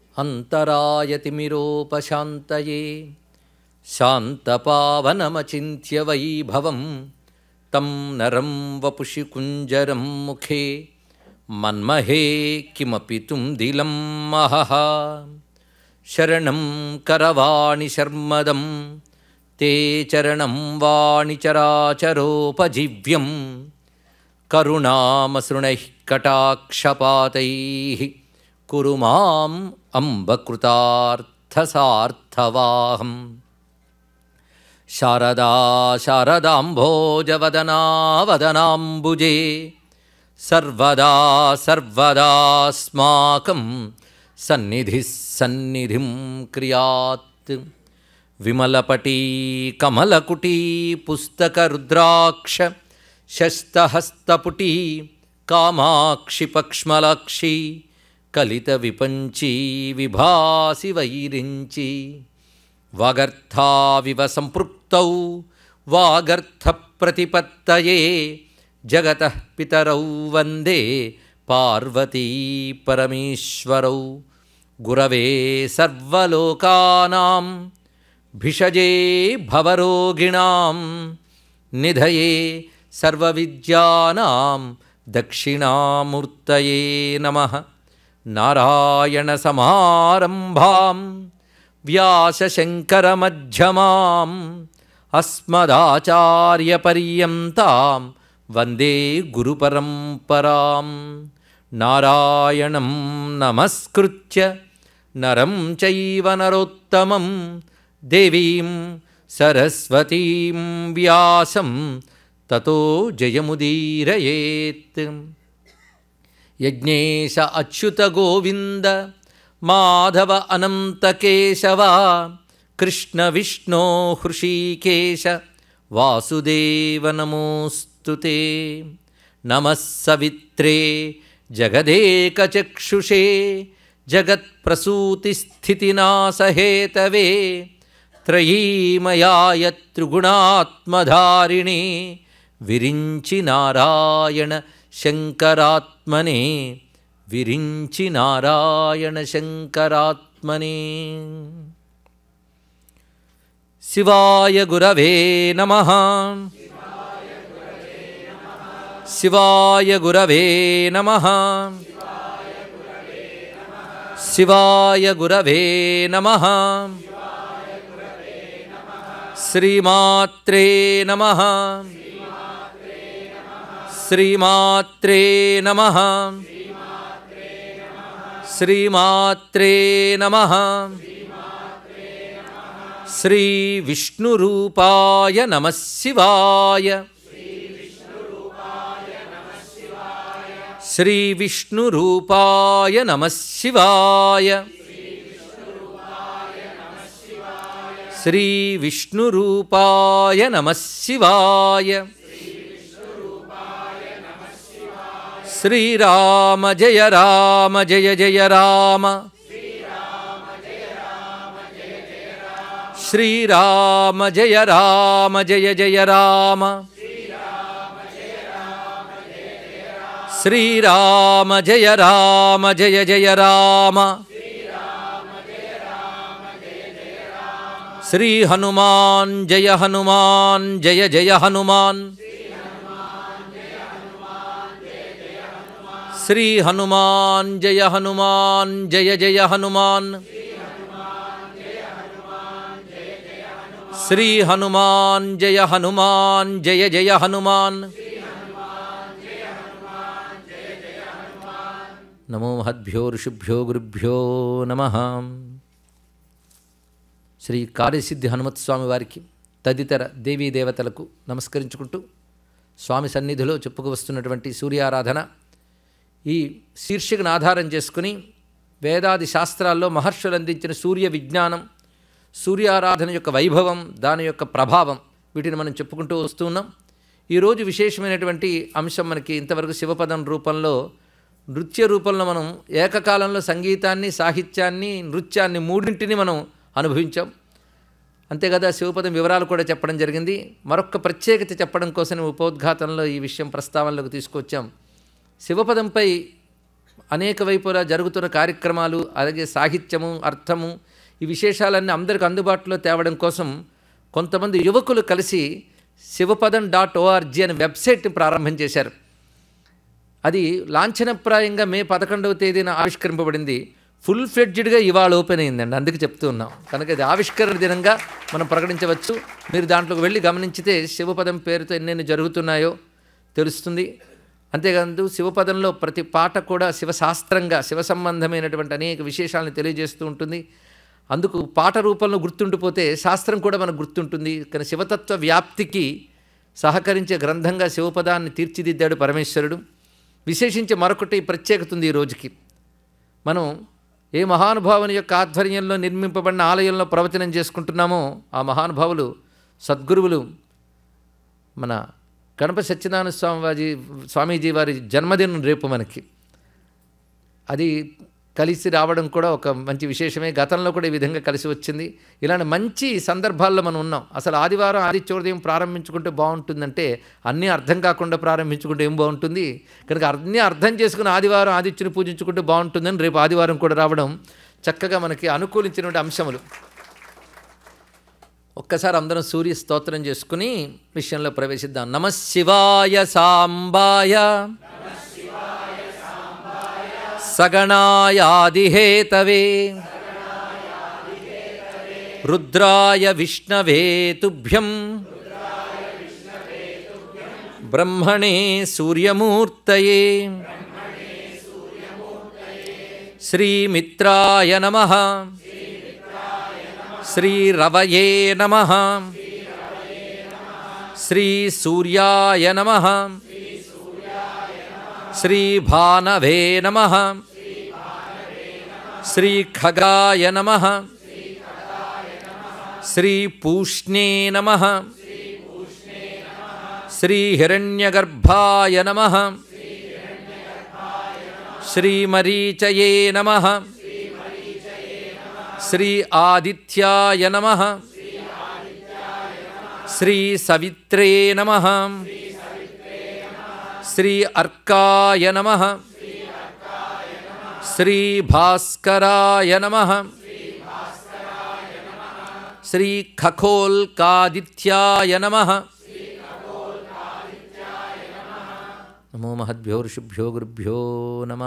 अन्तरायतिमिरोपशान्तये शान्तपावनमचिन्त्य वैभवं तं नरं वपुषि कुञ्जरं मुखे मन्महे किमपि तुम्दिलं महः शरणं करवाणि शर्मदं ते चरणं वाणिचराचरोपजीव्यं करुणामसृणैः कटाक्षपातैः कुरु माम् अम्बकृतार्थसार्थवाहम् शारदा शारदाम्भोजवदना वदनाम्बुजे सर्वदा सर्वदास्माकं सन्निधिः सन्निधिं क्रियात् विमलपटी कमलकुटी पुस्तकरुद्राक्ष शस्तहस्तपुटी कामाक्षि पक्ष्मलाक्षी కలితవిపంచీ విభాసి వైరించి వాగర్థావివ సంపృక్తౌ వాగర్థప్రతిపత్తయే జగత పితరౌ వందే పార్వతీ పరమేశ్వరౌ గురవే సర్వలోకానాం భిషజే భవరోగిణాం నిధయే సర్వవిద్యానాం దక్షిణామూర్తయే నమః నారాయణసమారంభాం వ్యాసశంకరమధ్యమాం అస్మదాచార్యపర్యంతాం వందే గురుపరంపరాం నారాయణం నమస్కృత్య నరం చైవ నరోత్తమం దేవీం సరస్వతీం వ్యాసం తతో జయముదీరయేత్ యజ్ఞేశ అచ్యుత గోవింద మాధవ అనంత కేశవ కృష్ణ విష్ణో హృషీకేశ వాసుదేవ నమోస్తు నమః సవిత్రే జగదేకచక్షుషే జగత్ప్రసూతిస్థితినాశహేతవే త్రయీమయాయ త్రిగుణాత్మధారిణి విరించి నారాయణ శంకరాత్మనే విరించి నారాయణ శంకరాత్మనే శివాయ గురవే నమ శివాయ గురవే నమ శివాయ గురవే నమ శ్రీమాత్రే నమ శ్రీమాత్రే నమ శ్రీమాత్రే నమ శ్రీ విష్ణురూపాయ నమ శివాయ శ్రీ విష్ణురూపాయ నమ శివాయ శ్రీ విష్ణురూపాయ నమ శివాయ శ్రీరామ జయ రామ జయ జయ రామ శ్రీరామ జయ రామ జయ జయ రామ శ్రీరామ జయ రామ జయ జయ రామ శ్రీ హనుమాన్ జయ హనుమాన్ జయ జయ హనుమాన్ శ్రీ హనుమాన్ జయ హనుమాన్ జయ జయ హనుమాన్ శ్రీ హనుమాన్ జయ హనుమాన్ జయ జయ హనుమాన్ నమో మహద్భ్యో ఋషిభ్యో గురుభ్యో నమ శ్రీ కార్యసిద్ధి హనుమత్ స్వామి వారికి తదితర దేవీ దేవతలకు నమస్కరించుకుంటూ స్వామి సన్నిధిలో చెప్పుకు వస్తున్నటువంటి సూర్యారాధన ఈ శీర్షికను ఆధారం చేసుకుని వేదాది శాస్త్రాల్లో మహర్షులు అందించిన సూర్య విజ్ఞానం సూర్యారాధన యొక్క వైభవం దాని యొక్క ప్రభావం వీటిని మనం చెప్పుకుంటూ వస్తూ ఉన్నాం ఈరోజు విశేషమైనటువంటి అంశం మనకి ఇంతవరకు శివపదం రూపంలో నృత్య రూపంలో మనం ఏకకాలంలో సంగీతాన్ని సాహిత్యాన్ని నృత్యాన్ని మూడింటిని మనం అనుభవించాం అంతే కదా శివపదం వివరాలు కూడా చెప్పడం జరిగింది మరొక ప్రత్యేకత చెప్పడం కోసం ఉపోద్ఘాతంలో ఈ విషయం ప్రస్తావనలోకి తీసుకొచ్చాం శివపదంపై అనేక వైపులా జరుగుతున్న కార్యక్రమాలు అలాగే సాహిత్యము అర్థము ఈ విశేషాలన్నీ అందరికి అందుబాటులో తేవడం కోసం కొంతమంది యువకులు కలిసి శివపదం డాట్ ఓఆర్జీ అనే వెబ్సైట్ని ప్రారంభం చేశారు అది లాంఛనప్రాయంగా మే పదకొండవ తేదీన ఆవిష్కరింపబడింది ఫుల్ ఫ్లెడ్జ్డ్గా ఇవాళ ఓపెన్ అయిందండి అందుకు చెప్తూ ఉన్నాం కనుక ఇది ఆవిష్కరణ దినంగా మనం ప్రకటించవచ్చు మీరు దాంట్లోకి వెళ్ళి గమనించితే శివపదం పేరుతో ఎన్నెన్ని జరుగుతున్నాయో తెలుస్తుంది అంతేకాదు శివపదంలో ప్రతి పాట కూడా శివశాస్త్రంగా శివ సంబంధమైనటువంటి అనేక విశేషాలను తెలియజేస్తూ ఉంటుంది అందుకు పాట రూపంలో గుర్తుండిపోతే శాస్త్రం కూడా మనకు గుర్తుంటుంది కానీ శివతత్వ వ్యాప్తికి సహకరించే గ్రంథంగా శివపదాన్ని తీర్చిదిద్దాడు పరమేశ్వరుడు విశేషించి మరొకటి ప్రత్యేకత ఉంది ఈ రోజుకి మనం ఏ మహానుభావుని యొక్క ఆధ్వర్యంలో నిర్మింపబడిన ఆలయంలో ప్రవచనం చేసుకుంటున్నామో ఆ మహానుభావులు సద్గురువులు మన గణపతి సత్యనారాయణ స్వామి వారి స్వామీజీ వారి జన్మదినం రేపు మనకి అది కలిసి రావడం కూడా ఒక మంచి విశేషమే గతంలో కూడా ఈ విధంగా కలిసి వచ్చింది ఇలాంటి మంచి సందర్భాల్లో మనం ఉన్నాం అసలు ఆదివారం ఆదిత్యోదయం ప్రారంభించుకుంటే బాగుంటుందంటే అన్నీ అర్థం కాకుండా ప్రారంభించుకుంటే ఏం బాగుంటుంది కనుక అన్నీ అర్థం చేసుకుని ఆదివారం ఆదిత్యుని పూజించుకుంటే బాగుంటుందని రేపు ఆదివారం కూడా రావడం చక్కగా మనకి అనుకూలించినటువంటి అంశములు ఒక్కసారి అందరం సూర్య స్తోత్రం చేసుకుని విషయంలో ప్రవేశిద్దాం నమ శివాయ సాంబాయ సగణాయాదిహేతవే రుద్రాయ విష్ణవే తుభ్యం బ్రహ్మణే సూర్యమూర్తయే శ్రీమిత్రాయ నమ శ్రీరవయే నమ శ్రీసూర్యాయ నమ శ్రీభానవే నమ శ్రీఖగాయ నమ శ్రీపూష్ణే నమ శ్రీహిరణ్యగర్భాయ నమ శ్రీమరీచయే నమ శ్రీ ఆదిత్యాయ నమ శ్రీ సవిత్రే నమ శ్రీ అర్కాయ నమ శ్రీ భాస్కరాయ నమ శ్రీ ఖఖోల్కాదిత్యాయ నమ నమో మహద్భ్యో ఋషిభ్యో గురుభ్యో నమ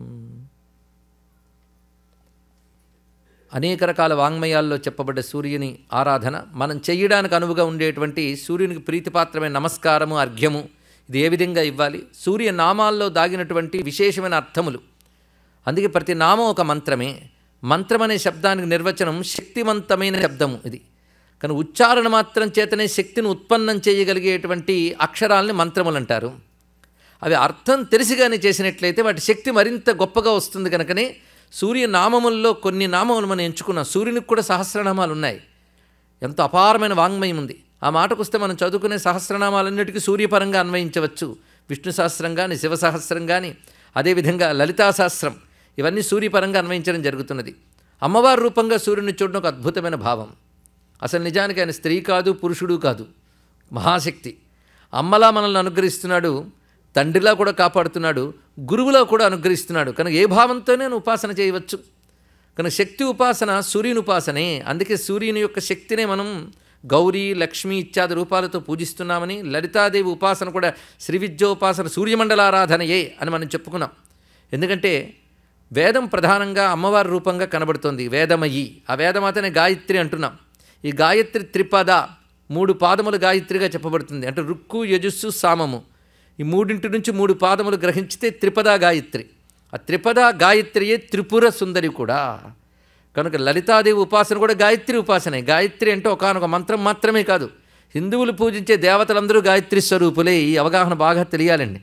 అనేక రకాల వాంగ్మయాల్లో చెప్పబడ్డ సూర్యుని ఆరాధన మనం చేయడానికి అనువుగా ఉండేటువంటి సూర్యునికి ప్రీతిపాత్రమైన నమస్కారము అర్ఘ్యము ఇది ఏ విధంగా ఇవ్వాలి సూర్య నామాల్లో దాగినటువంటి విశేషమైన అర్థములు అందుకే ప్రతి నామం ఒక మంత్రమే మంత్రం అనే శబ్దానికి నిర్వచనం శక్తివంతమైన శబ్దము ఇది కానీ ఉచ్చారణ మాత్రం చేతనే శక్తిని ఉత్పన్నం చేయగలిగేటువంటి అక్షరాలని మంత్రములు అంటారు అవి అర్థం తెలిసిగానే చేసినట్లయితే వాటి శక్తి మరింత గొప్పగా వస్తుంది కనుకనే సూర్య నామముల్లో కొన్ని నామములు మనం ఎంచుకున్నాం సూర్యునికి కూడా సహస్రనామాలు ఉన్నాయి ఎంతో అపారమైన వాంగ్మయం ఉంది ఆ మాటకు వస్తే మనం చదువుకునే సహస్రనామాలన్నిటికీ సూర్యపరంగా అన్వయించవచ్చు విష్ణు సహస్రం కానీ శివ సహస్రం కానీ అదేవిధంగా లలితా సహస్రం ఇవన్నీ సూర్యపరంగా అన్వయించడం జరుగుతున్నది అమ్మవారి రూపంగా సూర్యుని చూడడం ఒక అద్భుతమైన భావం అసలు నిజానికి ఆయన స్త్రీ కాదు పురుషుడు కాదు మహాశక్తి అమ్మలా మనల్ని అనుగ్రహిస్తున్నాడు తండ్రిలా కూడా కాపాడుతున్నాడు గురువులా కూడా అనుగ్రహిస్తున్నాడు కనుక ఏ భావంతోనే ఉపాసన చేయవచ్చు కనుక శక్తి ఉపాసన సూర్యుని ఉపాసనే అందుకే సూర్యుని యొక్క శక్తినే మనం గౌరీ లక్ష్మి ఇత్యాది రూపాలతో పూజిస్తున్నామని లలితాదేవి ఉపాసన కూడా శ్రీ విద్యోపాసన సూర్యమండలారాధనయే అని మనం చెప్పుకున్నాం ఎందుకంటే వేదం ప్రధానంగా అమ్మవారి రూపంగా కనబడుతోంది వేదమయి ఆ వేదమాతనే గాయత్రి అంటున్నాం ఈ గాయత్రి త్రిపద మూడు పాదములు గాయత్రిగా చెప్పబడుతుంది అంటే రుక్కు యజస్సు సామము ఈ మూడింటి నుంచి మూడు పాదములు గ్రహించితే త్రిపద గాయత్రి ఆ త్రిపద గాయత్రియే త్రిపుర సుందరి కూడా కనుక లలితాదేవి ఉపాసన కూడా గాయత్రి ఉపాసనే గాయత్రి అంటే ఒకనొక మంత్రం మాత్రమే కాదు హిందువులు పూజించే దేవతలందరూ గాయత్రి స్వరూపులే ఈ అవగాహన బాగా తెలియాలండి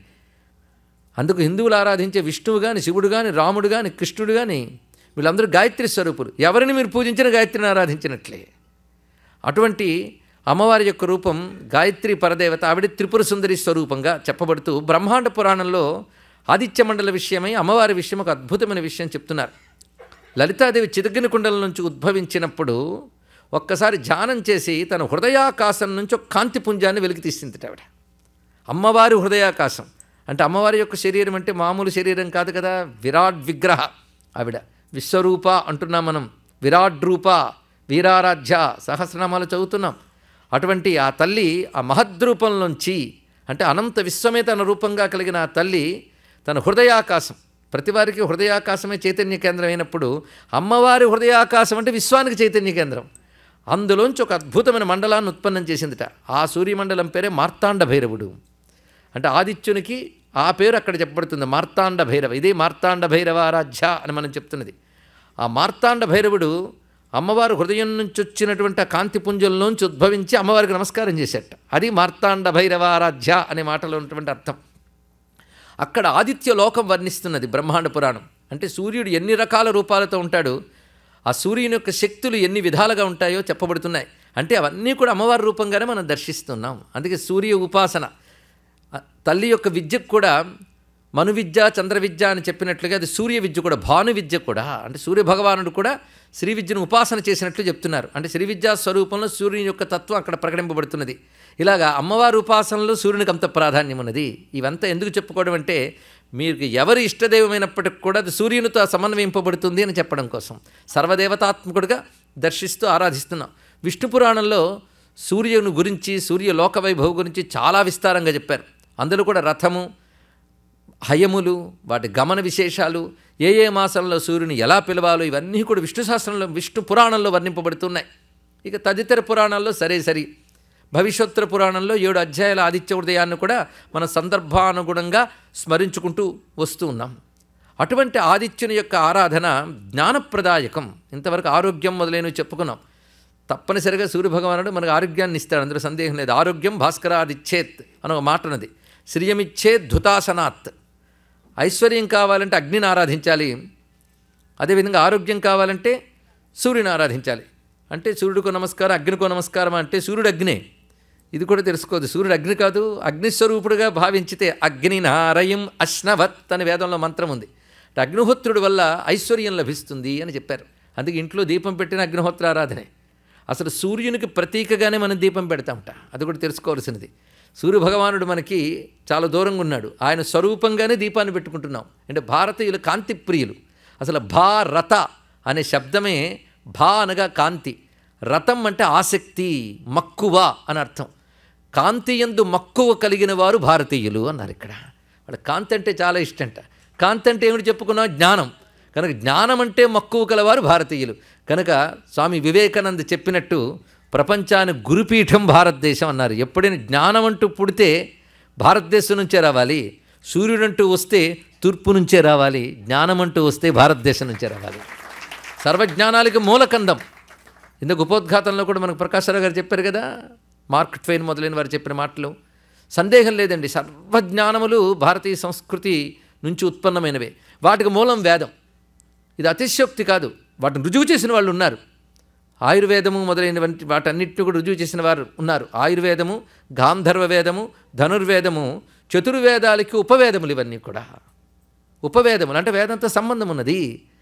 అందుకు హిందువులు ఆరాధించే విష్ణువు కానీ శివుడు కానీ రాముడు కానీ కృష్ణుడు కానీ వీళ్ళందరూ గాయత్రి స్వరూపులు ఎవరిని మీరు పూజించిన గాయత్రిని ఆరాధించినట్లే అటువంటి అమ్మవారి యొక్క రూపం గాయత్రి పరదేవత ఆవిడ త్రిపుర సుందరి స్వరూపంగా చెప్పబడుతూ బ్రహ్మాండ పురాణంలో ఆదిత్య మండల విషయమై అమ్మవారి విషయం ఒక అద్భుతమైన విషయం చెప్తున్నారు లలితాదేవి చితగిన కుండల నుంచి ఉద్భవించినప్పుడు ఒక్కసారి ధ్యానం చేసి తన హృదయాకాశం నుంచి ఒక కాంతి పుంజాన్ని వెలికి తీసింది ఆవిడ అమ్మవారి హృదయాకాశం అంటే అమ్మవారి యొక్క శరీరం అంటే మామూలు శరీరం కాదు కదా విరాట్ విగ్రహ ఆవిడ విశ్వరూప అంటున్నాం మనం విరాట్ రూప వీరారాధ్య సహస్రనామాలు చదువుతున్నాం అటువంటి ఆ తల్లి ఆ మహద్రూపంలోంచి అంటే అనంత విశ్వమే తన రూపంగా కలిగిన ఆ తల్లి తన హృదయాకాశం ప్రతివారికి హృదయాకాశమే చైతన్య కేంద్రం అయినప్పుడు అమ్మవారి హృదయాకాశం అంటే విశ్వానికి చైతన్య కేంద్రం అందులోంచి ఒక అద్భుతమైన మండలాన్ని ఉత్పన్నం చేసిందిట ఆ సూర్యమండలం పేరే మార్తాండ భైరవుడు అంటే ఆదిత్యునికి ఆ పేరు అక్కడ చెప్పబడుతుంది మార్తాండ భైరవ ఇదే మార్తాండ భైరవారాధ్య అని మనం చెప్తున్నది ఆ మార్తాండ భైరవుడు అమ్మవారు హృదయం నుంచి వచ్చినటువంటి ఆ కాంతి పుంజంలోంచి ఉద్భవించి అమ్మవారికి నమస్కారం చేసేట అది మార్తాండ భైరవారాధ్య అనే మాటలో ఉన్నటువంటి అర్థం అక్కడ ఆదిత్య లోకం వర్ణిస్తున్నది బ్రహ్మాండ పురాణం అంటే సూర్యుడు ఎన్ని రకాల రూపాలతో ఉంటాడు ఆ సూర్యుని యొక్క శక్తులు ఎన్ని విధాలుగా ఉంటాయో చెప్పబడుతున్నాయి అంటే అవన్నీ కూడా అమ్మవారి రూపంగానే మనం దర్శిస్తున్నాం అందుకే సూర్య ఉపాసన ఆ తల్లి యొక్క విద్యకు కూడా మను విద్య చంద్ర విద్య అని చెప్పినట్లుగా అది సూర్య విద్య కూడా భాను విద్య కూడా అంటే సూర్య భగవానుడు కూడా శ్రీ విద్యను ఉపాసన చేసినట్లు చెప్తున్నారు అంటే శ్రీ విద్యా స్వరూపంలో సూర్యుని యొక్క తత్వం అక్కడ ప్రకటింపబడుతున్నది ఇలాగా అమ్మవారి ఉపాసనలో సూర్యునికి అంత ప్రాధాన్యం ఉన్నది ఇవంతా ఎందుకు చెప్పుకోవడం అంటే మీకు ఎవరి ఇష్టదైవమైనప్పటికి కూడా అది సూర్యునితో సమన్వయింపబడుతుంది అని చెప్పడం కోసం సర్వదేవతాత్మకుడిగా దర్శిస్తూ ఆరాధిస్తున్నాం విష్ణు పురాణంలో సూర్యుని గురించి సూర్య లోక వైభవం గురించి చాలా విస్తారంగా చెప్పారు అందులో కూడా రథము హయములు వాటి గమన విశేషాలు ఏ ఏ మాసంలో సూర్యుని ఎలా పిలవాలో ఇవన్నీ కూడా విష్ణు శాస్త్రంలో విష్ణు పురాణంలో వర్ణింపబడుతున్నాయి ఇక తదితర పురాణాల్లో సరే సరి భవిష్యోత్తర పురాణంలో ఏడు అధ్యాయాల ఆదిత్య ఉదయాన్ని కూడా మన సందర్భానుగుణంగా స్మరించుకుంటూ వస్తూ ఉన్నాం అటువంటి ఆదిత్యుని యొక్క ఆరాధన జ్ఞానప్రదాయకం ఇంతవరకు ఆరోగ్యం మొదలైనవి చెప్పుకున్నాం తప్పనిసరిగా సూర్యభగవానుడు మనకు ఆరోగ్యాన్ని ఇస్తాడు అందులో సందేహం లేదు ఆరోగ్యం భాస్కరాదిచ్చేత్ అని ఒక మాట ఉన్నది శ్రియమిచ్చేత్ ధుతాసనాత్ ఐశ్వర్యం కావాలంటే అగ్నిని ఆరాధించాలి అదేవిధంగా ఆరోగ్యం కావాలంటే సూర్యుని ఆరాధించాలి అంటే సూర్యుడికో నమస్కారం అగ్నికో నమస్కారం అంటే సూర్యుడు అగ్నే ఇది కూడా తెలుసుకోదు సూర్యుడు అగ్ని కాదు అగ్నిస్వరూపుడుగా భావించితే అగ్ని నారయం అశ్నవత్ అని వేదంలో మంత్రం ఉంది అంటే అగ్నిహోత్రుడి వల్ల ఐశ్వర్యం లభిస్తుంది అని చెప్పారు అందుకే ఇంట్లో దీపం పెట్టిన అగ్నిహోత్ర ఆరాధనే అసలు సూర్యునికి ప్రతీకగానే మనం దీపం పెడతామట అది కూడా తెలుసుకోవాల్సినది సూర్యభగవానుడు మనకి చాలా దూరంగా ఉన్నాడు ఆయన స్వరూపంగానే దీపాన్ని పెట్టుకుంటున్నాం అంటే భారతీయులు కాంతి ప్రియులు అసలు భారత అనే శబ్దమే భా అనగా కాంతి రథం అంటే ఆసక్తి మక్కువ అని అర్థం కాంతి ఎందు మక్కువ కలిగిన వారు భారతీయులు అన్నారు ఇక్కడ వాళ్ళ కాంతి అంటే చాలా ఇష్టంట కాంతి అంటే ఏమిటి చెప్పుకున్నాం జ్ఞానం కనుక జ్ఞానం అంటే మక్కువ కలవారు భారతీయులు కనుక స్వామి వివేకానంద చెప్పినట్టు ప్రపంచానికి గురుపీఠం భారతదేశం అన్నారు ఎప్పుడైనా జ్ఞానం అంటూ పుడితే భారతదేశం నుంచే రావాలి సూర్యుడంటూ వస్తే తూర్పు నుంచే రావాలి జ్ఞానం అంటూ వస్తే భారతదేశం నుంచే రావాలి సర్వజ్ఞానాలకి మూలకందం ఇందుకు ఉపోద్ఘాతంలో కూడా మనకు ప్రకాశ్వరరావు గారు చెప్పారు కదా మార్క్ ట్వైన్ మొదలైన వారు చెప్పిన మాటలు సందేహం లేదండి సర్వజ్ఞానములు భారతీయ సంస్కృతి నుంచి ఉత్పన్నమైనవే వాటికి మూలం వేదం ఇది అతిశయోక్తి కాదు వాటిని రుజువు చేసిన వాళ్ళు ఉన్నారు ఆయుర్వేదము మొదలైనవంటి వాటన్నిటిని కూడా రుజువు చేసిన వారు ఉన్నారు ఆయుర్వేదము గాంధర్వ వేదము ధనుర్వేదము చతుర్వేదాలకి ఉపవేదములు ఇవన్నీ కూడా ఉపవేదములు అంటే వేదంతో సంబంధం ఉన్నది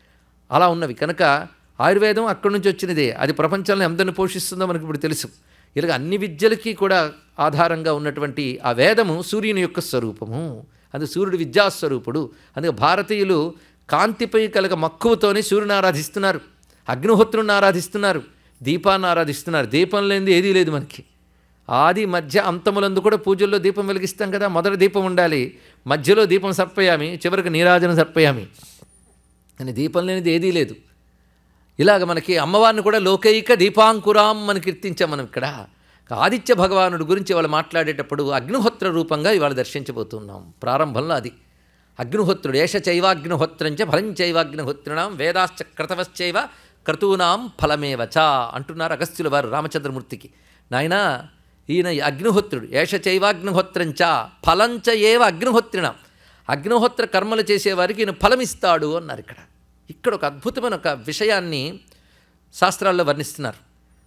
అలా ఉన్నవి కనుక ఆయుర్వేదం అక్కడి నుంచి వచ్చినదే అది ప్రపంచంలో ఎంతని పోషిస్తుందో మనకి ఇప్పుడు తెలుసు ఇలాగ అన్ని విద్యలకి కూడా ఆధారంగా ఉన్నటువంటి ఆ వేదము సూర్యుని యొక్క స్వరూపము అది సూర్యుడు విద్యాస్వరూపుడు అందుకే భారతీయులు కాంతిపై కలగ మక్కువతోనే సూర్యుని ఆరాధిస్తున్నారు అగ్నిహోత్రుని ఆరాధిస్తున్నారు దీపాన్ని ఆరాధిస్తున్నారు దీపం లేనిది ఏదీ లేదు మనకి ఆది మధ్య అంతములందు కూడా పూజల్లో దీపం వెలిగిస్తాం కదా మొదటి దీపం ఉండాలి మధ్యలో దీపం సర్పయామి చివరికి నీరాజన సర్పయామి అని దీపం లేనిది ఏదీ లేదు ఇలాగ మనకి అమ్మవారిని కూడా లోకైక దీపాంకురాం అని కీర్తించాం మనం ఇక్కడ ఆదిత్య భగవానుడి గురించి వాళ్ళు మాట్లాడేటప్పుడు అగ్నిహోత్ర రూపంగా ఇవాళ దర్శించబోతున్నాం ప్రారంభంలో అది అగ్నిహోత్రుడు ఏష చైవాగ్నిహోత్రంచ ఫలం చైవాగ్నిహోత్రిణాం వేదాశ్చ క్రతవశ్చైవ క్రతూనాం ఫలమేవచ అంటున్నారు అగస్త్యుల వారు రామచంద్రమూర్తికి నాయనా ఈయన అగ్నిహోత్రుడు ఏష చైవాగ్నిహోత్రంచ ఫలంచ ఏవ అగ్నిహోత్రిణాం అగ్నిహోత్ర కర్మలు చేసేవారికి ఈయన ఫలమిస్తాడు అన్నారు ఇక్కడ ఇక్కడ ఒక అద్భుతమైన ఒక విషయాన్ని శాస్త్రాల్లో వర్ణిస్తున్నారు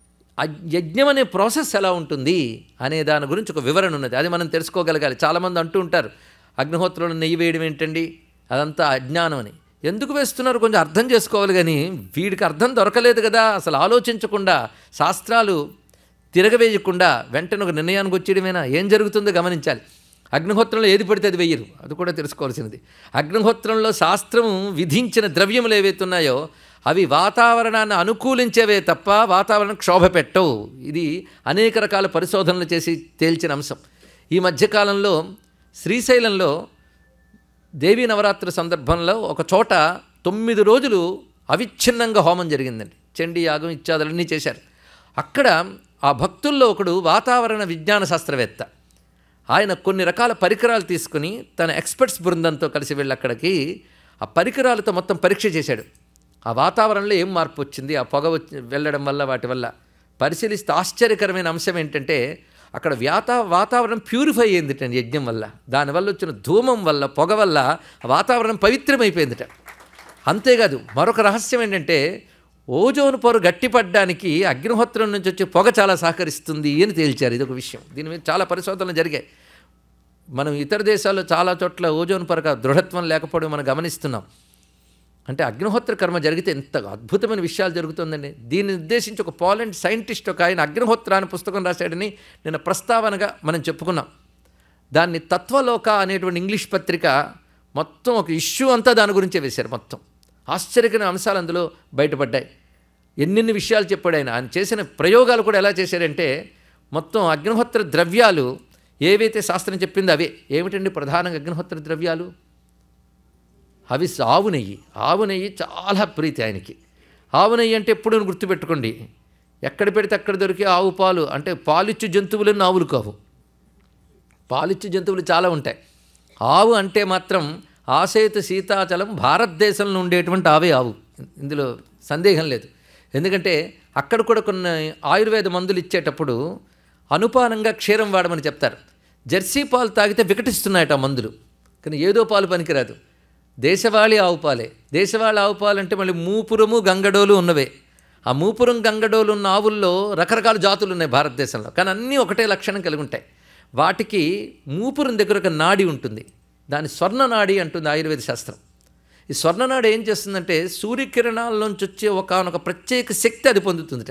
ఆ యజ్ఞం అనే ప్రాసెస్ ఎలా ఉంటుంది అనే దాని గురించి ఒక వివరణ ఉన్నది అది మనం తెలుసుకోగలగాలి చాలామంది అంటూ ఉంటారు అగ్నిహోత్రంలో నెయ్యి వేయడం ఏంటండి అదంతా అజ్ఞానం అని ఎందుకు వేస్తున్నారు కొంచెం అర్థం చేసుకోవాలి కానీ వీడికి అర్థం దొరకలేదు కదా అసలు ఆలోచించకుండా శాస్త్రాలు తిరగవేయకుండా వెంటనే ఒక నిర్ణయానికి వచ్చేయడమేనా ఏం జరుగుతుందో గమనించాలి అగ్నిహోత్రంలో ఏది పడితే అది వెయ్యరు అది కూడా తెలుసుకోవాల్సినది అగ్నిహోత్రంలో శాస్త్రం విధించిన ద్రవ్యములు ఏవైతే ఉన్నాయో అవి వాతావరణాన్ని అనుకూలించేవే తప్ప వాతావరణం క్షోభ పెట్టవు ఇది అనేక రకాల పరిశోధనలు చేసి తేల్చిన అంశం ఈ మధ్యకాలంలో శ్రీశైలంలో దేవీ నవరాత్రి సందర్భంలో ఒక చోట తొమ్మిది రోజులు అవిచ్ఛిన్నంగా హోమం జరిగిందండి చండీ యాగం ఇత్యాదులన్నీ చేశారు అక్కడ ఆ భక్తుల్లో ఒకడు వాతావరణ విజ్ఞాన శాస్త్రవేత్త ఆయన కొన్ని రకాల పరికరాలు తీసుకుని తన ఎక్స్పర్ట్స్ బృందంతో కలిసి వెళ్ళి అక్కడికి ఆ పరికరాలతో మొత్తం పరీక్ష చేశాడు ఆ వాతావరణంలో ఏం మార్పు వచ్చింది ఆ పొగ వచ్చి వెళ్ళడం వల్ల వాటి వల్ల పరిశీలిస్తే ఆశ్చర్యకరమైన అంశం ఏంటంటే అక్కడ వ్యాతా వాతావరణం ప్యూరిఫై అయ్యిందిట యజ్ఞం వల్ల దానివల్ల వచ్చిన ధూమం వల్ల పొగ వల్ల ఆ వాతావరణం పవిత్రమైపోయిందిట అంతేకాదు మరొక రహస్యం ఏంటంటే ఓజోన్ పొర గట్టిపడ్డానికి అగ్నిహోత్రం నుంచి వచ్చే పొగ చాలా సహకరిస్తుంది అని తేల్చారు ఇది ఒక విషయం దీని మీద చాలా పరిశోధనలు జరిగాయి మనం ఇతర దేశాల్లో చాలా చోట్ల ఓజోన్ పొర దృఢత్వం లేకపోవడం మనం గమనిస్తున్నాం అంటే అగ్నిహోత్ర కర్మ జరిగితే ఎంత అద్భుతమైన విషయాలు జరుగుతుందండి దీన్ని ఉద్దేశించి ఒక పోలాండ్ సైంటిస్ట్ ఒక ఆయన అగ్నిహోత్ర అనే పుస్తకం రాశాడని నేను ప్రస్తావనగా మనం చెప్పుకున్నాం దాన్ని తత్వలోక అనేటువంటి ఇంగ్లీష్ పత్రిక మొత్తం ఒక ఇష్యూ అంతా దాని గురించే వేశారు మొత్తం ఆశ్చర్యకరమైన అంశాలు అందులో బయటపడ్డాయి ఎన్నెన్ని విషయాలు చెప్పాడు ఆయన ఆయన చేసిన ప్రయోగాలు కూడా ఎలా చేశారంటే మొత్తం అగ్నిహోత్ర ద్రవ్యాలు ఏవైతే శాస్త్రం చెప్పిందో అవే ఏమిటండి ప్రధానంగా అగ్నిహోత్ర ద్రవ్యాలు అవి ఆవు నెయ్యి ఆవు నెయ్యి చాలా ప్రీతి ఆయనకి ఆవు నెయ్యి అంటే ఎప్పుడు గుర్తుపెట్టుకోండి ఎక్కడ పెడితే అక్కడ దొరికే ఆవు పాలు అంటే పాలిచ్చు జంతువులను ఆవులు కావు పాలిచ్చు జంతువులు చాలా ఉంటాయి ఆవు అంటే మాత్రం ఆశయిత సీతాచలం భారతదేశంలో ఉండేటువంటి ఆవే ఆవు ఇందులో సందేహం లేదు ఎందుకంటే అక్కడ కూడా కొన్ని ఆయుర్వేద మందులు ఇచ్చేటప్పుడు అనుపానంగా క్షీరం వాడమని చెప్తారు జెర్సీ పాలు తాగితే వికటిస్తున్నాయట ఆ మందులు కానీ ఏదో పాలు పనికిరాదు దేశవాళీ ఆవు పాలే దేశవాళీ ఆవు పాలు అంటే మళ్ళీ మూపురము గంగడోలు ఉన్నవే ఆ మూపురం గంగడోలు ఉన్న ఆవుల్లో రకరకాల జాతులు ఉన్నాయి భారతదేశంలో కానీ అన్నీ ఒకటే లక్షణం కలిగి ఉంటాయి వాటికి మూపురం దగ్గర ఒక నాడి ఉంటుంది దాని స్వర్ణనాడి అంటుంది ఆయుర్వేద శాస్త్రం ఈ స్వర్ణనాడి ఏం చేస్తుందంటే సూర్యకిరణాల్లోంచి వచ్చే ఒకనొక ప్రత్యేక శక్తి అది పొందుతుందిట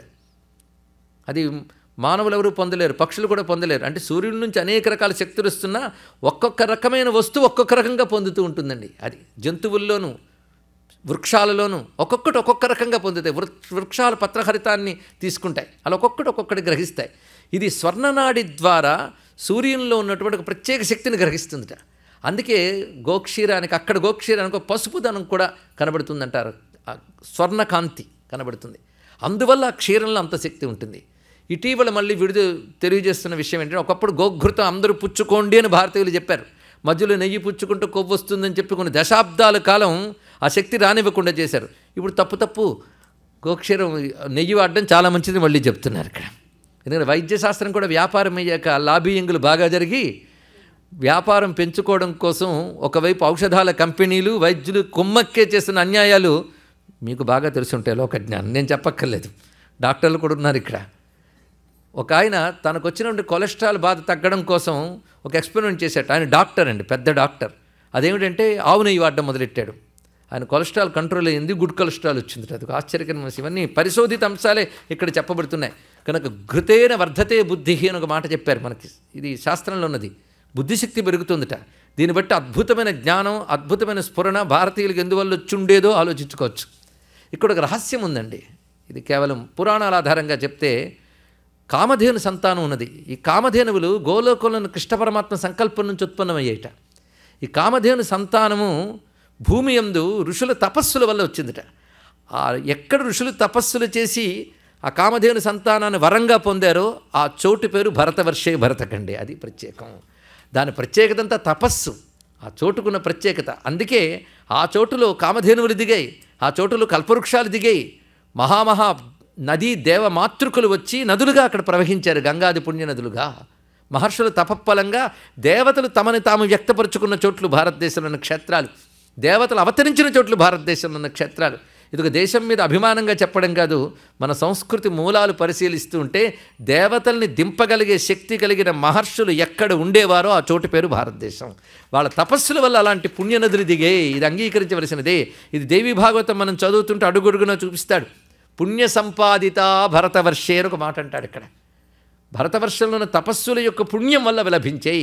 అది మానవులు ఎవరు పొందలేరు పక్షులు కూడా పొందలేరు అంటే సూర్యుడి నుంచి అనేక రకాల శక్తులు వస్తున్నా ఒక్కొక్క రకమైన వస్తువు ఒక్కొక్క రకంగా పొందుతూ ఉంటుందండి అది జంతువుల్లోనూ వృక్షాలలోనూ ఒక్కొక్కటి ఒక్కొక్క రకంగా పొందుతాయి వృక్ష వృక్షాల పత్రహరితాన్ని తీసుకుంటాయి అలా ఒక్కొక్కటి ఒక్కొక్కటి గ్రహిస్తాయి ఇది స్వర్ణనాడి ద్వారా సూర్యునిలో ఉన్నటువంటి ఒక ప్రత్యేక శక్తిని గ్రహిస్తుందిట అందుకే గోక్షీరానికి అక్కడ గోక్షీరానికి ఒక పసుపుదనం కూడా కనబడుతుందంటారు ఆ స్వర్ణకాంతి కనబడుతుంది అందువల్ల ఆ క్షీరంలో అంత శక్తి ఉంటుంది ఇటీవల మళ్ళీ విడుదల తెలియజేస్తున్న విషయం ఏంటంటే ఒకప్పుడు గోఘృతం అందరూ పుచ్చుకోండి అని భారతీయులు చెప్పారు మధ్యలో నెయ్యి పుచ్చుకుంటూ కొవ్వు వస్తుందని చెప్పి కొన్ని దశాబ్దాల కాలం ఆ శక్తి రానివ్వకుండా చేశారు ఇప్పుడు తప్పు తప్పు గోక్షీరం నెయ్యి వాడడం చాలా మంచిది మళ్ళీ చెప్తున్నారు ఇక్కడ ఎందుకంటే వైద్యశాస్త్రం కూడా వ్యాపారం అయ్యాక లాబీయింగ్లు బాగా జరిగి వ్యాపారం పెంచుకోవడం కోసం ఒకవైపు ఔషధాల కంపెనీలు వైద్యులు కుమ్మక్కే చేస్తున్న అన్యాయాలు మీకు బాగా తెలిసి ఉంటాయి లోక జ్ఞానం నేను చెప్పక్కర్లేదు డాక్టర్లు కూడా ఉన్నారు ఇక్కడ ఒక ఆయన తనకు వచ్చినటువంటి కొలెస్ట్రాల్ బాధ తగ్గడం కోసం ఒక ఎక్స్పెరిమెంట్ చేశాడు ఆయన డాక్టర్ అండి పెద్ద డాక్టర్ అదేమిటంటే ఆవు నెయ్యి వాడడం మొదలెట్టాడు ఆయన కొలెస్ట్రాల్ కంట్రోల్ అయ్యింది గుడ్ కొలెస్ట్రాల్ వచ్చింది అది ఒక ఆశ్చర్యకరమైన విషయం. ఇవన్నీ పరిశోధిత అంశాలే ఇక్కడ చెప్పబడుతున్నాయి కనుక ఘృతేన వర్ధతే బుద్ధి అని ఒక మాట చెప్పారు మనకి ఇది శాస్త్రంలో ఉన్నది బుద్ధిశక్తి పెరుగుతుందట దీన్ని బట్టి అద్భుతమైన జ్ఞానం అద్భుతమైన స్ఫురణ భారతీయులకు ఎందువల్ల వచ్చుండేదో ఆలోచించుకోవచ్చు ఇక్కడ ఒక రహస్యం ఉందండి ఇది కేవలం పురాణాల ఆధారంగా చెప్తే కామధేను సంతానం ఉన్నది ఈ కామధేనువులు గోలోకంలోని కృష్ణ పరమాత్మ సంకల్పం నుంచి ఉత్పన్నమయ్యేట ఈ కామధేను సంతానము భూమి యందు ఋషుల తపస్సుల వల్ల వచ్చిందట ఆ ఎక్కడ ఋషులు తపస్సులు చేసి ఆ కామధేను సంతానాన్ని వరంగా పొందారో ఆ చోటు పేరు భరతవర్షే భరతకండి అది ప్రత్యేకం దాని ప్రత్యేకత అంతా తపస్సు ఆ చోటుకున్న ప్రత్యేకత అందుకే ఆ చోటులో కామధేనువులు దిగాయి ఆ చోటులో కల్పవృక్షాలు దిగాయి మహామహా నదీ దేవ మాతృకులు వచ్చి నదులుగా అక్కడ ప్రవహించారు గంగాది పుణ్య నదులుగా మహర్షుల తపఫలంగా దేవతలు తమని తాము వ్యక్తపరుచుకున్న చోట్లు భారతదేశంలో ఉన్న క్షేత్రాలు దేవతలు అవతరించిన చోట్లు భారతదేశంలో ఉన్న క్షేత్రాలు ఇది ఒక దేశం మీద అభిమానంగా చెప్పడం కాదు మన సంస్కృతి మూలాలు పరిశీలిస్తూ ఉంటే దేవతల్ని దింపగలిగే శక్తి కలిగిన మహర్షులు ఎక్కడ ఉండేవారో ఆ చోటు పేరు భారతదేశం వాళ్ళ తపస్సుల వల్ల అలాంటి పుణ్యనదులు దిగే ఇది అంగీకరించవలసినదే ఇది దేవి భాగవతం మనం చదువుతుంటే అడుగడుగున చూపిస్తాడు పుణ్య సంపాదిత భరతవర్షే అని ఒక మాట అంటాడు ఇక్కడ భరతవర్షంలో ఉన్న తపస్సుల యొక్క పుణ్యం వల్ల అవి లభించాయి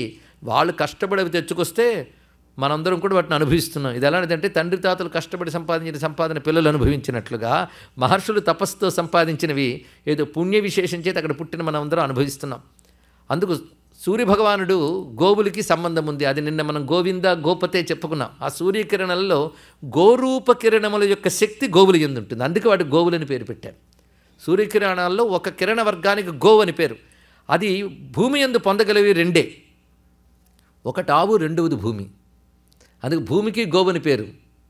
వాళ్ళు కష్టపడి అవి తెచ్చుకొస్తే మనందరం కూడా వాటిని అనుభవిస్తున్నాం ఇది ఎలాంటిదంటే తండ్రి తాతలు కష్టపడి సంపాదించిన సంపాదన పిల్లలు అనుభవించినట్లుగా మహర్షులు తపస్సుతో సంపాదించినవి ఏదో పుణ్య విశేషం చేత అక్కడ పుట్టిన మనం అందరం అనుభవిస్తున్నాం అందుకు సూర్యభగవానుడు గోవులకి సంబంధం ఉంది అది నిన్న మనం గోవింద గోపతే చెప్పుకున్నాం ఆ సూర్యకిరణాలలో గోరూప కిరణముల యొక్క శక్తి గోవులు ఎందు ఉంటుంది అందుకే వాటి గోవులని పేరు పెట్టారు సూర్యకిరణాల్లో ఒక కిరణ వర్గానికి గోవు అని పేరు అది భూమి ఎందు పొందగలివి రెండే ఒకటి ఆవు రెండవది భూమి అందుకు భూమికి గోవుని పేరు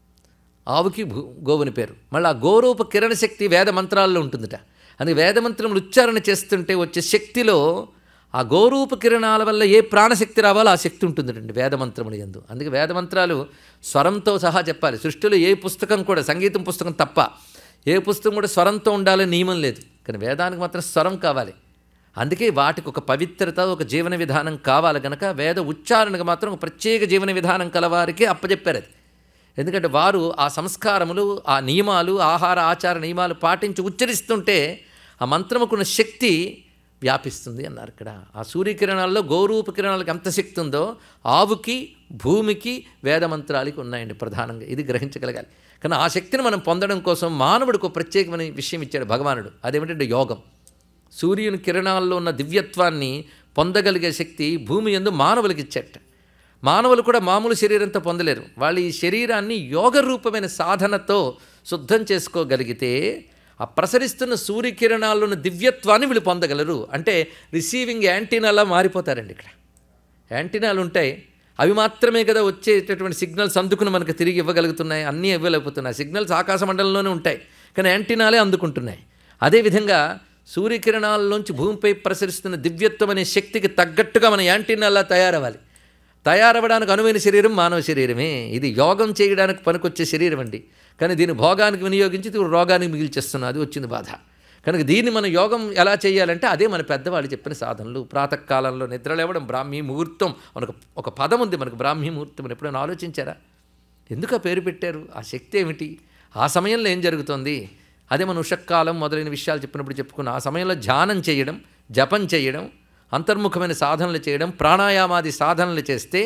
ఆవుకి భూ గోవుని పేరు మళ్ళీ ఆ గోరూప కిరణ శక్తి వేద మంత్రాల్లో ఉంటుందట అందుకే వేద మంత్రములు ఉచ్చారణ చేస్తుంటే వచ్చే శక్తిలో ఆ గోరూప కిరణాల వల్ల ఏ ప్రాణశక్తి రావాలో ఆ శక్తి ఉంటుందండి వేదమంత్రములు ఎందు అందుకే వేదమంత్రాలు స్వరంతో సహా చెప్పాలి సృష్టిలో ఏ పుస్తకం కూడా సంగీతం పుస్తకం తప్ప ఏ పుస్తకం కూడా స్వరంతో ఉండాలని నియమం లేదు కానీ వేదానికి మాత్రం స్వరం కావాలి అందుకే వాటికి ఒక పవిత్రత ఒక జీవన విధానం కావాలి కనుక వేద ఉచ్చారణకు మాత్రం ఒక ప్రత్యేక జీవన విధానం కలవారికి అప్పచెప్పారు అది ఎందుకంటే వారు ఆ సంస్కారములు ఆ నియమాలు ఆహార ఆచార నియమాలు పాటించి ఉచ్చరిస్తుంటే ఆ మంత్రముకున్న శక్తి వ్యాపిస్తుంది అన్నారు ఇక్కడ ఆ సూర్యకిరణాల్లో గౌరూప కిరణాలకు ఎంత శక్తి ఉందో ఆవుకి భూమికి వేదమంత్రాలకి ఉన్నాయండి ప్రధానంగా ఇది గ్రహించగలగాలి కానీ ఆ శక్తిని మనం పొందడం కోసం మానవుడికి ఒక ప్రత్యేకమైన విషయం ఇచ్చాడు భగవానుడు అదేమిటంటే యోగం సూర్యుని కిరణాల్లో ఉన్న దివ్యత్వాన్ని పొందగలిగే శక్తి భూమి ఎందు మానవులకి ఇచ్చేట మానవులు కూడా మామూలు శరీరంతో పొందలేరు వాళ్ళు ఈ శరీరాన్ని యోగ రూపమైన సాధనతో శుద్ధం చేసుకోగలిగితే ఆ ప్రసరిస్తున్న సూర్యకిరణాల్లోని దివ్యత్వాన్ని వీళ్ళు పొందగలరు అంటే రిసీవింగ్ యాంటీనాలా మారిపోతారండి ఇక్కడ యాంటీనాలు ఉంటాయి అవి మాత్రమే కదా వచ్చేటటువంటి సిగ్నల్స్ అందుకుని మనకు తిరిగి ఇవ్వగలుగుతున్నాయి అన్నీ ఇవ్వలేకపోతున్నాయి సిగ్నల్స్ ఆకాశ మండలంలోనే ఉంటాయి కానీ యాంటీనాలే అందుకుంటున్నాయి అదేవిధంగా సూర్యకిరణాల్లోంచి భూమిపై ప్రసరిస్తున్న దివ్యత్వం అనే శక్తికి తగ్గట్టుగా మన యాంటీనాలా తయారవ్వాలి తయారవ్వడానికి అనువైన శరీరం మానవ శరీరమే ఇది యోగం చేయడానికి పనికొచ్చే శరీరం అండి కానీ దీన్ని భోగానికి వినియోగించి ఇది రోగానికి మిగిల్చేస్తున్నా అది వచ్చింది బాధ కనుక దీన్ని మన యోగం ఎలా చేయాలంటే అదే మన పెద్దవాళ్ళు చెప్పిన సాధనలు ప్రాతకాలంలో నిద్రలేవడం బ్రాహ్మీ ముహూర్తం మనకు ఒక పదం ఉంది మనకు బ్రాహ్మీ ముహూర్తం అని ఎప్పుడైనా ఆలోచించారా ఎందుకు ఆ పేరు పెట్టారు ఆ శక్తి ఏమిటి ఆ సమయంలో ఏం జరుగుతుంది అదే మన ఉషక్కాలం మొదలైన విషయాలు చెప్పినప్పుడు చెప్పుకున్న ఆ సమయంలో ధ్యానం చేయడం జపం చేయడం అంతర్ముఖమైన సాధనలు చేయడం ప్రాణాయామాది సాధనలు చేస్తే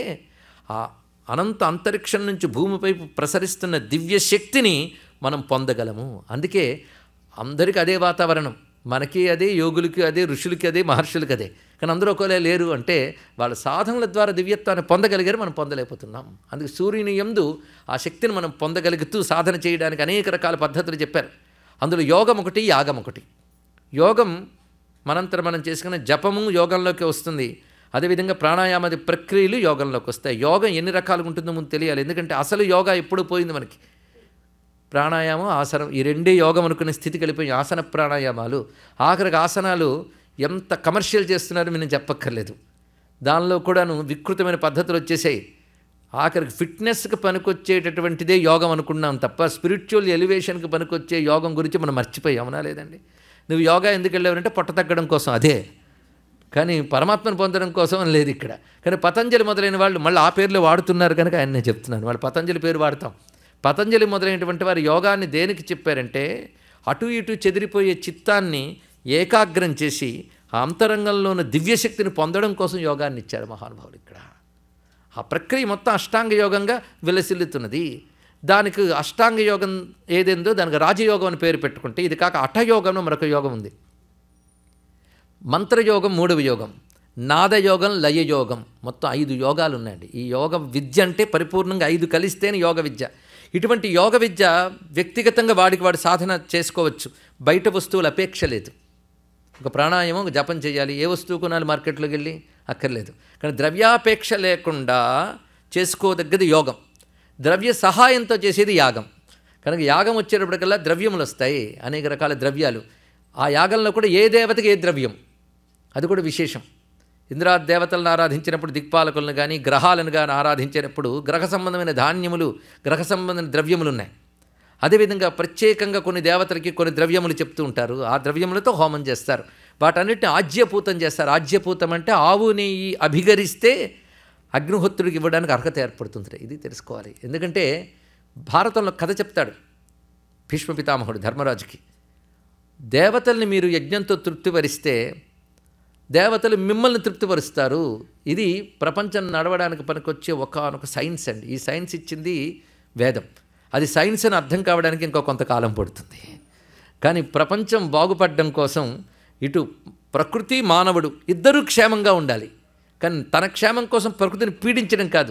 ఆ అనంత అంతరిక్షం నుంచి భూమిపై ప్రసరిస్తున్న దివ్య శక్తిని మనం పొందగలము అందుకే అందరికీ అదే వాతావరణం మనకి అదే యోగులకి అదే ఋషులకి అదే మహర్షులకి అదే కానీ అందరూ ఒకవేళ లేరు అంటే వాళ్ళ సాధనల ద్వారా దివ్యత్వాన్ని పొందగలిగారు మనం పొందలేకపోతున్నాం అందుకే సూర్యుని ఎందు ఆ శక్తిని మనం పొందగలుగుతూ సాధన చేయడానికి అనేక రకాల పద్ధతులు చెప్పారు అందులో యోగం ఒకటి యాగం ఒకటి యోగం మనంతరం మనం చేసుకున్న జపము యోగంలోకి వస్తుంది అదేవిధంగా ప్రాణాయామాది ప్రక్రియలు యోగంలోకి వస్తాయి యోగం ఎన్ని రకాలుగా ఉంటుందో ముందు తెలియాలి ఎందుకంటే అసలు యోగా ఎప్పుడు పోయింది మనకి ప్రాణాయామం ఆసనం ఈ రెండే యోగం అనుకునే స్థితికి వెళ్ళిపోయి ఆసన ప్రాణాయామాలు ఆఖరికి ఆసనాలు ఎంత కమర్షియల్ చేస్తున్నారో నేను చెప్పక్కర్లేదు దానిలో కూడాను వికృతమైన పద్ధతులు వచ్చేసాయి ఆఖరికి ఫిట్నెస్కి పనికొచ్చేటటువంటిదే యోగం అనుకున్నాం తప్ప స్పిరిచువల్ ఎలివేషన్కి పనికొచ్చే యోగం గురించి మనం మర్చిపోయామనా లేదండి నువ్వు యోగా ఎందుకు వెళ్ళావంటే పొట్ట తగ్గడం కోసం అదే కానీ పరమాత్మను పొందడం కోసం అని లేదు ఇక్కడ కానీ పతంజలి మొదలైన వాళ్ళు మళ్ళీ ఆ పేర్లు వాడుతున్నారు కనుక ఆయన నేను చెప్తున్నాను వాళ్ళు పతంజలి పేరు వాడతాం పతంజలి మొదలైనటువంటి వారు యోగాన్ని దేనికి చెప్పారంటే అటు ఇటు చెదిరిపోయే చిత్తాన్ని ఏకాగ్రం చేసి ఆ అంతరంగంలో ఉన్న దివ్యశక్తిని పొందడం కోసం యోగాన్ని ఇచ్చారు మహానుభావులు ఇక్కడ ఆ ప్రక్రియ మొత్తం అష్టాంగ యోగంగా విలసిల్లుతున్నది దానికి అష్టాంగ యోగం ఏదేందో దానికి రాజయోగం అని పేరు పెట్టుకుంటే ఇది కాక అఠయోగంలో మరొక యోగం ఉంది మంత్రయోగం మూడవ యోగం నాదయోగం లయయోగం మొత్తం ఐదు యోగాలు ఉన్నాయండి ఈ యోగ విద్య అంటే పరిపూర్ణంగా ఐదు కలిస్తేనే యోగ విద్య ఇటువంటి యోగ విద్య వ్యక్తిగతంగా వాడికి వాడు సాధన చేసుకోవచ్చు బయట వస్తువుల అపేక్ష లేదు ఒక ప్రాణాయామం ఒక జపం చేయాలి ఏ వస్తువు కొనాలి మార్కెట్లోకి వెళ్ళి అక్కర్లేదు కానీ ద్రవ్యాపేక్ష లేకుండా చేసుకోదగ్గది యోగం ద్రవ్య సహాయంతో చేసేది యాగం కనుక యాగం వచ్చేటప్పటికల్లా ద్రవ్యములు వస్తాయి అనేక రకాల ద్రవ్యాలు ఆ యాగంలో కూడా ఏ దేవతకి ఏ ద్రవ్యం అది కూడా విశేషం ఇంద్రా దేవతలను ఆరాధించినప్పుడు దిక్పాలకులను కానీ గ్రహాలను కానీ ఆరాధించినప్పుడు గ్రహ సంబంధమైన ధాన్యములు గ్రహ సంబంధమైన ద్రవ్యములు ఉన్నాయి అదేవిధంగా ప్రత్యేకంగా కొన్ని దేవతలకి కొన్ని ద్రవ్యములు చెప్తూ ఉంటారు ఆ ద్రవ్యములతో హోమం చేస్తారు వాటన్నిటిని ఆజ్యపూతం చేస్తారు ఆజ్యపూతం అంటే ఆవుని అభిగరిస్తే అగ్నిహోత్రుడికి ఇవ్వడానికి అర్హత ఏర్పడుతుంది ఇది తెలుసుకోవాలి ఎందుకంటే భారతంలో కథ చెప్తాడు భీష్మ పితామహుడు ధర్మరాజుకి దేవతల్ని మీరు యజ్ఞంతో తృప్తిపరిస్తే దేవతలు మిమ్మల్ని తృప్తిపరుస్తారు ఇది ప్రపంచం నడవడానికి పనికొచ్చే ఒకనొక సైన్స్ అండి ఈ సైన్స్ ఇచ్చింది వేదం అది సైన్స్ అని అర్థం కావడానికి ఇంకో కొంతకాలం పడుతుంది కానీ ప్రపంచం బాగుపడడం కోసం ఇటు ప్రకృతి మానవుడు ఇద్దరూ క్షేమంగా ఉండాలి కానీ తన క్షేమం కోసం ప్రకృతిని పీడించడం కాదు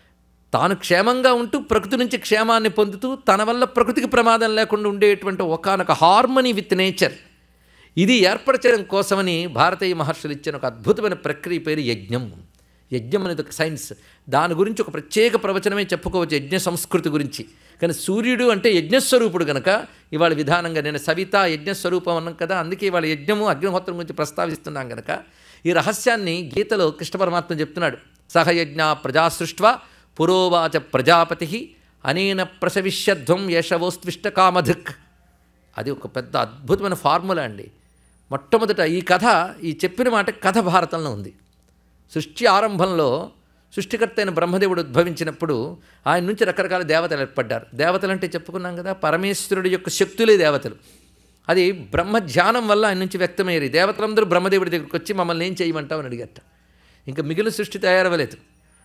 తాను క్షేమంగా ఉంటూ ప్రకృతి నుంచి క్షేమాన్ని పొందుతూ తన వల్ల ప్రకృతికి ప్రమాదం లేకుండా ఉండేటువంటి ఒకనొక హార్మనీ విత్ నేచర్ ఇది ఏర్పరచడం కోసమని భారతీయ మహర్షులు ఇచ్చిన ఒక అద్భుతమైన ప్రక్రియ పేరు యజ్ఞం యజ్ఞం అనేది ఒక సైన్స్ దాని గురించి ఒక ప్రత్యేక ప్రవచనమే చెప్పుకోవచ్చు యజ్ఞ సంస్కృతి గురించి కానీ సూర్యుడు అంటే యజ్ఞస్వరూపుడు గనక ఇవాళ విధానంగా నేను సవిత యజ్ఞస్వరూపం అన్నాం కదా అందుకే ఇవాళ యజ్ఞము అగ్నిహోత్రం గురించి ప్రస్తావిస్తున్నాం గనక ఈ రహస్యాన్ని గీతలో కృష్ణ పరమాత్మ చెప్తున్నాడు సహయజ్ఞ ప్రజాసృష్ట్వ పురోవాచ ప్రజాపతి అనేన ప్రసవిష్యధ్వం యశవోస్త్విష్ట కామధుక్ అది ఒక పెద్ద అద్భుతమైన ఫార్ములా అండి మొట్టమొదట ఈ కథ ఈ చెప్పిన మాట కథ భారతంలో ఉంది సృష్టి ఆరంభంలో సృష్టికర్త అయిన బ్రహ్మదేవుడు ఉద్భవించినప్పుడు ఆయన నుంచి రకరకాల దేవతలు ఏర్పడ్డారు దేవతలు అంటే చెప్పుకున్నాం కదా పరమేశ్వరుడి యొక్క శక్తులే దేవతలు అది బ్రహ్మ ధ్యానం వల్ల ఆయన నుంచి వ్యక్తమయ్యారు దేవతలందరూ బ్రహ్మదేవుడి దగ్గరికి వచ్చి మమ్మల్ని ఏం చేయమంటావు అని అడిగట ఇంకా మిగిలిన సృష్టి తయారవ్వలేదు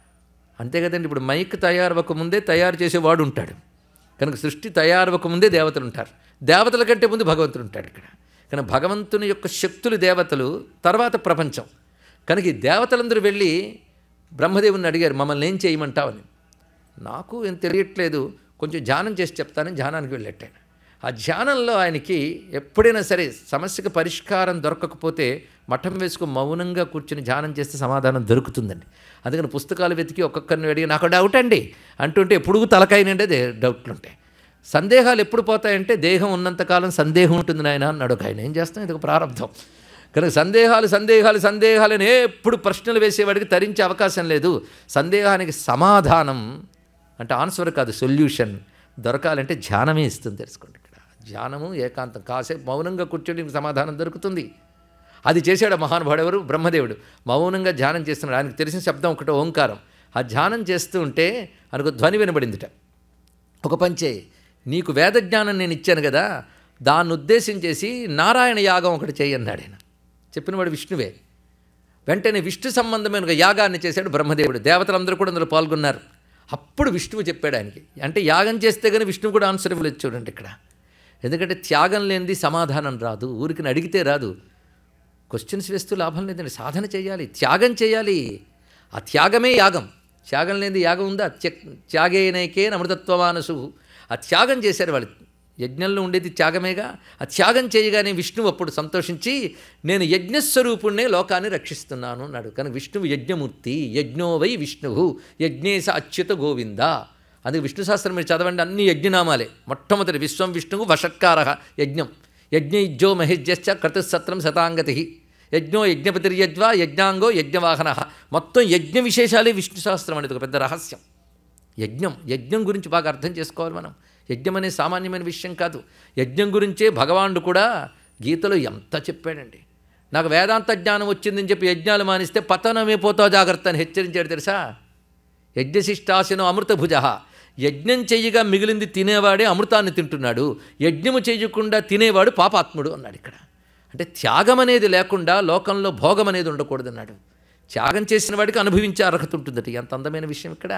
అంతే కదండి ఇప్పుడు మైక్ తయారవ్వక ముందే తయారు చేసేవాడు ఉంటాడు కనుక సృష్టి తయారవ్వక ముందే దేవతలు ఉంటారు దేవతల కంటే ముందు భగవంతుడు ఉంటాడు ఇక్కడ కనుక భగవంతుని యొక్క శక్తులు దేవతలు తర్వాత ప్రపంచం కనుక ఈ దేవతలందరూ వెళ్ళి బ్రహ్మదేవుని అడిగారు మమ్మల్ని ఏం చేయమంటావని నాకు ఏం తెలియట్లేదు కొంచెం ధ్యానం చేసి చెప్తానని ధ్యానానికి వెళ్ళట్టాను ఆ ధ్యానంలో ఆయనకి ఎప్పుడైనా సరే సమస్యకు పరిష్కారం దొరకకపోతే మఠం వేసుకుని మౌనంగా కూర్చుని ధ్యానం చేస్తే సమాధానం దొరుకుతుందండి అందుకని పుస్తకాలు వెతికి ఒక్కొక్కరిని అడిగి నాకు డౌట్ అండి అంటుంటే ఎప్పుడు తలకాయ నిండే దే- డౌట్లు ఉంటాయి సందేహాలు ఎప్పుడు పోతాయంటే దేహం ఉన్నంతకాలం సందేహం ఉంటుంది నాయన అన్నాడు ఒక ఆయన ఏం చేస్తాం ఇది ఒక ప్రారంభం కనుక సందేహాలు సందేహాలు సందేహాలని ఎప్పుడు ప్రశ్నలు వేసేవాడికి తరించే అవకాశం లేదు సందేహానికి సమాధానం అంటే ఆన్సర్ కాదు సొల్యూషన్ దొరకాలంటే ధ్యానమే ఇస్తుంది తెలుసుకోండి ఇక్కడ ధ్యానము ఏకాంతం కాసేపు మౌనంగా కూర్చొని నీకు సమాధానం దొరుకుతుంది అది చేశాడు ఆ మహానుభావుడు ఎవరు బ్రహ్మదేవుడు మౌనంగా ధ్యానం చేస్తున్నాడు ఆయనకు తెలిసిన శబ్దం ఒకటి ఓంకారం ఆ ధ్యానం చేస్తూ ఉంటే ఆయనకు ధ్వని వినబడిందిట ఒక పంచే నీకు వేద జ్ఞానం నేను ఇచ్చాను కదా దాన్ని ఉద్దేశించేసి నారాయణ యాగం ఒకటి చేయన్నాడు ఆయన చెప్పినవాడు విష్ణువే వెంటనే విష్ణు సంబంధమైన ఒక యాగాన్ని చేశాడు బ్రహ్మదేవుడు దేవతలందరూ కూడా అందులో పాల్గొన్నారు అప్పుడు విష్ణువు చెప్పాడు ఆయనకి అంటే యాగం చేస్తే కానీ విష్ణువు కూడా ఆన్సర్ ఇవ్వలేదు చూడండి ఇక్కడ ఎందుకంటే త్యాగం లేనిది సమాధానం రాదు ఊరికి అడిగితే రాదు క్వశ్చన్స్ వేస్తూ లాభం లేదండి సాధన చేయాలి త్యాగం చేయాలి ఆ త్యాగమే యాగం త్యాగం లేనిది యాగం ఉందా త్య త్యాగేనైకే అమృతత్వమానసు ఆ త్యాగం చేశారు వాళ్ళు యజ్ఞంలో ఉండేది త్యాగమేగా ఆ త్యాగం చేయగానే విష్ణువు అప్పుడు సంతోషించి నేను యజ్ఞస్వరూపుణ్ణే లోకాన్ని రక్షిస్తున్నాను అన్నాడు కానీ విష్ణువు యజ్ఞమూర్తి యజ్ఞో వై విష్ణువు యజ్ఞేశ అచ్యుత గోవింద అందుకే విష్ణు శాస్త్రం మీరు చదవండి అన్ని యజ్ఞనామాలే మొట్టమొదటి విశ్వం విష్ణువు వషట్కార యజ్ఞం యజ్ఞయుజ్జో మహిజ్యశ్చ క్రతుసత్రం శతాంగతి యజ్ఞో యజ్ఞపతిర్యజ్వా యజ్ఞాంగో యజ్ఞవాహన మొత్తం యజ్ఞ విశేషాలే విష్ణు శాస్త్రం అనేది ఒక పెద్ద రహస్యం యజ్ఞం యజ్ఞం గురించి బాగా అర్థం చేసుకోవాలి మనం యజ్ఞం అనే సామాన్యమైన విషయం కాదు యజ్ఞం గురించే భగవానుడు కూడా గీతలో ఎంత చెప్పాడండి నాకు వేదాంత జ్ఞానం వచ్చిందని చెప్పి యజ్ఞాలు మానిస్తే పతనమైపోతావు జాగ్రత్త అని హెచ్చరించాడు తెలుసా యజ్ఞశిష్టాసనం అమృతభుజ యజ్ఞం చెయ్యగా మిగిలింది తినేవాడే అమృతాన్ని తింటున్నాడు యజ్ఞము చేయకుండా తినేవాడు పాపాత్ముడు అన్నాడు ఇక్కడ అంటే త్యాగం అనేది లేకుండా లోకంలో భోగం అనేది ఉండకూడదన్నాడు త్యాగం చేసిన వాడికి అనుభవించే అర్హత ఉంటుందట ఎంత అందమైన విషయం ఇక్కడ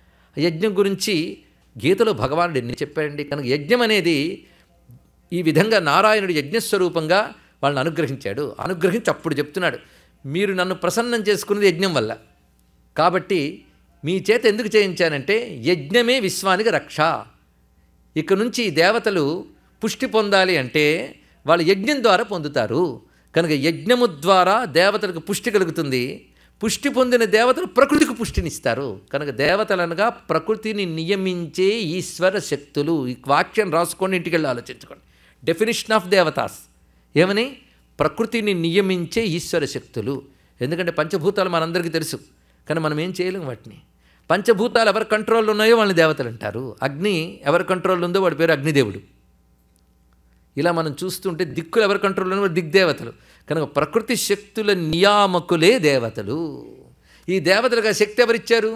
యజ్ఞం గురించి గీతలో భగవానుడు ఎన్ని చెప్పాడండి కనుక యజ్ఞం అనేది ఈ విధంగా నారాయణుడు యజ్ఞస్వరూపంగా వాళ్ళని అనుగ్రహించాడు అనుగ్రహించి అప్పుడు చెప్తున్నాడు మీరు నన్ను ప్రసన్నం చేసుకున్నది యజ్ఞం వల్ల కాబట్టి మీ చేత ఎందుకు చేయించానంటే యజ్ఞమే విశ్వానికి రక్ష ఇక నుంచి ఈ దేవతలు పుష్టి పొందాలి అంటే వాళ్ళు యజ్ఞం ద్వారా పొందుతారు కనుక యజ్ఞము ద్వారా దేవతలకు పుష్టి కలుగుతుంది పుష్టి పొందిన దేవతలు ప్రకృతికి పుష్టినిస్తారు కనుక దేవతలనగా ప్రకృతిని నియమించే ఈశ్వర శక్తులు ఈ వాక్యం రాసుకోండి ఇంటికి వెళ్ళి ఆలోచించుకోండి డెఫినేషన్ ఆఫ్ దేవతాస్ ఏమని ప్రకృతిని నియమించే ఈశ్వర శక్తులు ఎందుకంటే పంచభూతాలు మనందరికీ తెలుసు కానీ మనం ఏం చేయలేం వాటిని పంచభూతాలు ఎవరి కంట్రోల్లో ఉన్నాయో వాళ్ళని దేవతలు అంటారు అగ్ని ఎవరి కంట్రోల్లో ఉందో వాడి పేరు అగ్నిదేవుడు ఇలా మనం చూస్తుంటే దిక్కులు ఎవరి కంట్రోల్లో ఉన్నారో దిగ్దేవతలు కనుక ప్రకృతి శక్తుల నియామకులే దేవతలు ఈ దేవతలకు ఆ శక్తి ఎవరిచ్చారు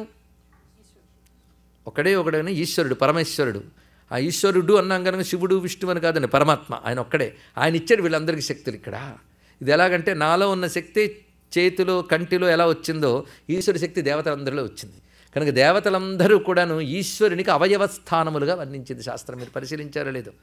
ఒకడే ఒకడైన ఈశ్వరుడు పరమేశ్వరుడు ఆ ఈశ్వరుడు అన్నాం కనుక శివుడు విష్ణువు అని కాదండి పరమాత్మ ఆయన ఒక్కడే ఆయన ఇచ్చాడు వీళ్ళందరికీ శక్తులు ఇక్కడ ఇది ఎలాగంటే నాలో ఉన్న శక్తి చేతిలో కంటిలో ఎలా వచ్చిందో ఈశ్వరి శక్తి దేవతలందరిలో వచ్చింది కనుక దేవతలందరూ కూడాను ఈశ్వరునికి అవయవ స్థానములుగా వర్ణించింది శాస్త్రం మీరు పరిశీలించారో లేదో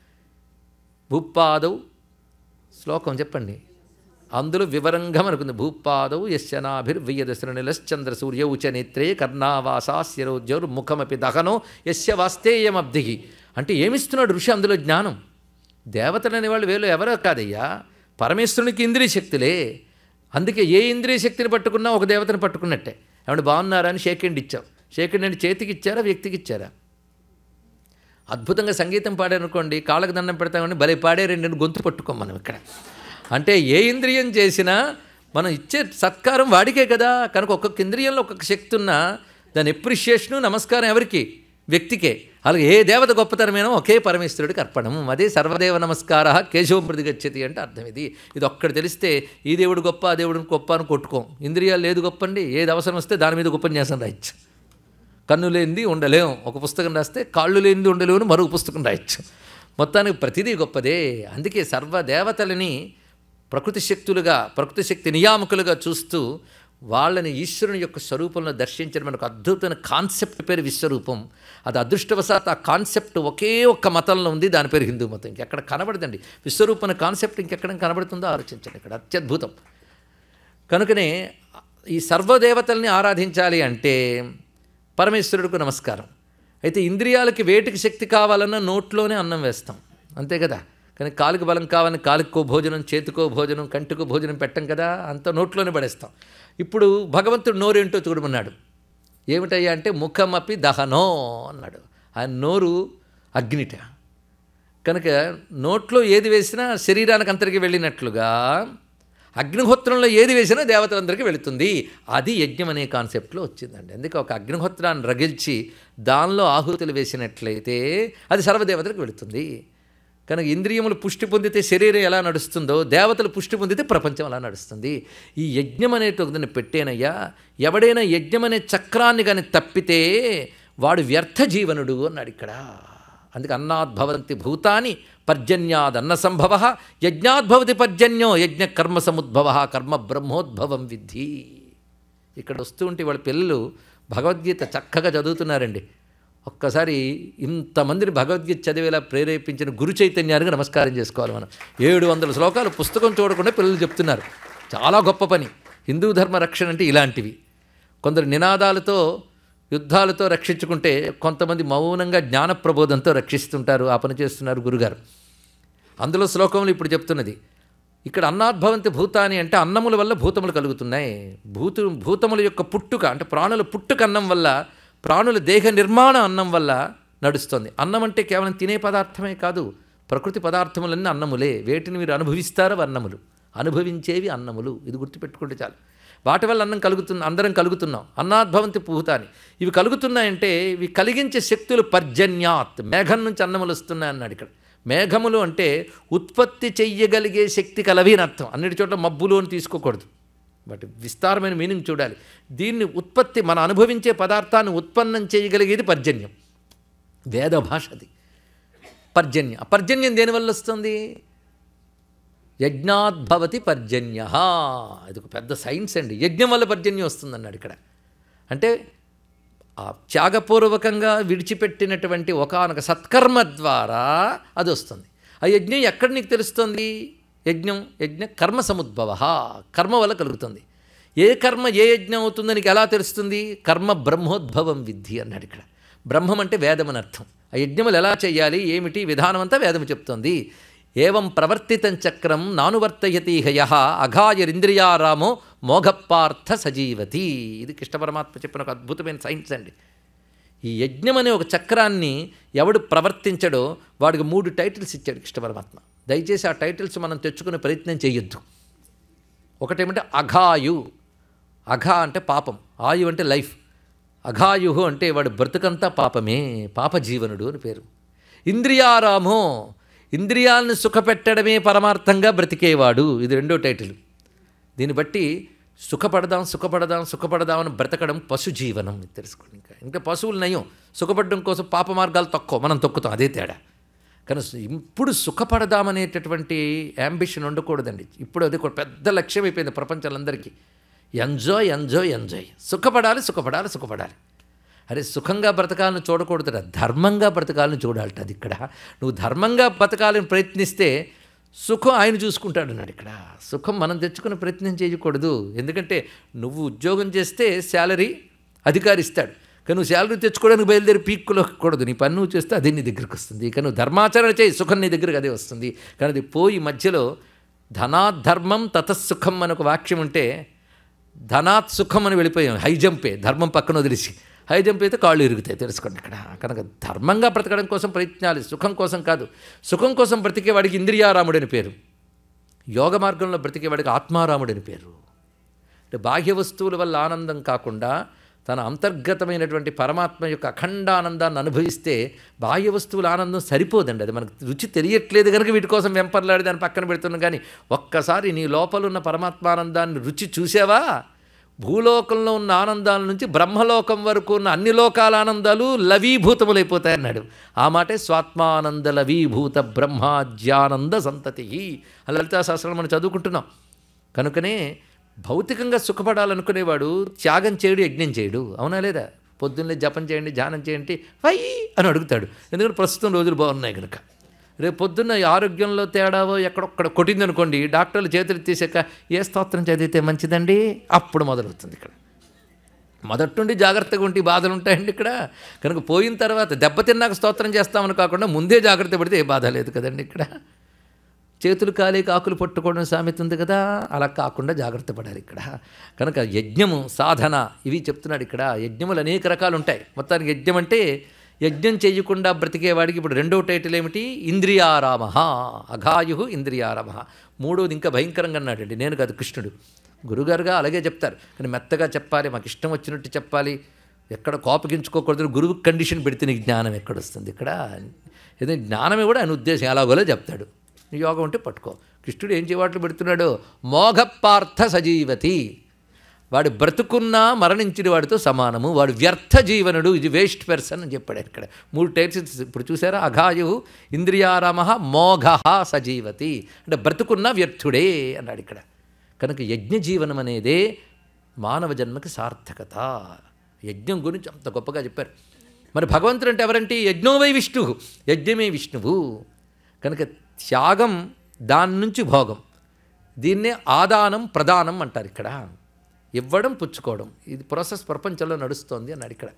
భూపాదౌ శ్లోకం చెప్పండి అందులో వివరంగా మనకుంది భూపాదౌ యశ్యనాభిర్వియదశ్ర నిలశ్చంద్ర సూర్యౌ చ నేత్రే కర్ణావాసాస్యరోజ్యోర్ ముఖమపి దహనో యస్య వాస్తేయమబ్ధి అంటే ఏమిస్తున్నాడు ఋషి అందులో జ్ఞానం దేవతలు అనేవాళ్ళు వేలు ఎవరో కాదయ్యా పరమేశ్వరునికి ఇంద్రియ శక్తులే అందుకే ఏ ఇంద్రియ శక్తిని పట్టుకున్నా ఒక దేవతను పట్టుకున్నట్టే ఏమంటే బాగున్నారా అని షేక్ హ్యాండ్ ఇచ్చాం షేక్ హ్యాండ్ అంటే చేతికి ఇచ్చారా వ్యక్తికి ఇచ్చారా అద్భుతంగా సంగీతం పాడారనుకోండి కాళ్ళకు దండం పెడతామని భలే పాడే రెండు గొంతు పట్టుకోం మనం ఇక్కడ అంటే ఏ ఇంద్రియం చేసినా మనం ఇచ్చే సత్కారం వాడికే కదా కనుక ఒక్కొక్క ఇంద్రియంలో ఒక్కొక్క శక్తి ఉన్నా దాని ఎప్రిషియేషను నమస్కారం ఎవరికి వ్యక్తికే అలాగే ఏ దేవత గొప్పతనమైనా ఒకే పరమేశ్వరుడికి అర్పణం అదే సర్వదేవ నమస్కార కేశవం మృది గచ్చతి అంటే అర్థం ఇది ఇది ఒక్కటి తెలిస్తే ఈ దేవుడు గొప్ప ఆ దేవుడు గొప్ప అని కొట్టుకోం ఇంద్రియాలు ఏది గొప్ప అండి ఏది అవసరం వస్తే దాని మీద ఉపన్యాసం రాయొచ్చు కన్ను లేనిది ఉండలేం ఒక పుస్తకం రాస్తే కాళ్ళు లేనిది ఉండలేవు అని మరొక పుస్తకం రాయొచ్చు మొత్తానికి ప్రతిదీ గొప్పదే అందుకే సర్వదేవతలని ప్రకృతి శక్తులుగా ప్రకృతి శక్తి నియామకులుగా చూస్తూ వాళ్ళని ఈశ్వరుని యొక్క స్వరూపంలో దర్శించడం మనకు అద్భుతమైన కాన్సెప్ట్ పేరు విశ్వరూపం అది అదృష్టవశాత్ ఆ కాన్సెప్ట్ ఒకే ఒక్క మతంలో ఉంది దాని పేరు హిందూ మతం ఇంకెక్కడ కనబడదండి విశ్వరూపం అనే కాన్సెప్ట్ ఇంకెక్కడ కనబడుతుందో ఆలోచించండి ఇక్కడ అత్యద్భుతం కనుకనే ఈ సర్వదేవతల్ని ఆరాధించాలి అంటే పరమేశ్వరుడికి నమస్కారం అయితే ఇంద్రియాలకి వేటికి శక్తి కావాలన్నా నోట్లోనే అన్నం వేస్తాం అంతే కదా కానీ కాలుకి బలం కావాలని కాలుకో భోజనం చేతికో భోజనం కంటికో భోజనం పెట్టం కదా అంత నోట్లోనే పడేస్తాం ఇప్పుడు భగవంతుడు నోరేంటో చూడమన్నాడు ఏమిటయ్యా అంటే ముఖమపి దహనో అన్నాడు ఆ నోరు అగ్నిట కనుక నోట్లో ఏది వేసినా శరీరానికి అంతరికి వెళ్ళినట్లుగా అగ్నిహోత్రంలో ఏది వేసినా దేవతలందరికీ వెళుతుంది అది యజ్ఞం అనే కాన్సెప్ట్లో వచ్చిందండి అందుకే ఒక అగ్నిహోత్రాన్ని రగిల్చి దానిలో ఆహుతులు వేసినట్లయితే అది సర్వదేవతలకు వెళుతుంది కనుక ఇంద్రియములు పుష్టి పొందితే శరీరం ఎలా నడుస్తుందో దేవతలు పుష్టి పొందితే ప్రపంచం అలా నడుస్తుంది ఈ యజ్ఞం అనేటువంటి పెట్టేనయ్యా ఎవడైనా యజ్ఞం అనే చక్రాన్ని కానీ తప్పితే వాడు వ్యర్థ జీవనుడు అన్నాడు ఇక్కడ అందుకే అన్నాద్భవంతి భూతాని పర్జన్యాదన్న సంభవ యజ్ఞాద్భవతి పర్జన్యో యజ్ఞ కర్మ సముద్భవ కర్మ బ్రహ్మోద్భవం విద్ధి ఇక్కడ వస్తూ ఉంటే వాళ్ళ పిల్లలు భగవద్గీత చక్కగా చదువుతున్నారండి ఒక్కసారి ఇంతమందిని భగవద్గీత చదివేలా ప్రేరేపించిన గురు చైతన్యానికి నమస్కారం చేసుకోవాలి మనం ఏడు వందల శ్లోకాలు పుస్తకం చూడకుండా పిల్లలు చెప్తున్నారు చాలా గొప్ప పని హిందూ ధర్మ రక్షణ అంటే ఇలాంటివి కొందరు నినాదాలతో యుద్ధాలతో రక్షించుకుంటే కొంతమంది మౌనంగా జ్ఞాన ప్రబోధంతో రక్షిస్తుంటారు ఆ పని చేస్తున్నారు గురుగారు అందులో శ్లోకంలో ఇప్పుడు చెప్తున్నది ఇక్కడ అన్నాద్భవంతి భూతాని అంటే అన్నముల వల్ల భూతములు కలుగుతున్నాయి భూతు భూతముల యొక్క పుట్టుక అంటే ప్రాణుల పుట్టుక అన్నం వల్ల ప్రాణుల దేహ నిర్మాణ అన్నం వల్ల నడుస్తుంది అన్నం అంటే కేవలం తినే పదార్థమే కాదు ప్రకృతి పదార్థములన్నీ అన్నములే వేటిని మీరు అనుభవిస్తారో అన్నములు అనుభవించేవి అన్నములు ఇది గుర్తుపెట్టుకుంటే చాలు వాటి వల్ల అన్నం కలుగుతున్న అందరం కలుగుతున్నాం అన్నాద్భవంతి పూతాని ఇవి కలుగుతున్నాయంటే ఇవి కలిగించే శక్తులు పర్జన్యాత్ మేఘం నుంచి అన్నములు వస్తున్నాయి అన్నాడు ఇక్కడ మేఘములు అంటే ఉత్పత్తి చెయ్యగలిగే శక్తి కలవి అని అర్థం అన్నిటి చోట్ల మబ్బులు అని తీసుకోకూడదు బట్ విస్తారమైన మీనింగ్ చూడాలి దీన్ని ఉత్పత్తి మన అనుభవించే పదార్థాన్ని ఉత్పన్నం చేయగలిగేది పర్జన్యం వేద భాష అది పర్జన్యం ఆ పర్జన్యం దేనివల్ల వస్తుంది యజ్ఞాద్భవతి పర్జన్య ఇది ఒక పెద్ద సైన్స్ అండి యజ్ఞం వల్ల పర్జన్యం వస్తుంది అన్నాడు ఇక్కడ అంటే ఆ త్యాగపూర్వకంగా విడిచిపెట్టినటువంటి ఒకనొక సత్కర్మ ద్వారా అది వస్తుంది ఆ యజ్ఞం ఎక్కడ నీకు తెలుస్తుంది యజ్ఞం యజ్ఞ కర్మ సముద్భవ కర్మ వల్ల కలుగుతుంది ఏ కర్మ ఏ యజ్ఞం అవుతుందో నీకు ఎలా తెలుస్తుంది కర్మ బ్రహ్మోద్భవం విద్ధి అన్నాడు ఇక్కడ బ్రహ్మం అంటే వేదం అని అర్థం ఆ యజ్ఞములు ఎలా చేయాలి ఏమిటి విధానం అంతా వేదం చెప్తోంది ఏవం ప్రవర్తితం చక్రం నానువర్తయతి హయ అఘాయరింద్రియారామో మోఘపార్థ సజీవతి ఇది కృష్ణ పరమాత్మ చెప్పిన ఒక అద్భుతమైన సైన్స్ అండి ఈ యజ్ఞం అనే ఒక చక్రాన్ని ఎవడు ప్రవర్తించడో వాడికి మూడు టైటిల్స్ ఇచ్చాడు కృష్ణ పరమాత్మ దయచేసి ఆ టైటిల్స్ మనం తెచ్చుకునే ప్రయత్నం చేయొద్దు ఒకటేమంటే అఘాయు అఘ అంటే పాపం ఆయు అంటే లైఫ్ అఘాయు అంటే వాడు బ్రతుకంతా పాపమే పాపజీవనుడు అని పేరు ఇంద్రియారామో ఇంద్రియాలను సుఖపెట్టడమే పరమార్థంగా బ్రతికేవాడు ఇది రెండో టైటిల్ దీన్ని బట్టి సుఖపడదాం సుఖపడదాం సుఖపడదాం అని బ్రతకడం పశు జీవనం ఇది తెలుసుకోండి ఇంకా ఇంకా పశువులు నయం సుఖపడడం కోసం పాప మార్గాలు తక్కువ మనం తొక్కుతాం అదే తేడా కానీ ఇప్పుడు సుఖపడదామనేటటువంటి యాంబిషన్ ఉండకూడదండి ఇప్పుడు అది ఒక పెద్ద లక్ష్యం అయిపోయింది ప్రపంచాలందరికీ ఎంజాయ్ ఎంజాయ్ ఎంజాయ్ సుఖపడాలి సుఖపడాలి సుఖపడాలి అరే సుఖంగా బ్రతకాలని చూడకూడదురా ధర్మంగా బ్రతకాలని చూడాలట అది ఇక్కడ నువ్వు ధర్మంగా బ్రతకాలని ప్రయత్నిస్తే సుఖం ఆయన చూసుకుంటాడు అన్నాడు ఇక్కడ సుఖం మనం తెచ్చుకునే ప్రయత్నం చేయకూడదు ఎందుకంటే నువ్వు ఉద్యోగం చేస్తే శాలరీ అధికారి ఇస్తాడు కానీ నువ్వు శాలరీ తెచ్చుకోవడానికి బయలుదేరి పీక్కులో కూడదు నీ పని నువ్వు చేస్తే అది నీ దగ్గరికి వస్తుంది కానీ నువ్వు ధర్మాచరణ చేయి సుఖం నీ దగ్గరికి అదే వస్తుంది కానీ అది పోయి మధ్యలో ధనాధర్మం తతసుఖం అని ఒక వాక్యం ఉంటే ధనాత్ సుఖం అని వెళ్ళిపోయాం హై జంపే ధర్మం పక్కన వదిలేసి హై జంప్ అయితే కాళ్ళు ఇరుగుతాయి తెలుసుకోండి ఇక్కడ కనుక ధర్మంగా బ్రతకడం కోసం ప్రయత్నాలు సుఖం కోసం కాదు సుఖం కోసం బ్రతికేవాడికి ఇంద్రియారాముడని పేరు యోగ మార్గంలో బ్రతికేవాడికి ఆత్మారాముడని పేరు అంటే బాహ్య వస్తువుల వల్ల ఆనందం కాకుండా తన అంతర్గతమైనటువంటి పరమాత్మ యొక్క అఖండ ఆనందాన్ని అనుభవిస్తే బాహ్య వస్తువుల ఆనందం సరిపోదండి అది మనకు రుచి తెలియట్లేదు కనుక వీటి కోసం వెంపర్లాడి దాన్ని పక్కన పెడుతున్నాం కానీ ఒక్కసారి నీ లోపల ఉన్న పరమాత్మానందాన్ని రుచి చూసావా భూలోకంలో ఉన్న ఆనందాల నుంచి బ్రహ్మలోకం వరకు ఉన్న అన్ని లోకాల ఆనందాలు లవీభూతములైపోతాయన్నాడు ఆ మాటే స్వాత్మానంద లవీభూత బ్రహ్మాజ్యానంద సంతతి ఆ లలితా శాస్త్రం మనం చదువుకుంటున్నాం కనుకనే భౌతికంగా సుఖపడాలనుకునేవాడు త్యాగం చేయడు యజ్ఞం చేయడు అవునా లేదా పొద్దున్నే జపం చేయండి ధ్యానం చేయండి వై అని అడుగుతాడు ఎందుకంటే ప్రస్తుతం రోజులు బాగున్నాయి కనుక రేపు పొద్దున్న ఈ ఆరోగ్యంలో తేడావో ఎక్కడొక్కడ కొట్టిందనుకోండి డాక్టర్లు చేతులు తీసాక ఏ స్తోత్రం చదివితే మంచిదండి అప్పుడు మొదలవుతుంది ఇక్కడ మొదటి నుండి జాగ్రత్తగా ఉంటే ఈ బాధలు ఉంటాయండి ఇక్కడ కనుక పోయిన తర్వాత దెబ్బతిన్నాక స్తోత్రం చేస్తామని కాకుండా ముందే జాగ్రత్త పడితే ఏ బాధ లేదు కదండి ఇక్కడ చేతులు కాలి ఆకులు పట్టుకోవడం సామెత ఉంది కదా అలా కాకుండా జాగ్రత్త పడాలి ఇక్కడ కనుక యజ్ఞము సాధన ఇవి చెప్తున్నాడు ఇక్కడ యజ్ఞములు అనేక రకాలు ఉంటాయి మొత్తానికి యజ్ఞం అంటే యజ్ఞం చేయకుండా బ్రతికేవాడికి ఇప్పుడు రెండో టైటిల్ ఏమిటి ఇంద్రియారామ అఘాయు ఇంద్రియారామ మూడోది ఇంకా భయంకరంగా అన్నాడండి నేను కాదు కృష్ణుడు గురుగారుగా అలాగే చెప్తారు కానీ మెత్తగా చెప్పాలి మాకు ఇష్టం వచ్చినట్టు చెప్పాలి ఎక్కడ కోపగించుకోకూడదు గురువు కండిషన్ పెడితే నీకు జ్ఞానం ఎక్కడొస్తుంది ఇక్కడ ఏదో జ్ఞానమే కూడా ఆయన ఉద్దేశం ఎలాగోలో చెప్తాడు యోగం ఉంటే పట్టుకో కృష్ణుడు ఏం చేయవాట్లు పెడుతున్నాడు మోఘపార్థ సజీవతి వాడు బ్రతుకున్నా మరణించిన వాడితో సమానము వాడు వ్యర్థ జీవనుడు ఇది వేస్ట్ పర్సన్ అని చెప్పాడు ఇక్కడ మూడు టైప్స్ ఇప్పుడు చూసారా అఘాయు ఇంద్రియారామ మోఘ సజీవతి అంటే బ్రతుకున్న వ్యర్థుడే అన్నాడు ఇక్కడ కనుక యజ్ఞ జీవనం అనేదే మానవ జన్మకి సార్థకత యజ్ఞం గురించి అంత గొప్పగా చెప్పారు మరి భగవంతుడు అంటే ఎవరంటే యజ్ఞోవై విష్ణువు యజ్ఞమే విష్ణువు కనుక త్యాగం దాని నుంచి భోగం దీన్నే ఆదానం ప్రదానం అంటారు ఇక్కడ ఇవ్వడం పుచ్చుకోవడం ఇది ప్రాసెస్ ప్రపంచంలో నడుస్తోంది అన్నాడు ఇక్కడ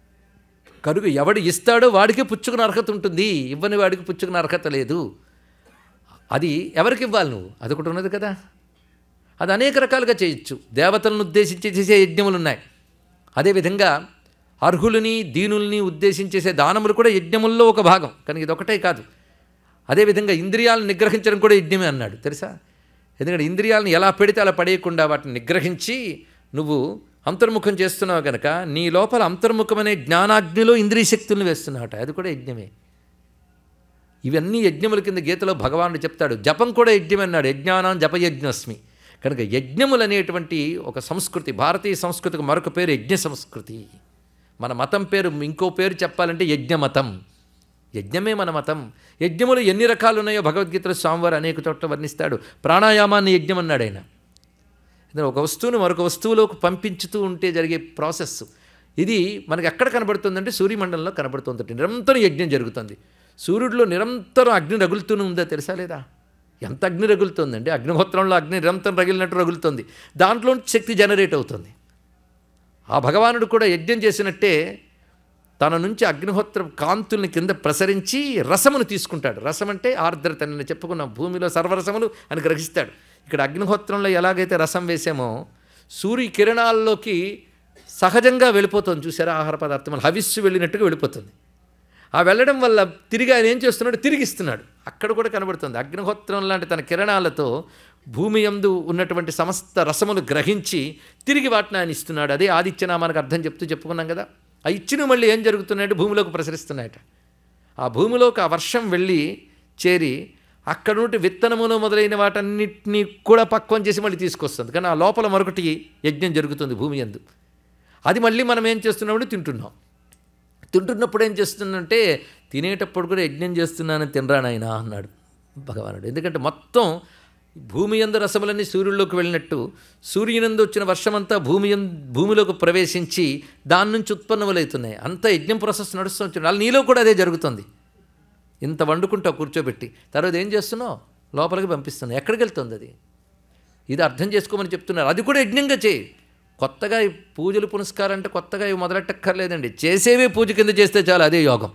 కనుక ఎవడు ఇస్తాడో వాడికి పుచ్చుకున్న అర్హత ఉంటుంది ఇవ్వని వాడికి పుచ్చుకున్న అర్హత లేదు అది ఎవరికి ఇవ్వాలి నువ్వు అది ఒకటి ఉన్నది కదా అది అనేక రకాలుగా చేయొచ్చు దేవతలను ఉద్దేశించి చేసే యజ్ఞములు ఉన్నాయి అదేవిధంగా అర్హులని దీనుల్ని ఉద్దేశించేసే దానములు కూడా యజ్ఞముల్లో ఒక భాగం కానీ ఇది ఒకటే కాదు అదేవిధంగా ఇంద్రియాలను నిగ్రహించడం కూడా యజ్ఞమే అన్నాడు తెలుసా ఎందుకంటే ఇంద్రియాలను ఎలా పెడితే అలా పడేయకుండా వాటిని నిగ్రహించి నువ్వు అంతర్ముఖం చేస్తున్నావు కనుక నీ లోపల అంతర్ముఖమనే జ్ఞానాగ్నిలో ఇంద్రియ శక్తులను వేస్తున్నావుట అది కూడా యజ్ఞమే ఇవన్నీ యజ్ఞముల కింద గీతలో భగవానుడు చెప్తాడు జపం కూడా యజ్ఞం అన్నాడు యజ్ఞానం జపయజ్ఞస్మి కనుక యజ్ఞములు అనేటువంటి ఒక సంస్కృతి భారతీయ సంస్కృతికి మరొక పేరు యజ్ఞ సంస్కృతి మన మతం పేరు ఇంకో పేరు చెప్పాలంటే యజ్ఞమతం యజ్ఞమే మన మతం యజ్ఞములు ఎన్ని రకాలు ఉన్నాయో భగవద్గీతలో స్వామివారు అనేక చోట్ల వర్ణిస్తాడు ప్రాణాయామాన్ని యజ్ఞం అన్నాడు ఆయన ఎందుకంటే ఒక వస్తువును మరొక వస్తువులోకి పంపించుతూ ఉంటే జరిగే ప్రాసెస్ ఇది మనకి ఎక్కడ కనబడుతుందంటే సూర్యమండలంలో కనబడుతుంది నిరంతరం యజ్ఞం జరుగుతుంది సూర్యుడిలో నిరంతరం అగ్ని రగులుతూనే ఉందో తెలుసా లేదా ఎంత అగ్ని రగులుతుందండి అగ్నిహోత్రంలో అగ్ని నిరంతరం రగిలినట్టు రగులుతుంది దాంట్లో శక్తి జనరేట్ అవుతుంది ఆ భగవానుడు కూడా యజ్ఞం చేసినట్టే తన నుంచి అగ్నిహోత్ర కాంతుల్ని కింద ప్రసరించి రసమును తీసుకుంటాడు రసం అంటే ఆర్ద్రత నేను చెప్పుకున్నాం భూమిలో సర్వరసములు అని గ్రహిస్తాడు ఇక్కడ అగ్నిహోత్రంలో ఎలాగైతే రసం వేసామో సూర్య కిరణాల్లోకి సహజంగా వెళ్ళిపోతుంది చూసారా ఆహార పదార్థం హవిస్సు వెళ్ళినట్టుగా వెళ్ళిపోతుంది ఆ వెళ్ళడం వల్ల తిరిగి ఆయన ఏం చేస్తున్నాడు తిరిగి ఇస్తున్నాడు అక్కడ కూడా కనబడుతుంది అగ్నిహోత్రం లాంటి తన కిరణాలతో భూమి యందు ఉన్నటువంటి సమస్త రసములు గ్రహించి తిరిగి వాటిని ఆయన ఇస్తున్నాడు అదే ఆదిత్యనామానికి అర్థం చెప్తూ చెప్పుకున్నాం కదా ఆ ఇచ్చిన మళ్ళీ ఏం జరుగుతున్నాయంటే భూమిలోకి ప్రసరిస్తున్నాయట ఆ భూమిలోకి ఆ వర్షం వెళ్ళి చేరి అక్కడ నుండి విత్తనములు మొదలైన వాటన్నిటినీ కూడా పక్వం చేసి మళ్ళీ తీసుకొస్తుంది కానీ ఆ లోపల మరొకటి యజ్ఞం జరుగుతుంది భూమి యందు అది మళ్ళీ మనం ఏం చేస్తున్నామంటే తింటున్నాం తింటున్నప్పుడు ఏం చేస్తుందంటే తినేటప్పుడు కూడా యజ్ఞం చేస్తున్నానని తినరా నాయనా అన్నాడు భగవానుడు ఎందుకంటే మొత్తం భూమి యందు రసములన్నీ సూర్యుల్లోకి వెళ్ళినట్టు సూర్యునందు వచ్చిన వర్షమంతా భూమి యం- భూమిలోకి ప్రవేశించి దాని నుంచి ఉత్పన్నములవుతున్నాయి అంత యజ్ఞం ప్రాసెస్ నడుస్తుంది అలా నీలో కూడా అదే జరుగుతుంది ఇంత వండుకుంటావు కూర్చోబెట్టి తర్వాత ఏం చేస్తున్నావు లోపలికి పంపిస్తున్నావు ఎక్కడికి వెళ్తుంది అది ఇది అర్థం చేసుకోమని చెప్తున్నారు అది కూడా యజ్ఞంగా చేయి కొత్తగా ఈ పూజలు పునస్కారం అంటే కొత్తగా ఇవి మొదలెట్టక్కర్లేదండి చేసేవే పూజ కింద చేస్తే చాలు అదే యోగం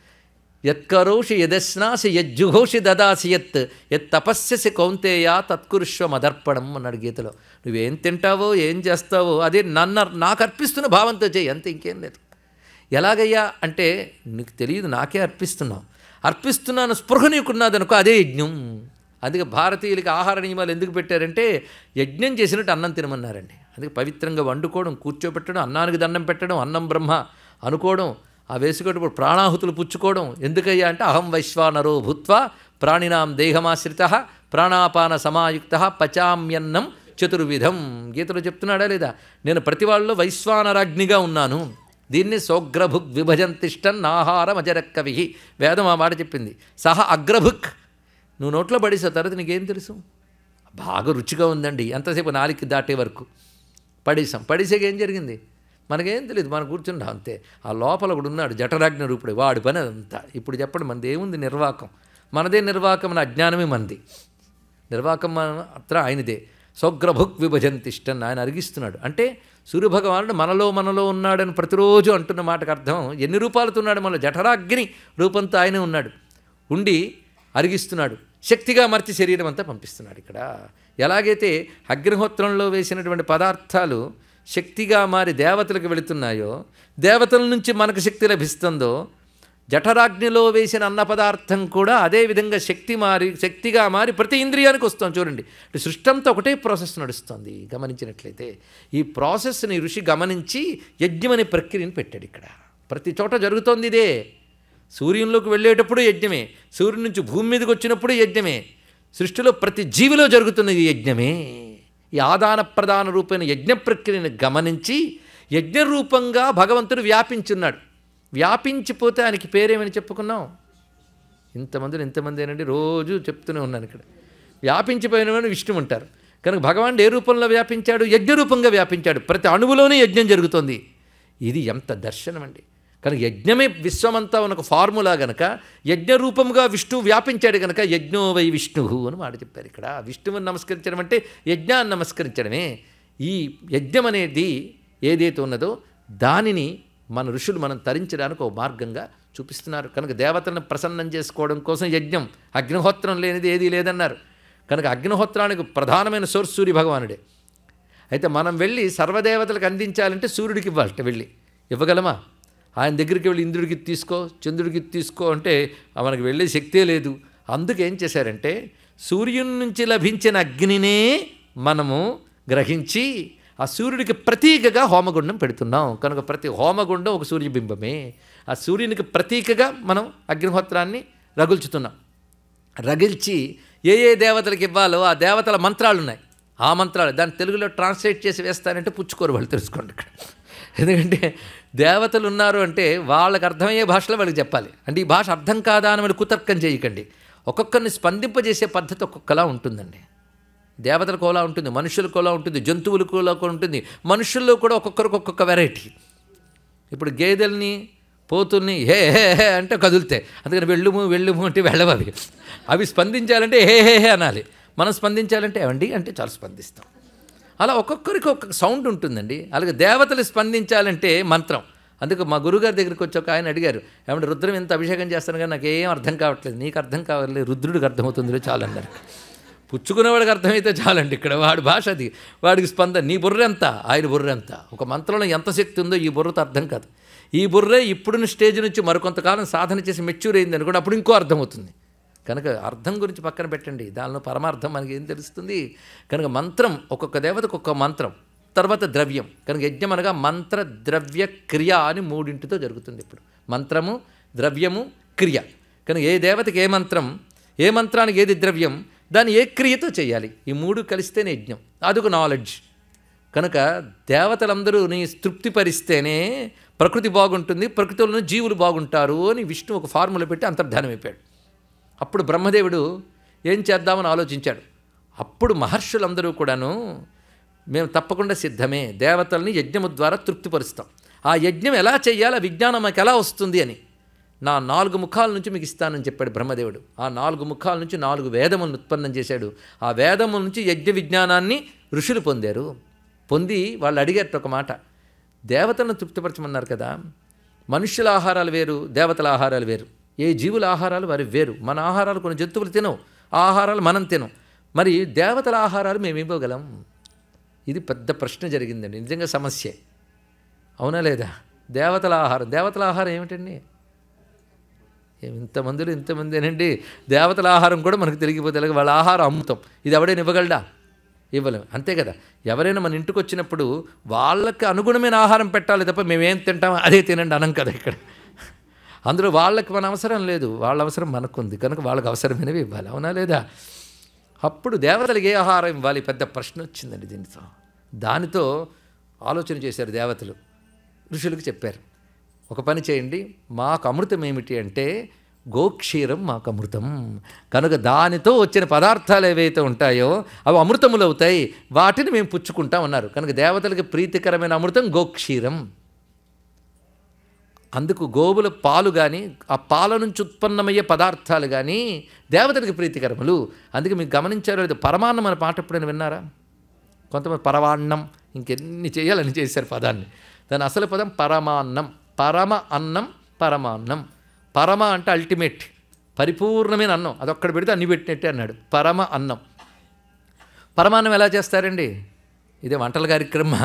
యత్కరోషి యదశ్నాసి యజ్జుఘోషి దదాసి యత్ యత్ తపస్యసి కౌంతేయ తత్కురుష్వ మదర్పణం అన్నాడు గీతలో నువ్వేం తింటావో ఏం చేస్తావో అదే నన్ను నాకు అర్పిస్తున్న భావంతో చేయి అంతే ఇంకేం లేదు ఎలాగయ్యా అంటే నీకు తెలియదు నాకే అర్పిస్తున్నావు అర్పిస్తున్నాను స్పృహ నీకున్నదనుకో అదే యజ్ఞం అందుకే భారతీయులకి ఆహార నియమాలు ఎందుకు పెట్టారంటే యజ్ఞం చేసినట్టు అన్నం తినమన్నారండి అందుకే పవిత్రంగా వండుకోవడం కూర్చోబెట్టడం అన్నానికి దండం పెట్టడం అన్నం బ్రహ్మ అనుకోవడం ఆ వేసుకునేటప్పుడు ప్రాణాహుతులు పుచ్చుకోవడం ఎందుకయ్యా అంటే అహం వైశ్వానరో భూత్వా ప్రాణినాం దేహమాశ్రిత ప్రాణాపాన సమాయుక్త పచామ్యన్నం చతుర్విధం గీతలో చెప్తున్నాడా లేదా నేను ప్రతి వాళ్ళలో వైశ్వానరాగ్నిగా ఉన్నాను దీన్ని సోగ్రభుక్ విభజంతిష్టన్ ఆహారం అజరక్కవి వేదం ఆ మాట చెప్పింది సహ అగ్రభుక్ నువ్వు నోట్లో పడేసావు తర్వాత నీకేం తెలుసు బాగా రుచిగా ఉందండి ఎంతసేపు నాలుగు దాటే వరకు పడేసాం పడేసాక ఏం జరిగింది మనకేం తెలియదు మనం కూర్చుంటాం అంతే ఆ లోపల ఒకడు ఉన్నాడు జఠరాగ్ని రూపుడు వాడి పని అదంతా ఇప్పుడు చెప్పండి మనది ఏముంది నిర్వాకం మనదే నిర్వాకం అనే అజ్ఞానమే మనది నిర్వాకం మాత్రం ఆయనదే సౌగ్రభుక్ విభజంతిష్టన్ ఆయన అరిగిస్తున్నాడు అంటే సూర్యభగవానుడు మనలో మనలో ఉన్నాడని ప్రతిరోజు అంటున్న మాటకు అర్థం ఎన్ని రూపాలతో ఉన్నాడు మన జఠరాగ్ని రూపంతో ఆయనే ఉన్నాడు ఉండి అరిగిస్తున్నాడు శక్తిగా మర్చి శరీరం అంతా పంపిస్తున్నాడు ఇక్కడ ఎలాగైతే అగ్నిహోత్రంలో వేసినటువంటి పదార్థాలు శక్తిగా మారి దేవతలకు వెళుతున్నాయో దేవతల నుంచి మనకు శక్తి లభిస్తుందో జఠరాగ్నిలో వేసిన అన్న పదార్థం కూడా అదే విధంగా శక్తి మారి శక్తిగా మారి ప్రతి ఇంద్రియానికి వస్తాం చూడండి అంటే సృష్టంతో ఒకటే ప్రాసెస్ నడుస్తుంది గమనించినట్లయితే ఈ ప్రాసెస్ని ఋషి గమనించి యజ్ఞం అనే ప్రక్రియను పెట్టాడు ఇక్కడ ప్రతి చోట జరుగుతోంది ఇదే సూర్యునిలోకి వెళ్ళేటప్పుడు యజ్ఞమే సూర్యుని నుంచి భూమి మీదకి వచ్చినప్పుడు యజ్ఞమే సృష్టిలో ప్రతి జీవిలో జరుగుతున్నది ఈ యజ్ఞమే ఈ ఆదాన ప్రదాన రూపైన యజ్ఞ ప్రక్రియను గమనించి యజ్ఞ రూపంగా భగవంతుడు వ్యాపించున్నాడు వ్యాపించిపోతే ఆయనకి పేరేమని చెప్పుకున్నాం ఇంతమందిని ఇంతమంది ఏనండి రోజు చెప్తూనే ఉన్నాను ఇక్కడ వ్యాపించిపోయిన వాడిని విష్ణువు అంటారు కనుక భగవానుడు ఏ రూపంలో వ్యాపించాడు యజ్ఞ రూపంగా వ్యాపించాడు ప్రతి అణువులోనే యజ్ఞం జరుగుతోంది ఇది ఎంత దర్శనం అండి కనుక యజ్ఞమే విశ్వమంతా ఉన్న ఒక ఫార్ములా గనక యజ్ఞ రూపంగా విష్ణువు వ్యాపించాడు గనక యజ్ఞో వై విష్ణువు అని మాట చెప్పారు ఇక్కడ విష్ణువుని నమస్కరించడం అంటే యజ్ఞాన్ని నమస్కరించడమే ఈ యజ్ఞం అనేది ఏదైతే ఉన్నదో దానిని మన ఋషులు మనం తరించడానికి ఒక మార్గంగా చూపిస్తున్నారు కనుక దేవతలను ప్రసన్నం చేసుకోవడం కోసం యజ్ఞం అగ్నిహోత్రం లేనిది ఏదీ లేదన్నారు కనుక అగ్నిహోత్రానికి ప్రధానమైన సోర్స్ సూర్య భగవానుడే అయితే మనం వెళ్ళి సర్వదేవతలకు అందించాలంటే సూర్యుడికి ఇవ్వాలట వెళ్ళి ఇవ్వగలమా ఆయన దగ్గరికి వెళ్ళి ఇంద్రుడికి తీసుకో చంద్రుడికి తీసుకో అంటే మనకు వెళ్ళే శక్తే లేదు అందుకు ఏం చేశారంటే సూర్యుని నుంచి లభించిన అగ్నినే మనము గ్రహించి ఆ సూర్యుడికి ప్రతీకగా హోమగుండం పెడుతున్నాం కనుక ప్రతి హోమగుండం ఒక సూర్యబింబమే ఆ సూర్యునికి ప్రతీకగా మనం అగ్నిహోత్రాన్ని రగుల్చుతున్నాం రగిల్చి ఏ ఏ దేవతలకు ఇవ్వాలో ఆ దేవతల మంత్రాలు ఉన్నాయి ఆ మంత్రాలు దాన్ని తెలుగులో ట్రాన్స్లేట్ చేసి వేస్తానంటే పుచ్చుకోరు వాళ్ళు తెలుసుకోండి ఇక్కడ ఎందుకంటే దేవతలు ఉన్నారు అంటే వాళ్ళకి అర్థమయ్యే భాషలో వాళ్ళకి చెప్పాలి అంటే ఈ భాష అర్థం కాదా అని వాళ్ళు కుతర్కం చేయకండి ఒక్కొక్కరిని స్పందింపజేసే పద్ధతి ఒక్కొక్కలా ఉంటుందండి దేవతలకు ఒకలా ఉంటుంది మనుషులకు ఒకలా ఉంటుంది జంతువులకు ఒకలా ఉంటుంది మనుషుల్లో కూడా ఒక్కొక్కరికి ఒక్కొక్క వెరైటీ ఇప్పుడు గేదెల్ని పోతుల్ని హే హే హే అంటే కదులుతాయి అందుకని వెళ్ళుము వెళ్ళుము అంటే వెళ్ళవు అవి అవి స్పందించాలంటే హే హే హే అనాలి మనం స్పందించాలంటే ఏమండి అంటే చాలా స్పందిస్తాం అలా ఒక్కొక్కరికి ఒక్కొక్క సౌండ్ ఉంటుందండి అలాగే దేవతలు స్పందించాలంటే మంత్రం అందుకు మా గురుగారి దగ్గరికి వచ్చి ఒక ఆయన అడిగారు ఏమంటే రుద్రం ఎంత అభిషేకం చేస్తాను కానీ నాకు ఏం అర్థం కావట్లేదు నీకు అర్థం కావాలి రుద్రుడికి అర్థమవుతుందిలే చాలు అన్నారు పుచ్చుకునేవాడికి అర్థమైతే చాలండి ఇక్కడ వాడి భాష అది వాడికి స్పందన నీ బుర్ర ఎంత ఆయన బుర్ర ఎంత ఒక మంత్రంలో ఎంత శక్తి ఉందో ఈ బుర్రతో అర్థం కాదు ఈ బుర్రే ఇప్పుడున్న స్టేజ్ నుంచి మరికొంతకాలం సాధన చేసి మెచ్యూర్ అయింది అనుకోండి అప్పుడు ఇంకో అర్థం అవుతుంది కనుక అర్థం గురించి పక్కన పెట్టండి దానిలో పరమార్థం మనకి ఏం తెలుస్తుంది కనుక మంత్రం ఒక్కొక్క దేవతకు ఒక్కొక్క మంత్రం తర్వాత ద్రవ్యం కనుక యజ్ఞం అనగా మంత్ర ద్రవ్య క్రియ అని మూడింటితో జరుగుతుంది ఇప్పుడు మంత్రము ద్రవ్యము క్రియ కనుక ఏ దేవతకి ఏ మంత్రం ఏ మంత్రానికి ఏది ద్రవ్యం దాన్ని ఏ క్రియతో చేయాలి ఈ మూడు కలిస్తేనే యజ్ఞం అదొక నాలెడ్జ్ కనుక దేవతలందరూ నీ తృప్తిపరిస్తేనే ప్రకృతి బాగుంటుంది ప్రకృతిలో జీవులు బాగుంటారు అని విష్ణు ఒక ఫార్ములా పెట్టి అంతర్ధానం అయిపోయాడు అప్పుడు బ్రహ్మదేవుడు ఏం చేద్దామని ఆలోచించాడు అప్పుడు మహర్షులందరూ కూడాను మేము తప్పకుండా సిద్ధమే దేవతల్ని యజ్ఞము ద్వారా తృప్తిపరుస్తాం ఆ యజ్ఞం ఎలా చేయాలో ఆ విజ్ఞానం మాకు ఎలా వస్తుంది అని నా నాలుగు ముఖాల నుంచి మీకు ఇస్తానని చెప్పాడు బ్రహ్మదేవుడు ఆ నాలుగు ముఖాల నుంచి నాలుగు వేదములను ఉత్పన్నం చేశాడు ఆ వేదముల నుంచి యజ్ఞ విజ్ఞానాన్ని ఋషులు పొందారు పొంది వాళ్ళు అడిగారు ఒక మాట దేవతలను తృప్తిపరచమన్నారు కదా మనుష్యుల ఆహారాలు వేరు దేవతల ఆహారాలు వేరు ఏ జీవుల ఆహారాలు వారి వేరు మన ఆహారాలు కొన్ని జంతువులు తినవు ఆ ఆహారాలు మనం తినం మరి దేవతల ఆహారాలు మేము ఇవ్వగలం ఇది పెద్ద ప్రశ్న జరిగిందండి నిజంగా సమస్య అవునా లేదా దేవతల ఆహారం దేవతల ఆహారం ఏమిటండి ఏం ఇంతమందిలో ఇంతమందేనండి దేవతల ఆహారం కూడా మనకు తిరిగిపోతే ఎలాగ వాళ్ళ ఆహారం అమ్ముతాం ఇది ఎవడైనా ఇవ్వగలడా ఇవ్వలేం అంతే కదా ఎవరైనా మన ఇంటికి వచ్చినప్పుడు వాళ్ళకి అనుగుణమైన ఆహారం పెట్టాలి తప్ప మేమేం తింటామో అదే తినండి అనం కదా ఇక్కడ అందులో వాళ్ళకి మన అవసరం లేదు వాళ్ళ అవసరం మనకుంది కనుక వాళ్ళకి అవసరమైనవి ఇవ్వాలి అవునా లేదా అప్పుడు దేవతలకు ఏ ఆహారం ఇవ్వాలి పెద్ద ప్రశ్న వచ్చిందండి దీనితో దానితో ఆలోచన చేశారు దేవతలు ఋషులకు చెప్పారు ఒక పని చేయండి మాకు అమృతం ఏమిటి అంటే గోక్షీరం మాకు అమృతం కనుక దానితో వచ్చిన పదార్థాలు ఏవైతే ఉంటాయో అవి అమృతములు అవుతాయి వాటిని మేము పుచ్చుకుంటాం అన్నారు కనుక దేవతలకు ప్రీతికరమైన అమృతం గోక్షీరం అందుకు గోవుల పాలు కానీ ఆ పాల నుంచి ఉత్పన్నమయ్యే పదార్థాలు కానీ దేవతలకు ప్రీతికరములు అందుకే మీకు గమనించారో లేదు పరమాన్నం అనే పాట ఎప్పుడైనా విన్నారా కొంతమంది పరమాన్నం ఇంకెన్ని చేయాలని చేశారు పదాన్ని దాని అసలు పదం పరమాన్నం పరమ అన్నం పరమాన్నం పరమ అంటే అల్టిమేట్ పరిపూర్ణమైన అన్నం అదొక్కడ పెడితే అన్ని పెట్టినట్టే అన్నాడు పరమ అన్నం పరమాన్నం ఎలా చేస్తారండి ఇదే వంటల కార్యక్రమ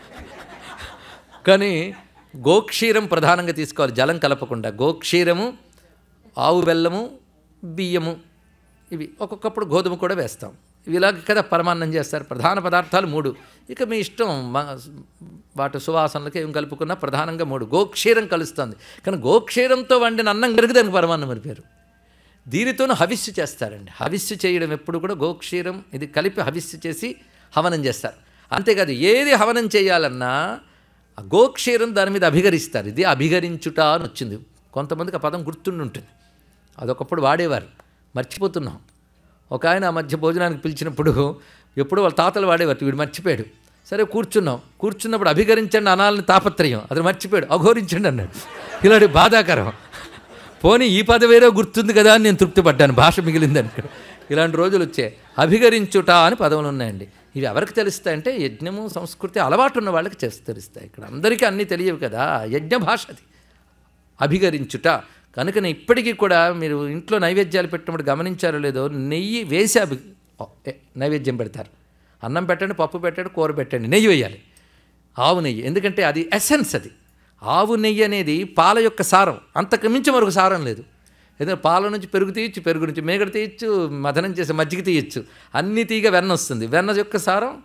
కానీ గోక్షీరం ప్రధానంగా తీసుకోవాలి జలం కలపకుండా గోక్షీరము ఆవు బెల్లము బియ్యము ఇవి ఒక్కొక్కప్పుడు గోధుమ కూడా వేస్తాం ఇవి ఇలాగ కదా పరమాన్నం చేస్తారు ప్రధాన పదార్థాలు మూడు ఇక మీ ఇష్టం మా- వాటి సువాసనలకి ఏం కలుపుకున్నా ప్రధానంగా మూడు గోక్షీరం కలుస్తుంది కానీ గోక్షీరంతో వండిన అన్నం కనుక దానికి పరమాన్నం అని పేరు దీనితోనూ హవిస్సు చేస్తారండి హవిస్సు చేయడం ఎప్పుడు కూడా గోక్షీరం ఇది కలిపి హవిస్సు చేసి హవనం చేస్తారు అంతేకాదు ఏది హవనం చేయాలన్నా ఆ గోక్షీరం దాని మీద అభిగరిస్తారు ఇది అభిగరించుట అని వచ్చింది కొంతమందికి ఆ పదం గుర్తుండి ఉంటుంది అదొకప్పుడు వాడేవారు మర్చిపోతున్నాం ఒక ఆయన ఆ మధ్య భోజనానికి పిలిచినప్పుడు ఎప్పుడు వాళ్ళ తాతలు వాడేవారు వీడు మర్చిపోయాడు సరే కూర్చున్నాం కూర్చున్నప్పుడు అభిగరించండి అనాలని తాపత్రయం అది మర్చిపోయాడు అఘోరించండి అన్నాడు ఇలాంటి బాధాకరం పోనీ ఈ పదవేరో గుర్తుంది కదా అని నేను తృప్తి పడ్డాను భాష మిగిలిందని ఇక్కడ ఇలాంటి రోజులు వచ్చాయి అభిగరించుట అని పదవులు ఉన్నాయండి ఇవి ఎవరికి తెలుస్తాయంటే యజ్ఞము సంస్కృతి అలవాటు ఉన్న వాళ్ళకి చేసి తెలుస్తాయి ఇక్కడ అందరికీ అన్నీ తెలియవు కదా యజ్ఞ భాష అది అభిగరించుట కనుకనే ఇప్పటికీ కూడా మీరు ఇంట్లో నైవేద్యాలు పెట్టినప్పుడు గమనించారో లేదో నెయ్యి వేసి అభి ఓ, ఏ, నైవేద్యం పెడతారు అన్నం పెట్టండి పప్పు పెట్టండి కూర పెట్టండి నెయ్యి వేయాలి ఆవు నెయ్యి ఎందుకంటే అది ఎసెన్స్ అది ఆవు నెయ్యి అనేది పాల యొక్క సారం అంతకు మించి మరొక సారం లేదు ఏదైనా పాల నుంచి పెరుగు తీయచ్చు పెరుగు నుంచి మేగడ తీయచ్చు మదనం చేసి మజ్జిగ తీయచ్చు అన్ని తీగ వెన్న వస్తుంది వెన్న యొక్క సారం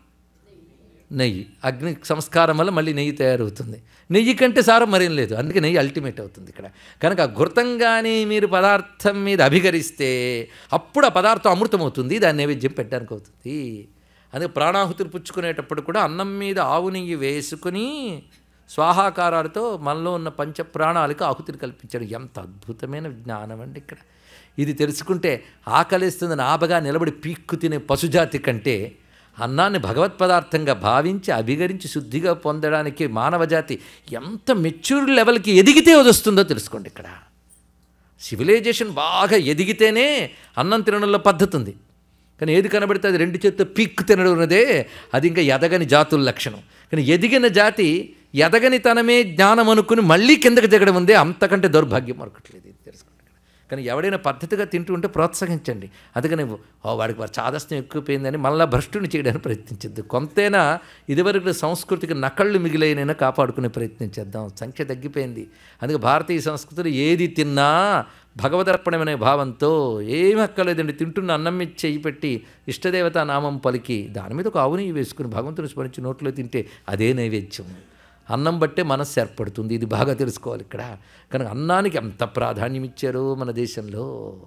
నెయ్యి అగ్ని సంస్కారం వల్ల మళ్ళీ నెయ్యి తయారవుతుంది నెయ్యి కంటే సారం మరేం లేదు అందుకే నెయ్యి అల్టిమేట్ అవుతుంది ఇక్కడ కనుక ఘృతంగానే మీరు పదార్థం మీద అభిగరిస్తే అప్పుడు ఆ పదార్థం అమృతం అవుతుంది దాన్ని నైవేద్యం పెట్టడానికి అవుతుంది అందుకే ప్రాణాహుతులు పుచ్చుకునేటప్పుడు కూడా అన్నం మీద ఆవు నెయ్యి వేసుకుని స్వాహాకారాలతో మనలో ఉన్న పంచ ప్రాణాలకు ఆహుతిని కల్పించాడు ఎంత అద్భుతమైన జ్ఞానం అండి ఇక్కడ ఇది తెలుసుకుంటే ఆకలిస్తుంది నాబగా నిలబడి పీక్కు తినే పశుజాతి కంటే అన్నాన్ని భగవత్ పదార్థంగా భావించి అభిగరించి శుద్ధిగా పొందడానికి మానవజాతి ఎంత మెచ్యూర్ లెవెల్కి ఎదిగితే అది వస్తుందో తెలుసుకోండి ఇక్కడ సివిలైజేషన్ బాగా ఎదిగితేనే అన్నం తినడంలో పద్ధతి ఉంది కానీ ఏది కనబడితే అది రెండు చేత్తో పీక్కు తినడం ఉన్నదే అది ఇంకా ఎదగని జాతుల లక్షణం కానీ ఎదిగిన జాతి ఎదగని తనమే జ్ఞానం అనుకుని మళ్ళీ కిందకి దిగడం ఉందే అంతకంటే దౌర్భాగ్యం మరొకట్లేదు ఇది తెలుసుకోండి కానీ ఎవడైనా పద్ధతిగా తింటూ ఉంటే ప్రోత్సహించండి అందుకని ఓ వాడికి వారి చాదస్యం ఎక్కువైపోయిందని మళ్ళీ భ్రష్టుని చేయడానికి ప్రయత్నించద్దు కొంతైనా ఇదివరకు సంస్కృతికి నకళ్ళు మిగిలైనైనా కాపాడుకునే ప్రయత్నం చేద్దాం సంఖ్య తగ్గిపోయింది అందుకే భారతీయ సంస్కృతిలో ఏది తిన్నా భగవదర్పణమనే భావంతో ఏమి అక్కర్లేదండి తింటున్న అన్నం మీద చేయి పెట్టి ఇష్టదేవత నామం పలికి దాని మీద ఒక ఆవుని వేసుకుని భగవంతుని స్మరించి నోట్లో తింటే అదే నైవేద్యం అన్నం బట్టే మనస్సు ఏర్పడుతుంది ఇది బాగా తెలుసుకోవాలి ఇక్కడ కనుక అన్నానికి ఎంత ప్రాధాన్యం ఇచ్చారో మన దేశంలో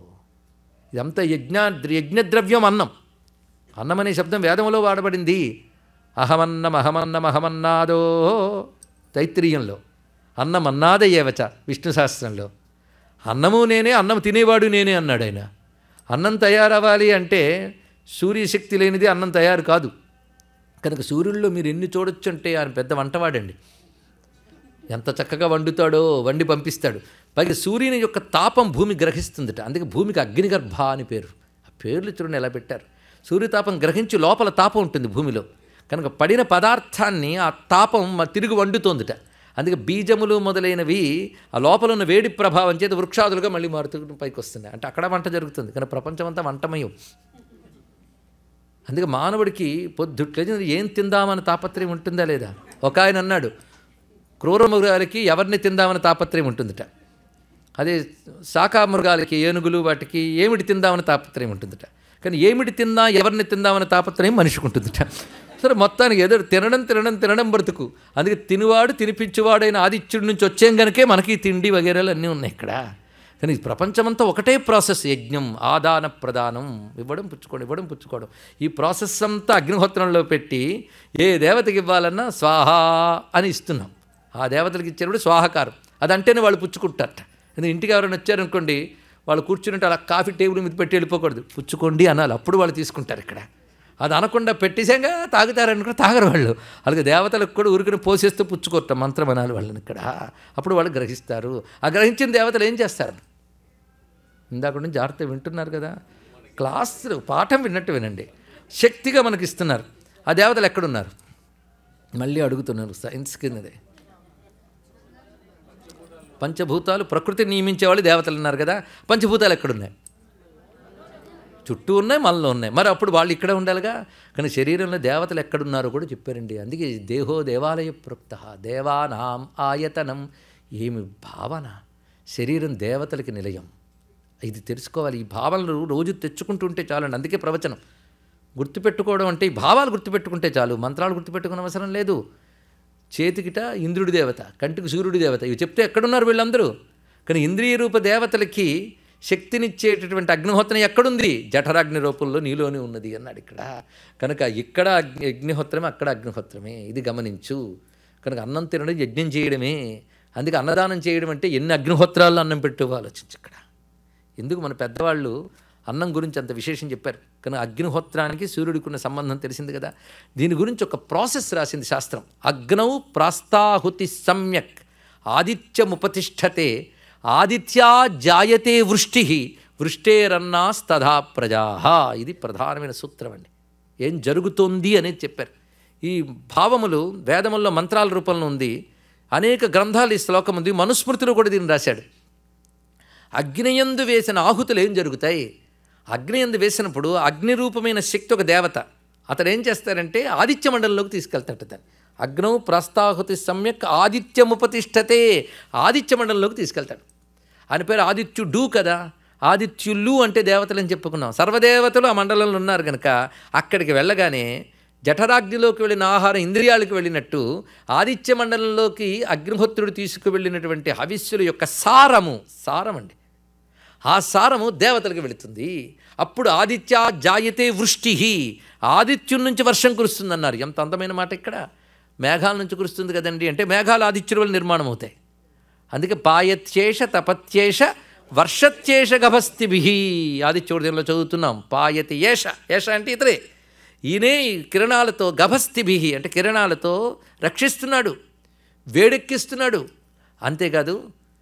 ఇదంతా యజ్ఞ యజ్ఞద్రవ్యం అన్నం అన్నం అనే శబ్దం వేదంలో వాడబడింది అహమన్నం అహమన్నం అహమన్నాదో తైత్రీయంలో అన్నం అన్నాదయ్యేవచ విష్ణు శాస్త్రంలో అన్నము నేనే అన్నం తినేవాడు నేనే అన్నాడు ఆయన అన్నం తయారవ్వాలి అంటే సూర్యశక్తి లేనిది అన్నం తయారు కాదు కనుక సూర్యుల్లో మీరు ఎన్ని చూడొచ్చు అంటే ఆయన పెద్ద వంటవాడండి ఎంత చక్కగా వండుతాడో వండి పంపిస్తాడు పైగా సూర్యుని యొక్క తాపం భూమి గ్రహిస్తుందట అందుకే భూమికి అగ్నిగర్భ అని పేరు ఆ పేర్లు చూడండి ఎలా పెట్టారు సూర్యతాపం గ్రహించి లోపల తాపం ఉంటుంది భూమిలో కనుక పడిన పదార్థాన్ని ఆ తాపం మ- తిరిగి వండుతోందిట అందుకే బీజములు మొదలైనవి ఆ లోపల ఉన్న వేడి ప్రభావం చేత వృక్షాదులుగా మళ్ళీ మారుతూ పైకి వస్తున్నాయి అంటే అక్కడ వంట జరుగుతుంది కానీ ప్రపంచం అంతా వంటమయం అందుకే మానవుడికి పొద్దుట్లేదు ఏం తిందామని తాపత్రయం ఉంటుందా లేదా ఒక ఆయన అన్నాడు క్రూర మృగాలకి ఎవరిని తిందామని తాపత్రయం ఉంటుందట అదే శాఖా మృగాలకి ఏనుగులు వాటికి ఏమిటి తిందామని తాపత్రయం ఉంటుందట కానీ ఏమిటి తిందా ఎవరిని తిందామని తాపత్రయం మనిషికి ఉంటుందట సరే మొత్తానికి ఏదో తినడం తినడం తినడం బ్రతుకు అందుకే తినివాడు తినిపించువాడైన ఆదిత్యుడి నుంచి వచ్చేం కనుకే మనకి తిండి వగేరాలు అన్నీ ఉన్నాయి ఇక్కడ కానీ ఈ ప్రపంచమంతా ఒకటే ప్రాసెస్ యజ్ఞం ఆదాన ప్రదానం ఇవ్వడం పుచ్చుకోవడం ఇవ్వడం పుచ్చుకోవడం ఈ ప్రాసెస్ అంతా అగ్నిహోత్రంలో పెట్టి ఏ దేవతకి ఇవ్వాలన్నా స్వాహ అని ఇస్తున్నాం ఆ దేవతలకు ఇచ్చేటప్పుడు స్వాహకారం అదంటేనే వాళ్ళు పుచ్చుకుంటారట ఎందుకంటే ఇంటికి ఎవరైనా వచ్చారనుకోండి వాళ్ళు కూర్చుంటే అలా కాఫీ టేబుల్ మీద పెట్టి వెళ్ళిపోకూడదు పుచ్చుకోండి అనాలి అప్పుడు వాళ్ళు తీసుకుంటారు ఇక్కడ అది అనకుండా పెట్టేసాక తాగుతారనుకుంటే తాగరు వాళ్ళు అలాగే దేవతలకు కూడా ఊరికని పోసేస్తూ పుచ్చుకోరట మంత్రం అనాలి వాళ్ళని ఇక్కడ అప్పుడు వాళ్ళు గ్రహిస్తారు ఆ గ్రహించిన దేవతలు ఏం చేస్తారు ఇందాక నుంచి జాగ్రత్త వింటున్నారు కదా క్లాస్ పాఠం విన్నట్టు వినండి శక్తిగా మనకి ఇస్తున్నారు ఆ దేవతలు ఎక్కడున్నారు మళ్ళీ అడుగుతున్నారు సైన్స్ కిందదే పంచభూతాలు ప్రకృతి నియమించే వాళ్ళు దేవతలు ఉన్నారు కదా పంచభూతాలు ఎక్కడున్నాయి చుట్టూ ఉన్నాయి మనలో ఉన్నాయి మరి అప్పుడు వాళ్ళు ఇక్కడ ఉండాలిగా కానీ శరీరంలో దేవతలు ఎక్కడున్నారో కూడా చెప్పారండి అందుకే దేహో దేవాలయ ప్రోక్త దేవానాం ఆయతనం ఏమి భావన శరీరం దేవతలకి నిలయం ఇది తెలుసుకోవాలి ఈ భావనలు రోజు తెచ్చుకుంటూ ఉంటే చాలండి అందుకే ప్రవచనం గుర్తుపెట్టుకోవడం అంటే ఈ భావాలు గుర్తుపెట్టుకుంటే చాలు మంత్రాలు గుర్తుపెట్టుకునే అవసరం లేదు చేతికిట ఇంద్రుడి దేవత కంటికి సూర్యుడి దేవత ఇవి చెప్తే ఎక్కడున్నారు వీళ్ళందరూ కానీ ఇంద్రియ రూప దేవతలకి శక్తినిచ్చేటటువంటి అగ్నిహోత్రం ఎక్కడుంది జఠరాగ్ని రూపంలో నీలోనే ఉన్నది అన్నాడు ఇక్కడ కనుక ఇక్కడ అగ్ని అగ్నిహోత్రమే అక్కడ అగ్నిహోత్రమే ఇది గమనించు కనుక అన్నం తినడం యజ్ఞం చేయడమే అందుకే అన్నదానం చేయడం అంటే ఎన్ని అగ్నిహోత్రాల్లో అన్నం పెట్టు ఆలోచించు ఇక్కడ ఎందుకు మన పెద్దవాళ్ళు అన్నం గురించి అంత విశేషం చెప్పారు కానీ అగ్నిహోత్రానికి సూర్యుడికి ఉన్న సంబంధం తెలిసింది కదా దీని గురించి ఒక ప్రాసెస్ రాసింది శాస్త్రం అగ్నౌ ప్రాస్తాహుతి సమ్యక్ ఆదిత్యముపతిష్టతే ఆదిత్యా జాయతే వృష్టి వృష్టేరన్నాస్తథా ప్రజా ఇది ప్రధానమైన సూత్రం అండి ఏం జరుగుతోంది అనేది చెప్పారు ఈ భావములు వేదముల్లో మంత్రాల రూపంలో ఉంది అనేక గ్రంథాలు ఈ శ్లోకం ఉంది మనుస్మృతిలో కూడా దీన్ని రాశాడు అగ్నియందు వేసిన ఆహుతులు ఏం జరుగుతాయి అగ్నియందు వేసినప్పుడు అగ్ని రూపమైన శక్తి ఒక దేవత అతడు ఏం చేస్తారంటే ఆదిత్య మండలంలోకి తీసుకెళ్తాడు దాన్ని అగ్నౌ ప్రస్తాహుతి సమ్యక్ ఆదిత్యముపతిష్టతే ఆదిత్య మండలంలోకి తీసుకెళ్తాడు ఆయన పేరు ఆదిత్యుడు కదా ఆదిత్యులు అంటే దేవతలని చెప్పుకున్నాం సర్వదేవతలు ఆ మండలంలో ఉన్నారు కనుక అక్కడికి వెళ్ళగానే జఠరాగ్నిలోకి వెళ్ళిన ఆహారం ఇంద్రియాలకు వెళ్ళినట్టు ఆదిత్య మండలంలోకి అగ్నిహోత్రుడు తీసుకువెళ్ళినటువంటి హవిస్సుల యొక్క సారము సారం అండి ఆ సారము దేవతలకు వెళుతుంది అప్పుడు ఆదిత్య జాయతే వృష్టి ఆదిత్యుడి నుంచి వర్షం కురుస్తుందన్నారు ఎంత అందమైన మాట ఇక్కడ మేఘాల నుంచి కురుస్తుంది కదండి అంటే మేఘాలు ఆదిత్యుల వల్ల నిర్మాణం అవుతాయి అందుకే పాయత్యేష తపత్యేష వర్షత్యేష గభస్తిభి ఆదిత్యోదయంలో చదువుతున్నాం పాయతి ఏష ఏష అంటే ఇతరే ఈయనే ఈ కిరణాలతో గభస్తిభి అంటే కిరణాలతో రక్షిస్తున్నాడు వేడెక్కిస్తున్నాడు అంతేకాదు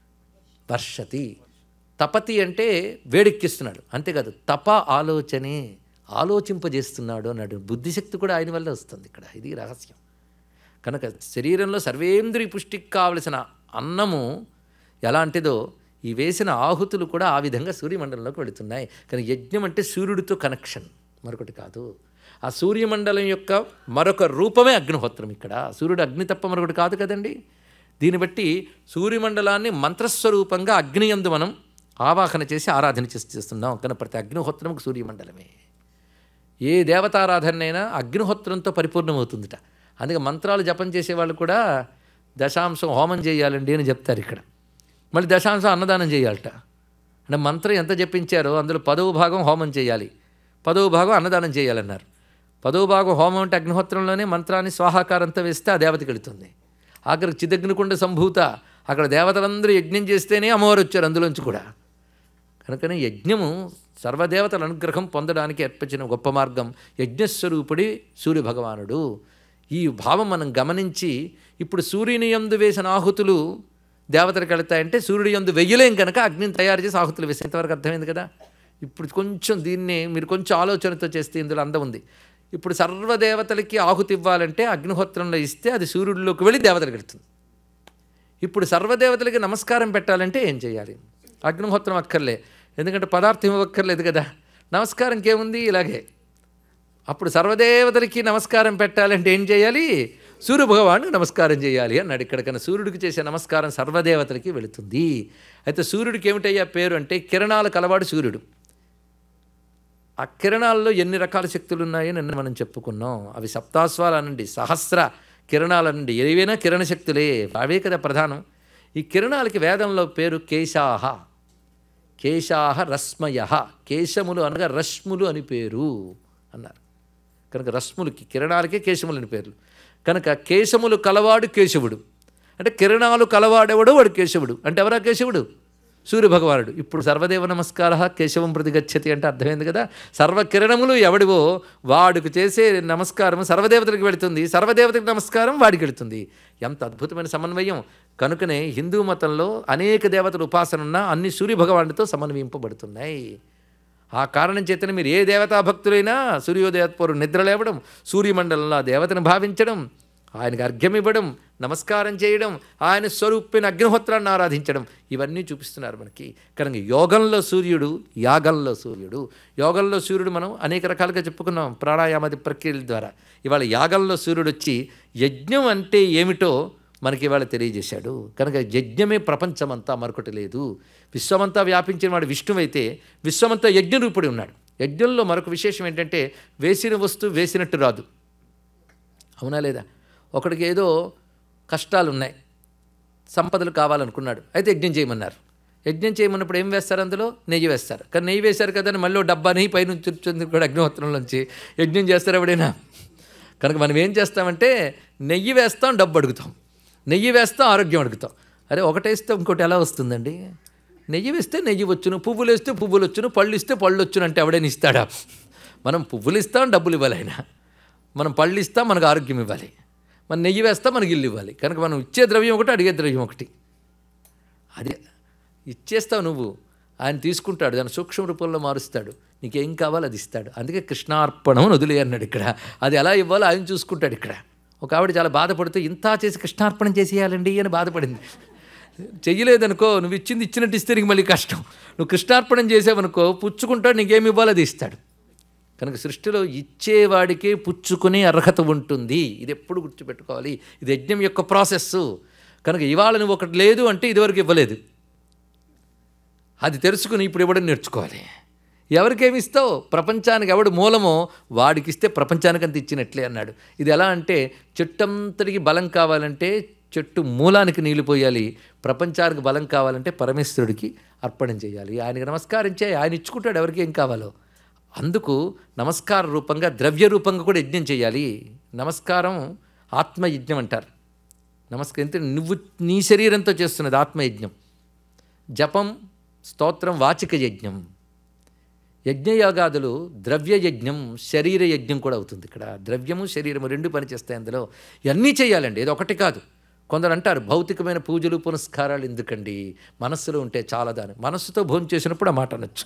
వర్షతి తపతి అంటే వేడెక్కిస్తున్నాడు అంతేకాదు తప ఆలోచనే ఆలోచింపజేస్తున్నాడు అన్నాడు బుద్ధిశక్తి కూడా ఆయన వల్ల వస్తుంది ఇక్కడ ఇది రహస్యం కనుక శరీరంలో సర్వేంద్రియ పుష్టికి కావలసిన అన్నము ఎలాంటిదో ఈ వేసిన ఆహుతులు కూడా ఆ విధంగా సూర్యమండలంలోకి వెళుతున్నాయి కానీ యజ్ఞం అంటే సూర్యుడితో కనెక్షన్ మరొకటి కాదు ఆ సూర్యమండలం యొక్క మరొక రూపమే అగ్నిహోత్రం ఇక్కడ సూర్యుడు అగ్ని తప్ప మరొకటి కాదు కదండి దీన్ని బట్టి సూర్యమండలాన్ని మంత్రస్వరూపంగా అగ్నియందు మనం ఆవాహన చేసి ఆరాధన చేసి చేస్తున్నాం కానీ ప్రతి అగ్నిహోత్రంకు సూర్యమండలమే ఏ దేవతారాధనైనా అగ్నిహోత్రంతో పరిపూర్ణమవుతుందిట అందుకే మంత్రాలు జపం చేసేవాళ్ళు కూడా దశాంశం హోమం చేయాలండి అని చెప్తారు ఇక్కడ మళ్ళీ దశాంశం అన్నదానం చేయాలట అంటే మంత్రం ఎంత జపించారో అందులో పదవ భాగం హోమం చేయాలి పదవ భాగం అన్నదానం చేయాలన్నారు పదవ భాగం హోమం అంటే అగ్నిహోత్రంలోనే మంత్రాన్ని స్వాహాకారంతో వేస్తే ఆ దేవతకి వెళుతుంది ఆఖరికి చిదగ్నికుండ సంభూత అక్కడ దేవతలందరూ యజ్ఞం చేస్తేనే అమ్మవారు వచ్చారు అందులోంచి కూడా కనుకనే యజ్ఞము సర్వదేవతల అనుగ్రహం పొందడానికి ఏర్పరిచిన గొప్ప మార్గం యజ్ఞస్వరూపుడి సూర్య భగవానుడు ఈ భావం మనం గమనించి ఇప్పుడు సూర్యుని యందు వేసిన ఆహుతులు దేవతలకు వెళతాయంటే సూర్యుడి యందు వెయ్యలేం కనుక అగ్నిని తయారు చేసి ఆహుతులు వేసి ఎంతవరకు అర్థమైంది కదా ఇప్పుడు కొంచెం దీన్ని మీరు కొంచెం ఆలోచనతో చేస్తే ఇందులో అందం ఉంది ఇప్పుడు సర్వదేవతలకి ఆహుతి ఇవ్వాలంటే అగ్నిహోత్రంలో ఇస్తే అది సూర్యుడిలోకి వెళ్ళి దేవతలకు వెళ్తుంది ఇప్పుడు సర్వదేవతలకి నమస్కారం పెట్టాలంటే ఏం చేయాలి అగ్నిహోత్రం అక్కర్లే ఎందుకంటే పదార్థం ఇవ్వక్కర్లేదు కదా నమస్కారం ఇంకేముంది ఇలాగే అప్పుడు సర్వదేవతలకి నమస్కారం పెట్టాలంటే ఏం చేయాలి సూర్య భగవానుడికి నమస్కారం చేయాలి అన్నాడు ఇక్కడ కన్నా సూర్యుడికి చేసే నమస్కారం సర్వదేవతలకి వెళుతుంది అయితే సూర్యుడికి ఏమిటయ్యా పేరు అంటే కిరణాలు కలవాడు సూర్యుడు ఆ కిరణాల్లో ఎన్ని రకాల శక్తులు ఉన్నాయో నిన్న మనం చెప్పుకున్నాం అవి సప్తాస్వాలు అనండి సహస్ర కిరణాలు అనండి ఏవైనా కిరణ శక్తులే అవే కదా ప్రధానం ఈ కిరణాలకి వేదంలో పేరు కేశాహ కేశాహ రశ్మయ కేశములు అనగా రశ్ములు అని పేరు అన్నారు కనుక రశ్ములకి కిరణాలకే కేశములు అని పేర్లు కనుక కేశములు కలవాడు కేశవుడు అంటే కిరణాలు కలవాడెవడో వాడు కేశవుడు అంటే ఎవరా కేశవుడు సూర్యభగవానుడు ఇప్పుడు సర్వదేవ నమస్కార కేశవం ప్రతి గచ్చతి అంటే అర్థమైంది కదా సర్వకిరణములు ఎవడివో వాడికి చేసే నమస్కారం సర్వదేవతలకు వెళుతుంది సర్వదేవతకి నమస్కారం వాడికి వెళుతుంది ఎంత అద్భుతమైన సమన్వయం కనుకనే హిందూ మతంలో అనేక దేవతల ఉపాసన ఉన్నా అన్ని సూర్యభగవానుడితో సమన్వయింపబడుతున్నాయి ఆ కారణం చేతనే మీరు ఏ దేవతా భక్తులైనా సూర్యోదయపూర్వం నిద్ర లేవడం సూర్యమండలంలో ఆ దేవతను భావించడం ఆయనకు అర్ఘ్యం ఇవ్వడం నమస్కారం చేయడం ఆయన స్వరూపిన అగ్నిహోత్రాన్ని ఆరాధించడం ఇవన్నీ చూపిస్తున్నారు మనకి కనుక యోగంలో సూర్యుడు యాగంలో సూర్యుడు యోగంలో సూర్యుడు మనం అనేక రకాలుగా చెప్పుకున్నాం ప్రాణాయామాది ప్రక్రియల ద్వారా ఇవాళ యాగంలో సూర్యుడు వచ్చి యజ్ఞం అంటే ఏమిటో మనకి ఇవాళ తెలియజేశాడు కనుక యజ్ఞమే ప్రపంచమంతా మరొకటి లేదు విశ్వమంతా వ్యాపించిన వాడు విష్ణువైతే విశ్వమంతా యజ్ఞరూపుడి ఉన్నాడు యజ్ఞంలో మరొక విశేషం ఏంటంటే వేసిన వస్తువు వేసినట్టు రాదు అవునా లేదా ఒకడికి ఏదో కష్టాలు ఉన్నాయి సంపదలు కావాలనుకున్నాడు అయితే యజ్ఞం చేయమన్నారు యజ్ఞం చేయమన్నప్పుడు ఏం వేస్తారు అందులో నెయ్యి వేస్తారు కానీ నెయ్యి వేశారు కదా అని మళ్ళీ ఓ డబ్బా నెయ్యి పైనుంచి వచ్చింది కూడా అగ్నిహోత్రంలోంచి యజ్ఞం చేస్తారు ఎవడైనా కనుక మనం ఏం చేస్తామంటే నెయ్యి వేస్తాం డబ్బు అడుగుతాం నెయ్యి వేస్తాం ఆరోగ్యం అడుగుతాం అరే ఒకటేస్తే ఇంకోటి ఎలా వస్తుందండి నెయ్యి వేస్తే నెయ్యి వచ్చును పువ్వులు వేస్తే పువ్వులు వచ్చును పళ్ళు ఇస్తే పళ్ళు వచ్చును అంటే ఎవడైనా ఇస్తాడా మనం పువ్వులు ఇస్తాం డబ్బులు ఇవ్వాలి ఆయన మనం పళ్ళు ఇస్తాం మనకు ఆరోగ్యం ఇవ్వాలి మనం నెయ్యి వేస్తాం మనకి ఇల్లు ఇవ్వాలి కనుక మనం ఇచ్చే ద్రవ్యం ఒకటి అడిగే ద్రవ్యం ఒకటి అదే ఇచ్చేస్తావు నువ్వు ఆయన తీసుకుంటాడు దాని సూక్ష్మ రూపంలో మారుస్తాడు నీకేం కావాలో అది ఇస్తాడు అందుకే కృష్ణార్పణం అని వదిలే అన్నాడు ఇక్కడ అది ఎలా ఇవ్వాలో ఆయన చూసుకుంటాడు ఇక్కడ ఒక ఆవిడ చాలా బాధపడుతూ ఇంత చేసి కృష్ణార్పణం చేసేయాలండి అని బాధపడింది చెయ్యలేదనుకో నువ్వు ఇచ్చింది ఇచ్చినట్టు ఇస్తే నీకు మళ్ళీ కష్టం నువ్వు కృష్ణార్పణం చేసావనుకో పుచ్చుకుంటాడు నీకేమి ఇవ్వాలో అది ఇస్తాడు కనుక సృష్టిలో ఇచ్చేవాడికే పుచ్చుకునే అర్హత ఉంటుంది ఇది ఎప్పుడు గుర్తుపెట్టుకోవాలి ఇది యజ్ఞం యొక్క ప్రాసెస్సు కనుక ఇవాళ నువ్వు ఒకటి లేదు అంటే ఇదివరకు ఇవ్వలేదు అది తెలుసుకుని ఇప్పుడు ఇవ్వడం నేర్చుకోవాలి ఎవరికేమి ఇస్తావు ప్రపంచానికి ఎవడు మూలమో వాడికి ఇస్తే ప్రపంచానికి అంత ఇచ్చినట్లే అన్నాడు ఇది ఎలా అంటే చెట్టంతటికి బలం కావాలంటే చెట్టు మూలానికి నీళ్లు పోయాలి ప్రపంచానికి బలం కావాలంటే పరమేశ్వరుడికి అర్పణం చేయాలి ఆయనకి నమస్కారం చేయి ఆయన ఇచ్చుకుంటాడు ఎవరికి ఏం కావాలో అందుకు నమస్కార రూపంగా ద్రవ్య రూపంగా కూడా యజ్ఞం చేయాలి నమస్కారం ఆత్మయజ్ఞం అంటారు నమస్కారం అంటే నువ్వు నీ శరీరంతో చేస్తున్నది ఆత్మయజ్ఞం జపం స్తోత్రం వాచిక యజ్ఞం యజ్ఞయాగాదులు ద్రవ్య యజ్ఞం శరీర యజ్ఞం కూడా అవుతుంది ఇక్కడ ద్రవ్యము శరీరము రెండు పనిచేస్తాయి అందులో ఇవన్నీ చేయాలండి ఇది ఒకటి కాదు కొందరు అంటారు భౌతికమైన పూజలు పునస్కారాలు ఎందుకండి మనస్సులో ఉంటే చాలా దాని మనస్సుతో భోజనం చేసినప్పుడు ఆ మాట అనొచ్చు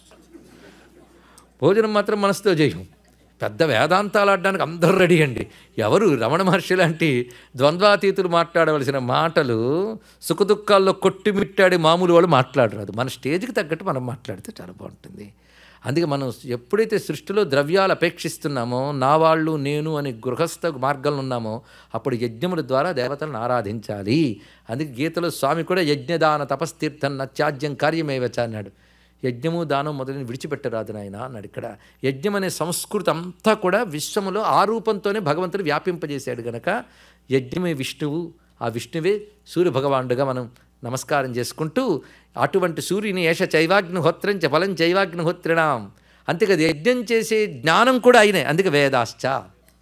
భోజనం మాత్రం మనసుతో చేయం పెద్ద వేదాంతాలు ఆడడానికి అందరూ రెడీ అండి ఎవరు రమణ మహర్షి లాంటి ద్వంద్వాతీతులు మాట్లాడవలసిన మాటలు సుఖదుఖాల్లో కొట్టిమిట్టాడి మామూలు వాళ్ళు మాట్లాడరాదు మన స్టేజ్కి తగ్గట్టు మనం మాట్లాడితే చాలా బాగుంటుంది అందుకే మనం ఎప్పుడైతే సృష్టిలో ద్రవ్యాలు అపేక్షిస్తున్నామో నా వాళ్ళు నేను అని గృహస్థ మార్గంలో ఉన్నామో అప్పుడు యజ్ఞముల ద్వారా దేవతలను ఆరాధించాలి అందుకే గీతలో స్వామి కూడా యజ్ఞదాన తపస్తీర్థం నత్యాజ్యం కార్యమేవచ అన్నాడు యజ్ఞము దానం మొదలని విడిచిపెట్టరాదు నాయన అన్నాడు ఇక్కడ యజ్ఞం అనే సంస్కృతి అంతా కూడా విశ్వములో ఆ రూపంతోనే భగవంతుడు వ్యాపింపజేశాడు గనక యజ్ఞమే విష్ణువు ఆ విష్ణువే సూర్య భగవానుడుగా మనం నమస్కారం చేసుకుంటూ అటువంటి సూర్యుని ఏష చైవాగ్నిహోత్రం చ ఫలం చైవాగ్నిహోత్రిణాం అంతేకాదు యజ్ఞం చేసే జ్ఞానం కూడా ఆయనే అందుకే వేదాశ్చ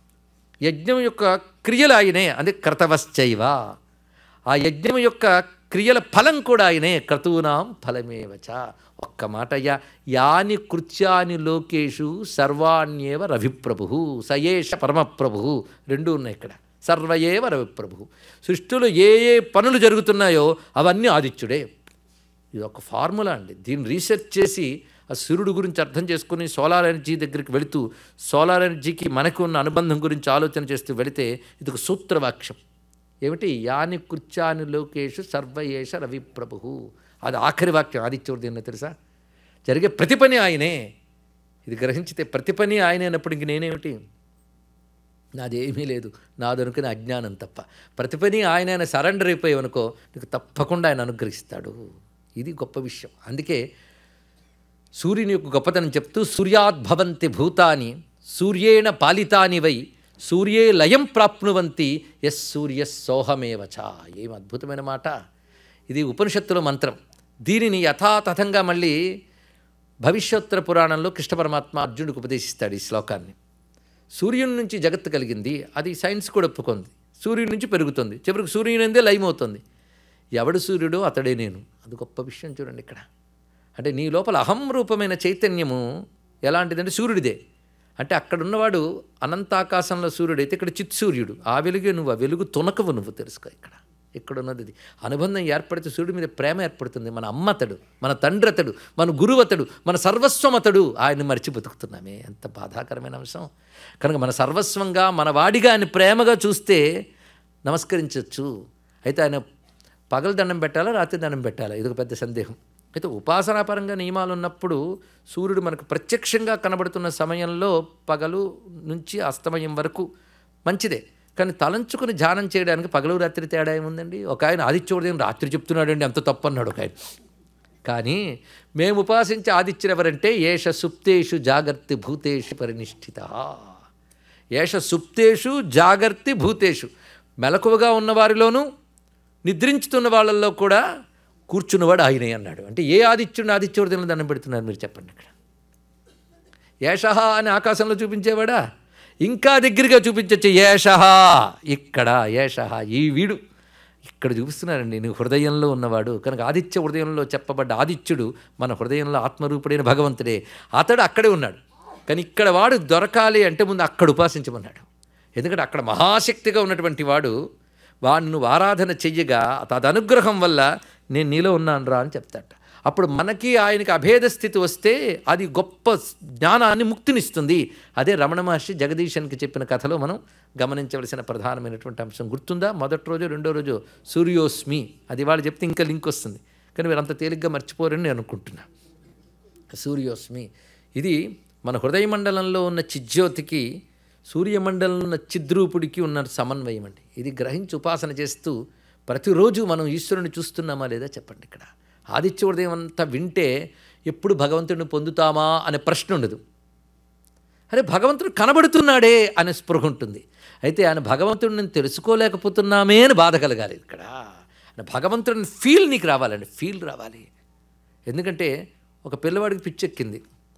యజ్ఞం యొక్క క్రియలు ఆయనే అందుకే క్రతవశ్చైవ ఆ యజ్ఞం యొక్క క్రియల ఫలం కూడా ఆయనే క్రతూనాం ఫలమేవచ ఒక్క మాట అయ్యా యాని కృత్యాని లోకేషు సర్వాణ్యేవ రవిప్రభు సయేష పరమప్రభు రెండు ఉన్నాయి ఇక్కడ సర్వయేవ రవిప్రభు సృష్టిలో ఏ ఏ పనులు జరుగుతున్నాయో అవన్నీ ఆదిత్యుడే ఇది ఒక ఫార్ములా అండి దీన్ని రీసెర్చ్ చేసి ఆ సూర్యుడు గురించి అర్థం చేసుకుని సోలార్ ఎనర్జీ దగ్గరికి వెళుతూ సోలార్ ఎనర్జీకి మనకు ఉన్న అనుబంధం గురించి ఆలోచన చేస్తూ వెళితే ఇది ఒక సూత్రవాక్యం ఏమిటి యాని కృత్యాని లోకేషు సర్వయేష రవిప్రభు అది ఆఖరి వాక్యం ఆదిత్యోదయం తెలుసా జరిగే ప్రతి పని ఆయనే ఇది గ్రహించితే ప్రతి పని ఆయనే అన్నప్పుడు ఇంక నేనేమిటి నాదేమీ లేదు నాదనుకునే అజ్ఞానం తప్ప ప్రతి పని ఆయన ఆయన సరెండర్ అయిపోయావనుకో నీకు తప్పకుండా ఆయన అనుగ్రహిస్తాడు ఇది గొప్ప విషయం అందుకే సూర్యుని యొక్క గొప్పతనం చెప్తూ సూర్యాద్భవంతి భూతాని సూర్యేణ పాలితాని వై సూర్యే లయం ప్రాప్నువంతి ఎస్ సూర్య సోహమేవచ ఏం అద్భుతమైన మాట ఇది ఉపనిషత్తుల మంత్రం దీనిని యథాతథంగా మళ్ళీ భవిష్యోత్తర పురాణంలో కృష్ణ పరమాత్మ అర్జునుడికి ఉపదేశిస్తాడు ఈ శ్లోకాన్ని సూర్యుని నుంచి జగత్తు కలిగింది అది సైన్స్ కూడా ఒప్పుకుంది సూర్యుడి నుంచి పెరుగుతుంది చివరికి సూర్యునిందే లయమవుతుంది ఎవడు సూర్యుడో అతడే నేను అది గొప్ప విషయం చూడండి ఇక్కడ అంటే నీ లోపల అహం రూపమైన చైతన్యము ఎలాంటిదంటే సూర్యుడిదే అంటే అక్కడ ఉన్నవాడు అనంతాకాశంలో సూర్యుడు అయితే ఇక్కడ చిత్ సూర్యుడు ఆ వెలుగే నువ్వు ఆ వెలుగు తునకవు నువ్వు తెలుసుకో ఇక్కడ ఇక్కడ ఉన్నది ఇది అనుబంధం ఏర్పడితే సూర్యుడి మీద ప్రేమ ఏర్పడుతుంది మన అమ్మతడు మన తండ్రి అతడు మన గురువతడు మన సర్వస్వం అతడు ఆయన మరిచి బతుకుతున్నామే ఎంత బాధాకరమైన అంశం కనుక మన సర్వస్వంగా మన వాడిగా ఆయన ప్రేమగా చూస్తే నమస్కరించవచ్చు అయితే ఆయన పగలు దండం పెట్టాలా రాత్రి దండం పెట్టాలా ఇది ఒక పెద్ద సందేహం అయితే ఉపాసనాపరంగా నియమాలు ఉన్నప్పుడు సూర్యుడు మనకు ప్రత్యక్షంగా కనబడుతున్న సమయంలో పగలు నుంచి అస్తమయం వరకు మంచిదే కానీ తలంచుకుని ధ్యానం చేయడానికి పగలు రాత్రి తేడా ఏముందండి ఒక ఆయన ఆదిత్యోదయం రాత్రి చెప్తున్నాడండి ఎంత తప్పు అన్నాడు ఒక ఆయన కానీ మేము ఉపాసించే ఆదిత్యులు ఎవరంటే ఏష సుప్తేషు జాగర్తి భూతేషు పరినిష్ఠిత ఏష సుప్తేషు జాగర్తి భూతేషు మెలకువగా ఉన్న వారిలోనూ నిద్రించుతున్న వాళ్ళల్లో కూడా కూర్చున్నవాడు ఆయనే అన్నాడు అంటే ఏ ఆదిత్యుడిని ఆదిత్యోదయం దండం పెడుతున్నారు మీరు చెప్పండి ఇక్కడ ఏషహ అని ఆకాశంలో చూపించేవాడా ఇంకా దగ్గరగా చూపించచ్చు ఏషహ ఇక్కడ ఏషహ ఈ వీడు ఇక్కడ చూపిస్తున్నారండి నీ హృదయంలో ఉన్నవాడు కనుక ఆదిత్య హృదయంలో చెప్పబడ్డ ఆదిత్యుడు మన హృదయంలో ఆత్మరూపుడైన భగవంతుడే అతడు అక్కడే ఉన్నాడు కానీ ఇక్కడ వాడు దొరకాలి అంటే ముందు అక్కడ ఉపాసించమన్నాడు ఎందుకంటే అక్కడ మహాశక్తిగా ఉన్నటువంటి వాడు వాడిని నువ్వు ఆరాధన చెయ్యగా తదనుగ్రహం వల్ల నేను నీలో ఉన్నాను రా అని చెప్తాట అప్పుడు మనకి ఆయనకి అభేద స్థితి వస్తే అది గొప్ప జ్ఞానాన్ని ముక్తినిస్తుంది అదే రమణ మహర్షి జగదీశన్కి చెప్పిన కథలో మనం గమనించవలసిన ప్రధానమైనటువంటి అంశం గుర్తుందా మొదటి రోజు రెండో రోజు సూర్యోస్మి అది వాళ్ళు చెప్తే ఇంకా లింక్ వస్తుంది కానీ మీరు అంత తేలిగ్గా మర్చిపోరని నేను అనుకుంటున్నా సూర్యోస్మి ఇది మన హృదయ మండలంలో ఉన్న చిజ్యోతికి సూర్యమండలంలో ఉన్న చిద్రూపుడికి ఉన్న సమన్వయం అండి ఇది గ్రహించి ఉపాసన చేస్తూ ప్రతిరోజు మనం ఈశ్వరుని చూస్తున్నామా లేదా చెప్పండి ఇక్కడ ఆదిత్య ఉదయం అంతా వింటే ఎప్పుడు భగవంతుడిని పొందుతామా అనే ప్రశ్న ఉండదు అరే భగవంతుడు కనబడుతున్నాడే అనే స్పృహ ఉంటుంది అయితే ఆయన భగవంతుడిని తెలుసుకోలేకపోతున్నామే అని బాధ కలగాలి ఇక్కడ ఆయన భగవంతుడిని ఫీల్ నీకు రావాలండి ఫీల్ రావాలి ఎందుకంటే ఒక పిల్లవాడికి పిచ్చెక్కింది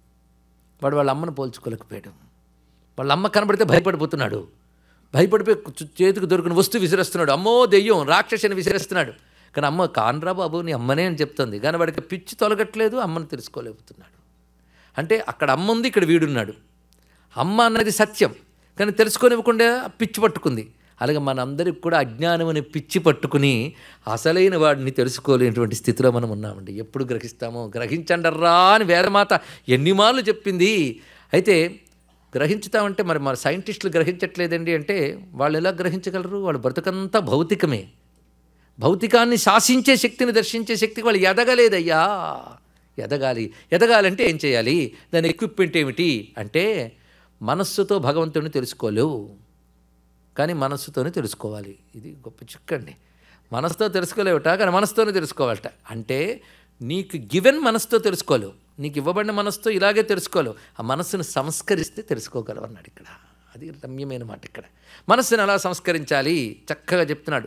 వాడు వాళ్ళ అమ్మను పోల్చుకోలేకపోయాడు వాళ్ళ అమ్మ కనబడితే భయపడిపోతున్నాడు భయపడిపోయి చు- చేతికి దొరికిన వస్తువు విసిరేస్తున్నాడు అమ్మో దెయ్యం రాక్షసిని విసిరేస్తున్నాడు కానీ అమ్మ కాన్రా బాబు నీ అమ్మనే అని చెప్తుంది కానీ వాడికి పిచ్చి తొలగట్లేదు అమ్మని తెలుసుకోలేకపోతున్నాడు అంటే అక్కడ అమ్మ ఉంది ఇక్కడ వీడున్నాడు అమ్మ అన్నది సత్యం కానీ తెలుసుకోనివ్వకుండా పిచ్చి పట్టుకుంది అలాగే మనందరికి కూడా అజ్ఞానం అనే పిచ్చి పట్టుకుని అసలైన వాడిని తెలుసుకోలేనటువంటి స్థితిలో మనం ఉన్నామండి ఎప్పుడు గ్రహిస్తామో గ్రహించండర్రా అని వేదమాత ఎన్ని మార్లు చెప్పింది అయితే గ్రహించుతామంటే మరి మన సైంటిస్టులు గ్రహించట్లేదండి అంటే వాళ్ళు ఎలా గ్రహించగలరు వాళ్ళ బ్రతుకంతా భౌతికమే భౌతికాన్ని శాసించే శక్తిని దర్శించే శక్తికి వాళ్ళు ఎదగలేదయ్యా ఎదగాలి ఎదగాలంటే ఏం చేయాలి దాని ఎక్విప్మెంట్ ఏమిటి అంటే మనస్సుతో భగవంతుడిని తెలుసుకోలేవు కానీ మనస్సుతోనే తెలుసుకోవాలి ఇది గొప్ప చిక్కండి మనసుతో తెలుసుకోలేవట కానీ మనసుతోనే తెలుసుకోవాలట అంటే నీకు గివెన్ మనసుతో తెలుసుకోలేవు నీకు ఇవ్వబడిన మనసుతో ఇలాగే తెలుసుకోలేవు ఆ మనస్సును సంస్కరిస్తే తెలుసుకోగలవు అన్నాడు ఇక్కడ అది రమ్యమైన మాట ఇక్కడ మనస్సును ఎలా సంస్కరించాలి చక్కగా చెప్తున్నాడు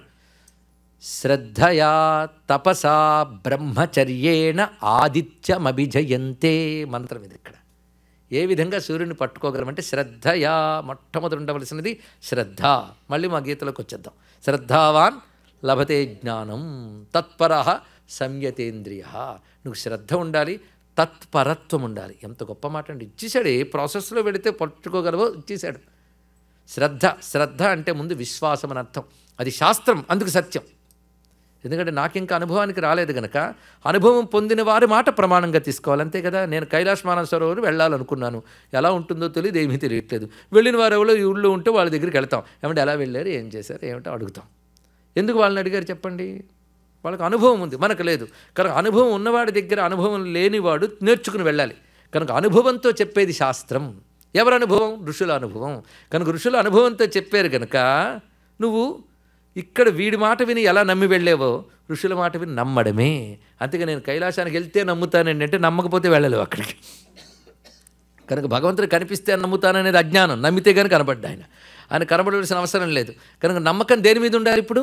శ్రద్ధయా తపసా బ్రహ్మచర్యేణ ఆదిత్యమభిజయంతే మంత్రం ఇది ఇక్కడ ఏ విధంగా సూర్యుని పట్టుకోగలమంటే శ్రద్ధయా మొట్టమొదటి ఉండవలసినది శ్రద్ధ మళ్ళీ మా గీతలోకి వచ్చేద్దాం శ్రద్ధావాన్ లభతే జ్ఞానం తత్పర సంయతేంద్రియ నువ్వు శ్రద్ధ ఉండాలి తత్పరత్వం ఉండాలి ఎంత గొప్ప మాట అండి ఇచ్చేసాడు ఏ ప్రాసెస్లో వెళితే పట్టుకోగలవో ఇచ్చేశాడు శ్రద్ధ శ్రద్ధ అంటే ముందు విశ్వాసం అని అర్థం అది శాస్త్రం అందుకు సత్యం ఎందుకంటే నాకు ఇంకా అనుభవానికి రాలేదు కనుక అనుభవం పొందిన వారి మాట ప్రమాణంగా తీసుకోవాలి అంతే కదా నేను కైలాస మానవ సరోవరం వెళ్ళాలనుకున్నాను ఎలా ఉంటుందో తెలియదు ఏమీ తెలియట్లేదు వెళ్ళిన వారు ఎవరో ఈ ఊళ్ళో ఉంటే వాళ్ళ దగ్గరికి వెళ్తాం ఏమంటే ఎలా వెళ్ళారు ఏం చేశారు ఏమిటో అడుగుతాం ఎందుకు వాళ్ళని అడిగారు చెప్పండి వాళ్ళకి అనుభవం ఉంది మనకు లేదు కనుక అనుభవం ఉన్నవాడి దగ్గర అనుభవం లేనివాడు నేర్చుకుని వెళ్ళాలి కనుక అనుభవంతో చెప్పేది శాస్త్రం ఎవరి అనుభవం ఋషుల అనుభవం కనుక ఋషుల అనుభవంతో చెప్పారు కనుక నువ్వు ఇక్కడ వీడి మాట విని ఎలా నమ్మి వెళ్ళేవో ఋషుల మాట విని నమ్మడమే అంతేగా నేను కైలాసానికి వెళ్తే నమ్ముతానండి అంటే నమ్మకపోతే వెళ్ళలేవు అక్కడికి కనుక భగవంతుడు కనిపిస్తే నమ్ముతాననేది అజ్ఞానం నమ్మితే కానీ కనబడ్డా ఆయన ఆయన కనబడవలసిన అవసరం లేదు కనుక నమ్మకం దేని మీద ఉండాలి ఇప్పుడు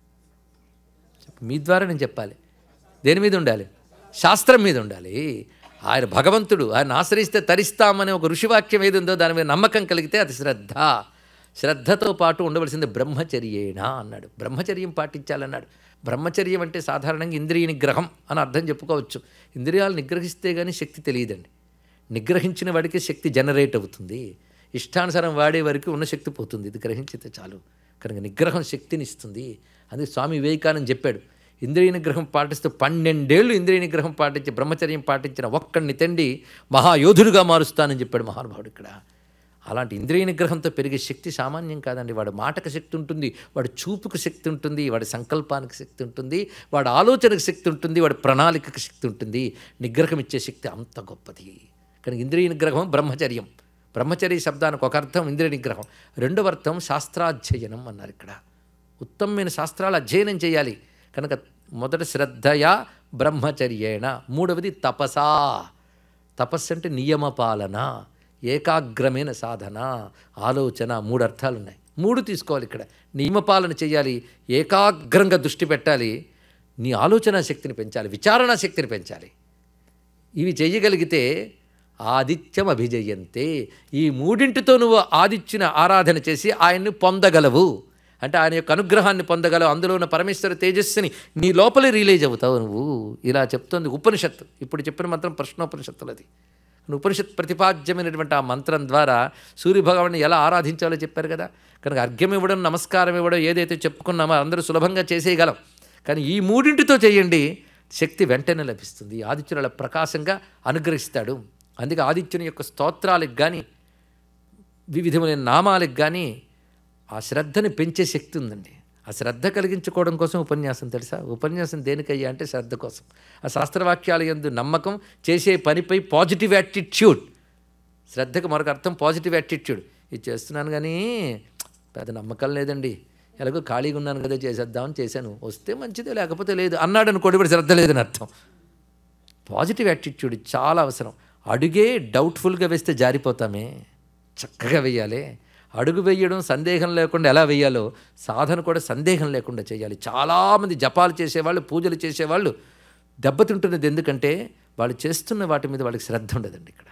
మీ ద్వారా నేను చెప్పాలి దేని మీద ఉండాలి శాస్త్రం మీద ఉండాలి ఆయన భగవంతుడు ఆయన ఆశ్రయిస్తే తరిస్తామనే ఒక ఋషివాక్యం ఏది ఉందో దాని మీద నమ్మకం కలిగితే అది శ్రద్ధ శ్రద్ధతో పాటు ఉండవలసింది బ్రహ్మచర్యేనా అన్నాడు బ్రహ్మచర్యం పాటించాలన్నాడు బ్రహ్మచర్యం అంటే సాధారణంగా ఇంద్రియ నిగ్రహం అని అర్థం చెప్పుకోవచ్చు ఇంద్రియాలు నిగ్రహిస్తే కానీ శక్తి తెలియదండి నిగ్రహించిన వాడికి శక్తి జనరేట్ అవుతుంది ఇష్టానుసారం వాడే వరకు ఉన్న శక్తి పోతుంది ఇది గ్రహించితే చాలు కనుక నిగ్రహం శక్తిని ఇస్తుంది అందుకే స్వామి వివేకానంద చెప్పాడు ఇంద్రియ నిగ్రహం పాటిస్తూ పన్నెండేళ్ళు ఇంద్రియ నిగ్రహం పాటించి బ్రహ్మచర్యం పాటించిన ఒక్కడిని తండి మహాయోధుడుగా మారుస్తానని చెప్పాడు మహానుభావుడు ఇక్కడ అలాంటి ఇంద్రియ నిగ్రహంతో పెరిగే శక్తి సామాన్యం కాదండి వాడు మాటకు శక్తి ఉంటుంది వాడి చూపుకు శక్తి ఉంటుంది వాడి సంకల్పానికి శక్తి ఉంటుంది వాడి ఆలోచనకు శక్తి ఉంటుంది వాడి ప్రణాళికకు శక్తి ఉంటుంది నిగ్రహం ఇచ్చే శక్తి అంత గొప్పది కానీ ఇంద్రియ నిగ్రహం బ్రహ్మచర్యం బ్రహ్మచర్య శబ్దానికి ఒక అర్థం ఇంద్రియ నిగ్రహం రెండవ అర్థం శాస్త్రాధ్యయనం అన్నారు ఇక్కడ ఉత్తమమైన శాస్త్రాలు అధ్యయనం చేయాలి కనుక మొదట శ్రద్ధయా బ్రహ్మచర్యేణ మూడవది తపసా తపస్సు అంటే నియమపాలన ఏకాగ్రమైన సాధన ఆలోచన మూడు అర్థాలు ఉన్నాయి మూడు తీసుకోవాలి ఇక్కడ నియమపాలన చేయాలి ఏకాగ్రంగా దృష్టి పెట్టాలి నీ ఆలోచన శక్తిని పెంచాలి విచారణ శక్తిని పెంచాలి ఇవి చేయగలిగితే ఆదిత్యం అభిజయంతే ఈ మూడింటితో నువ్వు ఆదిత్యుని ఆరాధన చేసి ఆయన్ని పొందగలవు అంటే ఆయన యొక్క అనుగ్రహాన్ని పొందగలవు అందులో ఉన్న పరమేశ్వర తేజస్సుని నీ లోపలే రిలీజ్ అవుతావు నువ్వు ఇలా చెప్తోంది ఉపనిషత్తు ఇప్పుడు చెప్పిన మంత్రం ప్రశ్నోపనిషత్తులది ఉపనిషత్ ప్రతిపాద్యమైనటువంటి ఆ మంత్రం ద్వారా సూర్యభగవాన్ని ఎలా ఆరాధించాలో చెప్పారు కదా కనుక అర్ఘ్యం ఇవ్వడం నమస్కారం ఇవ్వడం ఏదైతే చెప్పుకున్నామో అందరూ సులభంగా చేసేయగలం కానీ ఈ మూడింటితో చేయండి శక్తి వెంటనే లభిస్తుంది ఆదిత్యుడు అలా ప్రకాశంగా అనుగ్రహిస్తాడు అందుకే ఆదిత్యుని యొక్క స్తోత్రాలకు కానీ వివిధమైన నామాలకు కానీ ఆ శ్రద్ధని పెంచే శక్తి ఉందండి ఆ శ్రద్ధ కలిగించుకోవడం కోసం ఉపన్యాసం తెలుసా ఉపన్యాసం దేనికయ్యా అంటే శ్రద్ధ కోసం ఆ శాస్త్రవాక్యాల ఎందు నమ్మకం చేసే పనిపై పాజిటివ్ యాటిట్యూడ్ శ్రద్ధకు మరొక అర్థం పాజిటివ్ యాటిట్యూడ్ ఇది చేస్తున్నాను కానీ పెద్ద నమ్మకం లేదండి ఎలాగో ఖాళీగా ఉన్నాను కదా చేసేద్దామని చేశాను వస్తే మంచిదే లేకపోతే లేదు అన్నాడు అనుకోండి ఇప్పుడు శ్రద్ధ లేదని అర్థం పాజిటివ్ యాటిట్యూడ్ చాలా అవసరం అడుగే డౌట్ఫుల్గా వేస్తే జారిపోతామే చక్కగా వెయ్యాలి అడుగు వేయడం సందేహం లేకుండా ఎలా వేయాలో సాధన కూడా సందేహం లేకుండా చేయాలి చాలామంది జపాలు చేసేవాళ్ళు పూజలు చేసేవాళ్ళు దెబ్బతింటున్నది ఎందుకంటే వాళ్ళు చేస్తున్న వాటి మీద వాళ్ళకి శ్రద్ధ ఉండదండి ఇక్కడ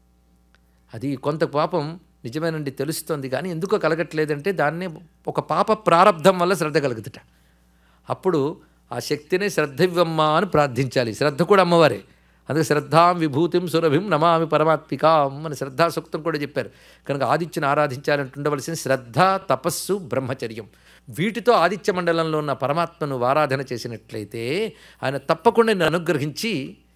అది కొంత పాపం నిజమేనండి తెలుస్తుంది కానీ ఎందుకో కలగట్లేదంటే దాన్నే ఒక పాప ప్రారంధం వల్ల శ్రద్ధ కలుగుతుట అప్పుడు ఆ శక్తినే శ్రద్ధ ఇవ్వమ్మా అని ప్రార్థించాలి శ్రద్ధ కూడా అమ్మవారే అందుకే శ్రద్ధాం విభూతిం సురభిం నమామి పరమాత్మికాం అని శ్రద్ధాసూక్తం కూడా చెప్పారు కనుక ఆదిత్యను ఆరాధించాలంటే ఉండవలసిన శ్రద్ధ తపస్సు బ్రహ్మచర్యం వీటితో ఆదిత్య మండలంలో ఉన్న పరమాత్మను ఆరాధన చేసినట్లయితే ఆయన తప్పకుండా నిన్ను అనుగ్రహించి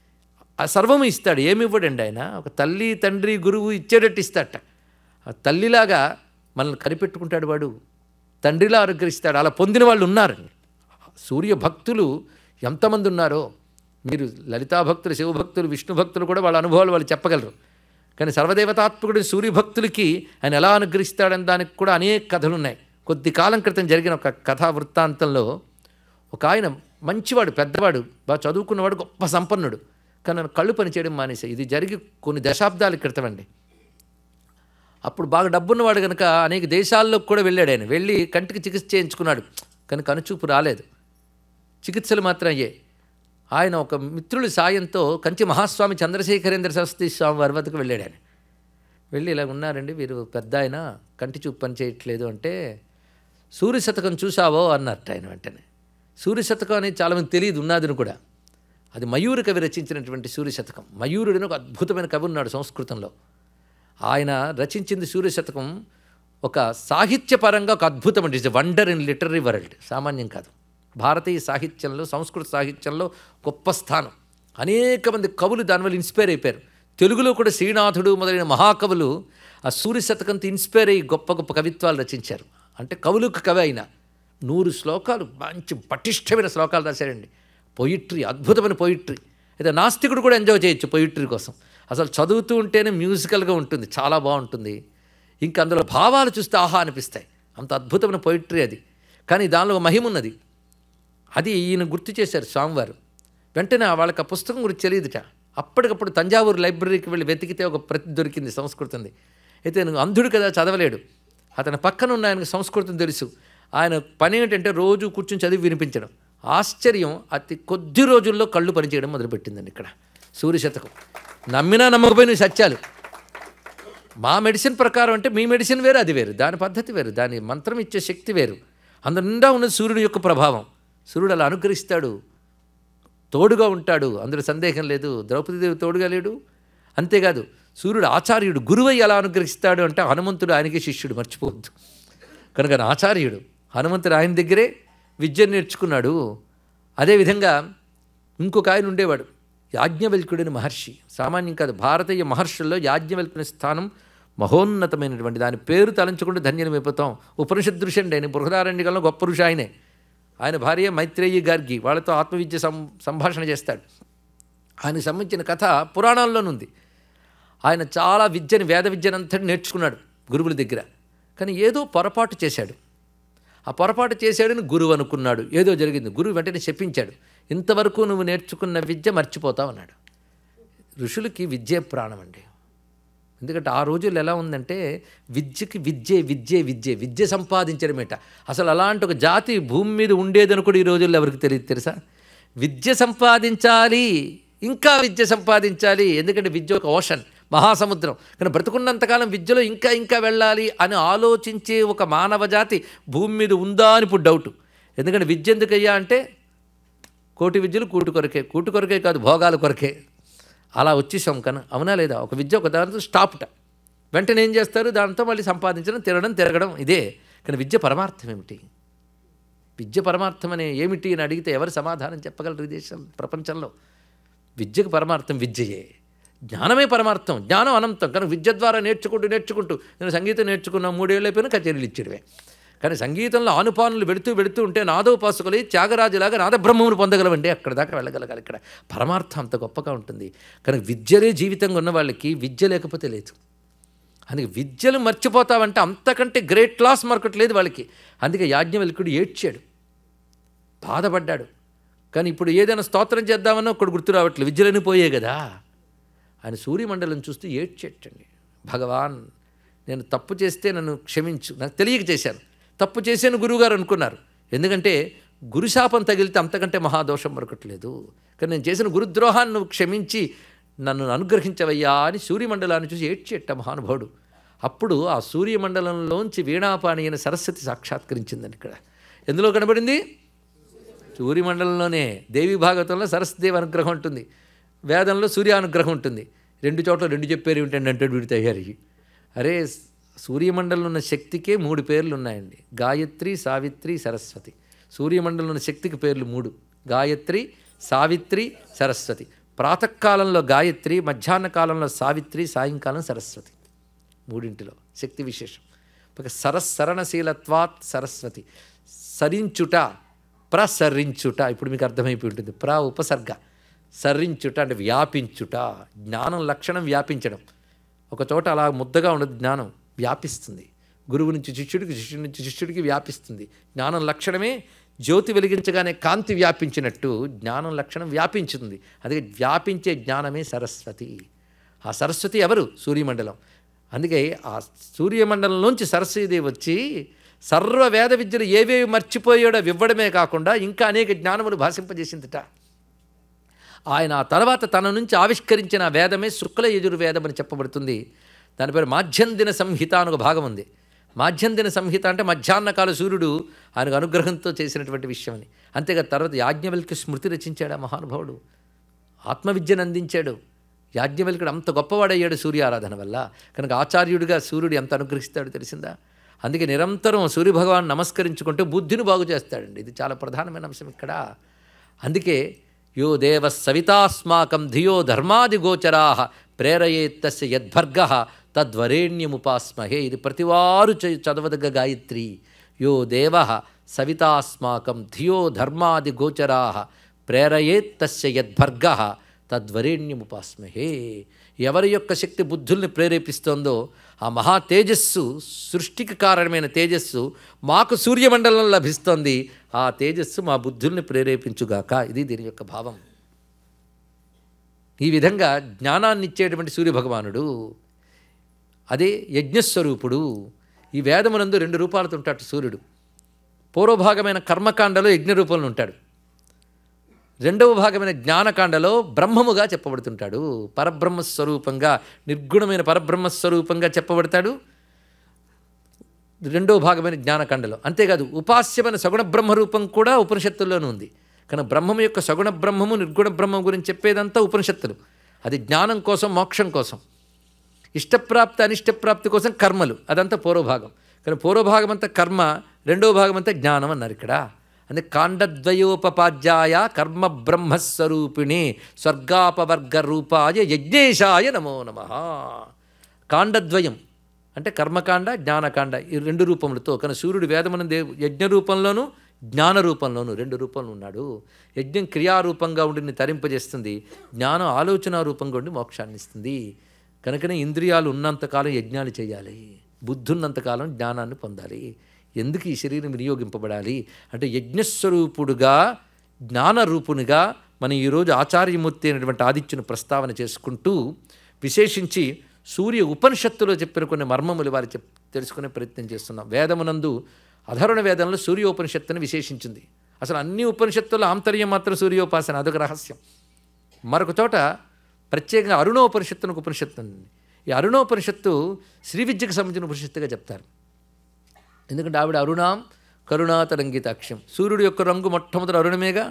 ఆ సర్వము ఇస్తాడు ఏమి ఇవ్వడండి ఆయన ఒక తల్లి తండ్రి గురువు ఇచ్చేటట్టు ఇస్తాడట ఆ తల్లిలాగా మనల్ని కనిపెట్టుకుంటాడు వాడు తండ్రిలా అనుగ్రహిస్తాడు అలా పొందిన వాళ్ళు ఉన్నారు సూర్య భక్తులు ఎంతమంది ఉన్నారో మీరు లలితా భక్తులు శివభక్తులు విష్ణు భక్తులు కూడా వాళ్ళ అనుభవాలు వాళ్ళు చెప్పగలరు కానీ సర్వదేవతాత్మకుడు సూర్యభక్తులకి ఆయన ఎలా అనుగ్రహిస్తాడని దానికి కూడా అనేక కథలు ఉన్నాయి కొద్ది కాలం క్రితం జరిగిన ఒక కథా వృత్తాంతంలో ఒక ఆయన మంచివాడు పెద్దవాడు బాగా చదువుకున్నవాడు గొప్ప సంపన్నుడు కానీ ఆయన కళ్ళు పనిచేయడం మానేశాయి ఇది జరిగి కొన్ని దశాబ్దాల క్రితం అండి అప్పుడు బాగా డబ్బున్నవాడు కనుక అనేక దేశాల్లోకి కూడా వెళ్ళాడు ఆయన వెళ్ళి కంటికి చికిత్స చేయించుకున్నాడు కానీ కనుచూపు రాలేదు చికిత్సలు మాత్రం అయ్యాయి ఆయన ఒక మిత్రుడి సాయంతో కంచి మహాస్వామి చంద్రశేఖరేంద్ర సరస్వతి స్వామి వారి వద్దకు వెళ్ళాడు ఆయన వెళ్ళి ఇలా ఉన్నారండి వీరు పెద్ద ఆయన కంటి చూపు పని చేయట్లేదు అంటే సూర్య శతకం చూసావో అన్నట్టు ఆయన వెంటనే సూర్య శతకం అనేది చాలామంది తెలియదు ఉన్నదని కూడా అది మయూర కవి రచించినటువంటి సూర్య శతకం మయూరుడిని ఒక అద్భుతమైన కవి ఉన్నాడు సంస్కృతంలో ఆయన రచించింది సూర్య శతకం ఒక సాహిత్యపరంగా ఒక అద్భుతం అండి it's wonder in literary world సామాన్యం కాదు భారతీయ సాహిత్యంలో సంస్కృత సాహిత్యంలో గొప్ప స్థానం అనేక మంది కవులు దానివల్ల ఇన్స్పైర్ అయిపోయారు తెలుగులో కూడా శ్రీనాథుడు మొదలైన మహాకవులు ఆ సూర్య శతకంతో ఇన్స్పైర్ అయ్యి గొప్ప గొప్ప కవిత్వాలు రచించారు అంటే కవులకు కవి అయిన నూరు శ్లోకాలు మంచి పటిష్టమైన శ్లోకాలు రాశారండి పొయిట్రీ అద్భుతమైన పొయిట్రీ అయితే నాస్తికుడు కూడా ఎంజాయ్ చేయొచ్చు పొయిట్రీ కోసం అసలు చదువుతూ ఉంటేనే మ్యూజికల్గా ఉంటుంది చాలా బాగుంటుంది ఇంకా అందులో భావాలు చూస్తే ఆహా అనిపిస్తాయి అంత అద్భుతమైన పొయిట్రీ అది కానీ దానిలో ఒక మహిమ ఉన్నది అది ఈయన గుర్తు చేశారు స్వామివారు వెంటనే వాళ్ళకి ఆ పుస్తకం గురించి తెలియదుట అప్పటికప్పుడు తంజావూరు లైబ్రరీకి వెళ్ళి వెతికితే ఒక ప్రతి దొరికింది సంస్కృతంది అయితే నేను అంధుడు కదా చదవలేడు అతని పక్కన ఉన్న ఆయనకు సంస్కృతం తెలుసు ఆయన పని ఏంటంటే రోజు కూర్చొని చదివి వినిపించడం ఆశ్చర్యం అతి కొద్ది రోజుల్లో కళ్ళు పనిచేయడం మొదలుపెట్టిందండి ఇక్కడ సూర్యశతకం నమ్మినా నమ్మకపోయిన సత్యాలు మా మెడిసిన్ ప్రకారం అంటే మీ మెడిసిన్ వేరు అది వేరు దాని పద్ధతి వేరు దాని మంత్రం ఇచ్చే శక్తి వేరు అందు నిండా ఉన్నది సూర్యుడి యొక్క ప్రభావం సూర్యుడు అలా అనుగ్రహిస్తాడు తోడుగా ఉంటాడు అందులో సందేహం లేదు ద్రౌపదీదేవి తోడుగా లేడు అంతేకాదు సూర్యుడు ఆచార్యుడు గురువై ఎలా అనుగ్రహిస్తాడు అంటే హనుమంతుడు ఆయనకి శిష్యుడు మర్చిపోవద్దు కనుక ఆయన ఆచార్యుడు హనుమంతుడు ఆయన దగ్గరే విద్యను నేర్చుకున్నాడు అదేవిధంగా ఇంకొక ఆయన ఉండేవాడు యాజ్ఞవల్కుడిని మహర్షి సామాన్యం కాదు భారతీయ మహర్షుల్లో యాజ్ఞవల్కుని స్థానం మహోన్నతమైనటువంటి దాని పేరు తలంచుకుంటూ ధన్యమైపోతాం ఉపనిషద్ దృశ్యండి ఆయన బృహదారణ్యకంలో గొప్ప ఋషి ఆయనే ఆయన భార్య మైత్రేయి గార్గి వాళ్ళతో ఆత్మవిద్య సం సంభాషణ చేస్తాడు ఆయనకు సంబంధించిన కథ పురాణాల్లోనుంది ఆయన చాలా విద్యని వేద విద్యనంతటి నేర్చుకున్నాడు గురువుల దగ్గర కానీ ఏదో పొరపాటు చేశాడు ఆ పొరపాటు చేశాడని గురువు అనుకున్నాడు ఏదో జరిగింది గురువు వెంటనే చెప్పించాడు ఇంతవరకు నువ్వు నేర్చుకున్న విద్య మర్చిపోతావు అన్నాడు ఋషులకి విద్యే ప్రాణం అండి ఎందుకంటే ఆ రోజుల్లో ఎలా ఉందంటే విద్యకి విద్యే విద్యే విద్యే విద్య సంపాదించడమేట అసలు అలాంటి ఒక జాతి భూమి మీద ఉండేదని కూడా ఈ రోజుల్లో ఎవరికి తెలియదు తెలుసా విద్య సంపాదించాలి ఇంకా విద్య సంపాదించాలి ఎందుకంటే విద్య ఒక ఓషన్ మహాసముద్రం కానీ బ్రతుకున్నంతకాలం విద్యలో ఇంకా ఇంకా వెళ్ళాలి అని ఆలోచించే ఒక మానవ జాతి భూమి మీద ఉందా అని ఇప్పుడు డౌట్ ఎందుకంటే విద్య ఎందుకయ్యా అంటే కోటి విద్యలు కూటు కొరకే కూటు కొరకే కాదు భోగాల కొరకే అలా వచ్చేసాం కన అవునా లేదా ఒక విద్య ఒక దాంతో స్టాప్ట వెంటనే ఏం చేస్తారు దాంతో మళ్ళీ సంపాదించడం తిరగడం తిరగడం ఇదే కానీ విద్య పరమార్థం ఏమిటి విద్య పరమార్థం అనే ఏమిటి అని అడిగితే ఎవరు సమాధానం చెప్పగలరు ఈ దేశం ప్రపంచంలో విద్యకు పరమార్థం విద్యయే జ్ఞానమే పరమార్థం జ్ఞానం అనంతం కానీ విద్య ద్వారా నేర్చుకుంటూ నేర్చుకుంటూ నేను సంగీతం నేర్చుకున్న మూడేళ్ళు అయిపోయినా కచేరీలు ఇచ్చేయడమే కానీ సంగీతంలో ఆనుపానులు వెడుతూ వెడుతూ ఉంటే నాదోపాసకులై త్యాగరాజులాగా నాదబ్రహ్మమును పొందగలమండి అక్కడ దాకా వెళ్ళగలగాలి ఇక్కడ పరమార్థం అంత గొప్పగా ఉంటుంది కానీ విద్యలే జీవితంగా ఉన్న వాళ్ళకి విద్య లేకపోతే లేదు అందుకే విద్యలు మర్చిపోతావంటే అంతకంటే గ్రేట్ క్లాస్ మరొకటి లేదు వాళ్ళకి అందుకే యాజ్ఞవల్కుడు ఏడ్చాడు బాధపడ్డాడు కానీ ఇప్పుడు ఏదైనా స్తోత్రం చేద్దామన్నా ఒకడు గుర్తు రావట్లేదు విద్యలని పోయే కదా ఆయన సూర్యమండలం చూస్తూ ఏడ్చేటండి భగవాన్ నేను తప్పు చేస్తే నన్ను క్షమించు నాకు తెలియక చేశాను తప్పు చేశాను గురువుగారు అనుకున్నారు ఎందుకంటే గురుశాపం తగిలితే అంతకంటే మహాదోషం మరొకట్లేదు కానీ నేను చేసిన గురుద్రోహాన్ని నువ్వు క్షమించి నన్ను అనుగ్రహించవయ్యా అని సూర్యమండలాన్ని చూసి ఏడ్చేట మహానుభావుడు అప్పుడు ఆ సూర్యమండలంలోంచి వీణాపాణి అయిన సరస్వతి సాక్షాత్కరించిందని ఇక్కడ ఎందులో కనబడింది సూర్యమండలంలోనే దేవి భాగవతంలో సరస్వదేవి అనుగ్రహం ఉంటుంది వేదంలో సూర్యానుగ్రహం ఉంటుంది రెండు చోట్ల రెండు చెప్పారు ఏమిటండి అంటే వీడి తయారీ అరే సూర్యమండలంలో ఉన్న శక్తికే మూడు పేర్లు ఉన్నాయండి గాయత్రి సావిత్రి సరస్వతి సూర్యమండలంలో ఉన్న శక్తికి పేర్లు మూడు గాయత్రి సావిత్రి సరస్వతి ప్రాతకాలంలో గాయత్రి మధ్యాహ్న కాలంలో సావిత్రి సాయంకాలం సరస్వతి మూడింటిలో శక్తి విశేషం ఒక సరస్సరణశీలత్వాత్ సరస్వతి సరించుట ప్రసరించుట ఇప్పుడు మీకు అర్థమైపోయి ఉంటుంది ప్ర ఉపసర్గ సరించుట అంటే వ్యాపించుట జ్ఞానం లక్షణం వ్యాపించడం ఒక చోట అలా ముద్దగా ఉండదు జ్ఞానం వ్యాపిస్తుంది గురువు నుంచి శిష్యుడికి శిష్యుడి నుంచి శిష్యుడికి వ్యాపిస్తుంది జ్ఞానం లక్షణమే జ్యోతి వెలిగించగానే కాంతి వ్యాపించినట్టు జ్ఞానం లక్షణం వ్యాపించుతుంది అందుకే వ్యాపించే జ్ఞానమే సరస్వతి ఆ సరస్వతి ఎవరు సూర్యమండలం అందుకే ఆ సూర్యమండలంలోంచి సరస్వతీదేవి వచ్చి సర్వ వేద విద్యలు ఏవేవి మర్చిపోయాడో ఇవ్వడమే కాకుండా ఇంకా అనేక జ్ఞానములు భాషింపజేసిందిట ఆయన ఆ తర్వాత తన నుంచి ఆవిష్కరించిన ఆ వేదమే శుక్ల యజుర్వేదం అని చెప్పబడుతుంది దాని పేరు మాధ్యందిన సంహిత అని ఒక భాగం ఉంది మాధ్యందిన సంహిత అంటే మధ్యాహ్నకాల సూర్యుడు ఆయనకు అనుగ్రహంతో చేసినటువంటి విషయం అని అంతేగా తర్వాత యాజ్ఞవల్కి స్మృతి రచించాడు ఆ మహానుభావుడు ఆత్మవిద్యను అందించాడు యాజ్ఞవల్కుడు అంత గొప్పవాడయ్యాడు సూర్య ఆరాధన వల్ల కనుక ఆచార్యుడిగా సూర్యుడు ఎంత అనుగ్రహిస్తాడో తెలిసిందా అందుకే నిరంతరం సూర్యభగవాన్ నమస్కరించుకుంటే బుద్ధిని బాగు చేస్తాడండి ఇది చాలా ప్రధానమైన అంశం ఇక్కడ అందుకే యో దేవ సవితాస్మాకం ధియో ధర్మాది గోచరా ప్రేరయేత్తస్య యద్భర్గ తద్వరేణ్యముపాస్మహే ఇది ప్రతివారు చ- చదవదగ్గ గాయత్రి యో దేవ సవితాస్మాకం ధియో ధర్మాది గోచరా ప్రేరయేత్తస్య యద్భర్గ తద్వరేణ్యముపాస్మహే ఎవరి యొక్క శక్తి బుద్ధుల్ని ప్రేరేపిస్తోందో ఆ మహా తేజస్సు సృష్టికి కారణమైన తేజస్సు మాకు సూర్యమండలం లభిస్తోంది ఆ తేజస్సు మా బుద్ధుల్ని ప్రేరేపించుగాక ఇది దీని యొక్క భావం ఈ విధంగా జ్ఞానాన్ని ఇచ్చేటువంటి సూర్యభగవానుడు అదే యజ్ఞస్వరూపుడు ఈ వేదమునందు రెండు రూపాలతో ఉంటాడు సూర్యుడు పూర్వభాగమైన కర్మకాండలో యజ్ఞ రూపంలో ఉంటాడు రెండవ భాగమైన జ్ఞానకాండలో బ్రహ్మముగా చెప్పబడుతుంటాడు పరబ్రహ్మ స్వరూపంగా నిర్గుణమైన పరబ్రహ్మ స్వరూపంగా చెప్పబడతాడు రెండవ భాగమైన జ్ఞానకాండలో అంతేకాదు ఉపాస్యమైన సగుణ బ్రహ్మ రూపం కూడా ఉపనిషత్తుల్లోనూ ఉంది కానీ బ్రహ్మము యొక్క సగుణ బ్రహ్మము నిర్గుణ బ్రహ్మం గురించి చెప్పేదంతా ఉపనిషత్తులు అది జ్ఞానం కోసం మోక్షం కోసం ఇష్టప్రాప్తి అనిష్టప్రాప్తి కోసం కర్మలు అదంతా పూర్వభాగం కానీ పూర్వభాగం అంతా కర్మ రెండవ భాగం అంతా జ్ఞానం అన్నారు ఇక్కడ అంటే కాండద్వయోపపాధ్యాయ కర్మ బ్రహ్మస్వరూపిణి స్వర్గాపవర్గ రూపాయ యజ్ఞేశాయ నమో నమ కాండద్వయం అంటే కర్మకాండ జ్ఞానకాండ ఈ రెండు రూపములతో కానీ సూర్యుడు వేదమనందే యజ్ఞ రూపంలోనూ జ్ఞాన రూపంలోనూ రెండు రూపంలో ఉన్నాడు యజ్ఞం క్రియారూపంగా ఉండి నిన్ను తరింపజేస్తుంది జ్ఞానం ఆలోచన రూపంగా ఉండి మోక్షాన్ని ఇస్తుంది కనుకనే ఇంద్రియాలు ఉన్నంతకాలం యజ్ఞాలు చేయాలి బుద్ధి ఉన్నంతకాలం జ్ఞానాన్ని పొందాలి ఎందుకు ఈ శరీరం వినియోగింపబడాలి అంటే యజ్ఞస్వరూపుడుగా జ్ఞానరూపునిగా మనం ఈరోజు ఆచార్యమూర్తి అయినటువంటి ఆదిత్యుని ప్రస్తావన చేసుకుంటూ విశేషించి సూర్య ఉపనిషత్తులో చెప్పిన కొన్ని మర్మములు వారు చెప్ తెలుసుకునే ప్రయత్నం చేస్తున్నాం వేదమునందు అధరుణ వేదంలో సూర్యోపనిషత్తుని విశేషించింది అసలు అన్ని ఉపనిషత్తుల్లో ఆంతర్యం మాత్రం సూర్యోపాసన అదొక రహస్యం మరొక చోట ప్రత్యేకంగా అరుణోపనిషత్తు ఒక ఉపనిషత్తు ఉంది ఈ అరుణోపనిషత్తు శ్రీ విద్యకు సంబంధించిన ఉపనిషత్తుగా చెప్తారు ఎందుకంటే ఆవిడ అరుణాం కరుణాతరంగితాక్ష్యం సూర్యుడు యొక్క రంగు మొట్టమొదటి అరుణమేగా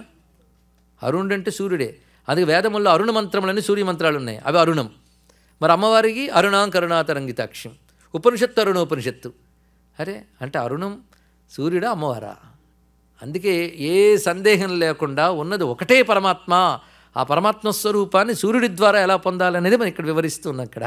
అరుణుడు అంటే సూర్యుడే అందుకే వేదముల్లో అరుణ మంత్రములని సూర్య మంత్రాలు ఉన్నాయి అవి అరుణం మరి అమ్మవారికి అరుణాం కరుణాతరంగితాక్ష్యం ఉపనిషత్తు అరుణోపనిషత్తు అరే అంటే అరుణం సూర్యుడా అమ్మవారా అందుకే ఏ సందేహం లేకుండా ఉన్నది ఒకటే పరమాత్మ ఆ పరమాత్మ స్వరూపాన్ని సూర్యుడి ద్వారా ఎలా పొందాలనేది మనం ఇక్కడ వివరిస్తున్నాం ఇక్కడ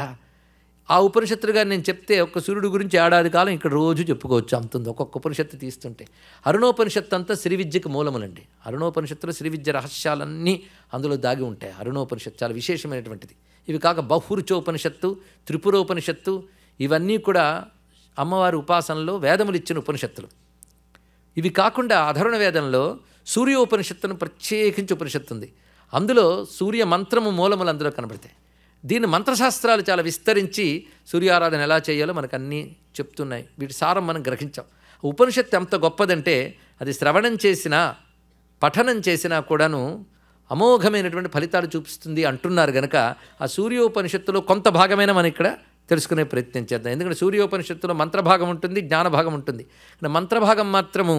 ఆ ఉపనిషత్తులుగా నేను చెప్తే ఒక్క సూర్యుడి గురించి ఏడాది కాలం ఇక్కడ రోజు చెప్పుకోవచ్చు అంతుంది ఒక్కొక్క ఉపనిషత్తు తీస్తుంటే అరుణోపనిషత్తు అంతా శ్రీ విద్యకు మూలములండి అరుణోపనిషత్తులో శ్రీ విద్య రహస్యాలన్నీ అందులో దాగి ఉంటాయి అరుణోపనిషత్తు చాలా విశేషమైనటువంటిది ఇవి కాక బహురుచోపనిషత్తు త్రిపురోపనిషత్తు ఇవన్నీ కూడా అమ్మవారి ఉపాసనలో వేదములు ఇచ్చిన ఉపనిషత్తులు ఇవి కాకుండా అధరుణ వేదంలో సూర్యోపనిషత్తును ప్రత్యేకించి ఉపనిషత్తు ఉంది అందులో సూర్య మంత్రము మూలములు అందులో కనబడతాయి దీని మంత్రశాస్త్రాలు చాలా విస్తరించి సూర్యారాధన ఎలా చేయాలో మనకు అన్నీ చెప్తున్నాయి వీటి సారం మనం గ్రహించాం ఉపనిషత్తు ఎంత గొప్పదంటే అది శ్రవణం చేసినా పఠనం చేసినా కూడాను అమోఘమైనటువంటి ఫలితాలు చూపిస్తుంది అంటున్నారు గనక ఆ సూర్యోపనిషత్తులో కొంత భాగమైన మనం ఇక్కడ తెలుసుకునే ప్రయత్నం చేద్దాం ఎందుకంటే సూర్యోపనిషత్తులో మంత్రభాగం ఉంటుంది జ్ఞానభాగం ఉంటుంది కానీ మంత్రభాగం మాత్రము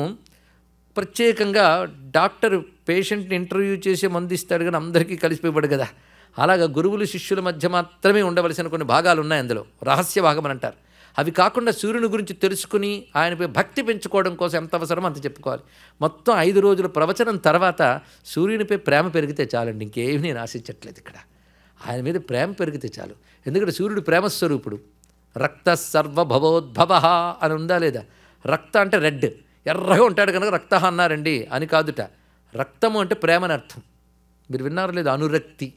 ప్రత్యేకంగా డాక్టర్ పేషెంట్ని ఇంటర్వ్యూ చేసి మందు ఇస్తాడు కానీ అందరికీ కలిసిపోయాడు కదా అలాగా గురువులు శిష్యుల మధ్య మాత్రమే ఉండవలసిన కొన్ని భాగాలు ఉన్నాయి అందులో రహస్య భాగం అని అంటారు అవి కాకుండా సూర్యుని గురించి తెలుసుకుని ఆయనపై భక్తి పెంచుకోవడం కోసం ఎంత అవసరమో అంత చెప్పుకోవాలి మొత్తం ఐదు రోజుల ప్రవచనం తర్వాత సూర్యునిపై ప్రేమ పెరిగితే చాలండి ఇంకేమీ నేను ఆశించట్లేదు ఇక్కడ ఆయన మీద ప్రేమ పెరిగితే చాలు ఎందుకంటే సూర్యుడు ప్రేమస్వరూపుడు రక్త సర్వభవోద్భవ అని ఉందా లేదా రక్త అంటే రెడ్ ఎర్రగా ఉంటాడు కనుక రక్త అన్నారండి అని కాదుట రక్తము అంటే ప్రేమని అర్థం మీరు విన్నారు లేదు అనురక్తి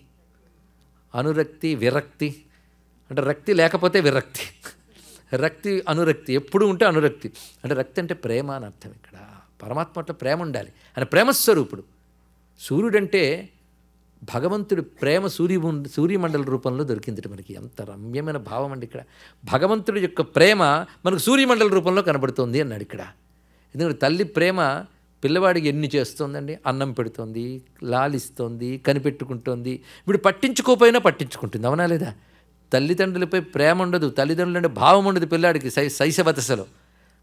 అనురక్తి విరక్తి అంటే రక్తి లేకపోతే విరక్తి రక్తి అనురక్తి ఎప్పుడు ఉంటే అనురక్తి అంటే రక్తి అంటే ప్రేమ అని అర్థం ఇక్కడ పరమాత్మ పట్ల ప్రేమ ఉండాలి ఆయన ప్రేమస్వరూపుడు సూర్యుడంటే భగవంతుడి ప్రేమ సూర్య సూర్యమండల రూపంలో దొరికింది మనకి ఎంత రమ్యమైన భావం అండి ఇక్కడ భగవంతుడి యొక్క ప్రేమ మనకు సూర్యమండల రూపంలో కనబడుతుంది అన్నాడు ఇక్కడ ఎందుకంటే తల్లి ప్రేమ పిల్లవాడికి ఎన్ని చేస్తోందండి అన్నం పెడుతోంది లాలిస్తోంది కనిపెట్టుకుంటోంది ఇప్పుడు పట్టించుకోపోయినా పట్టించుకుంటుంది అవునా లేదా తల్లిదండ్రులపై ప్రేమ ఉండదు తల్లిదండ్రులు అంటే భావం ఉండదు పిల్లాడికి శై శైశవ దశలో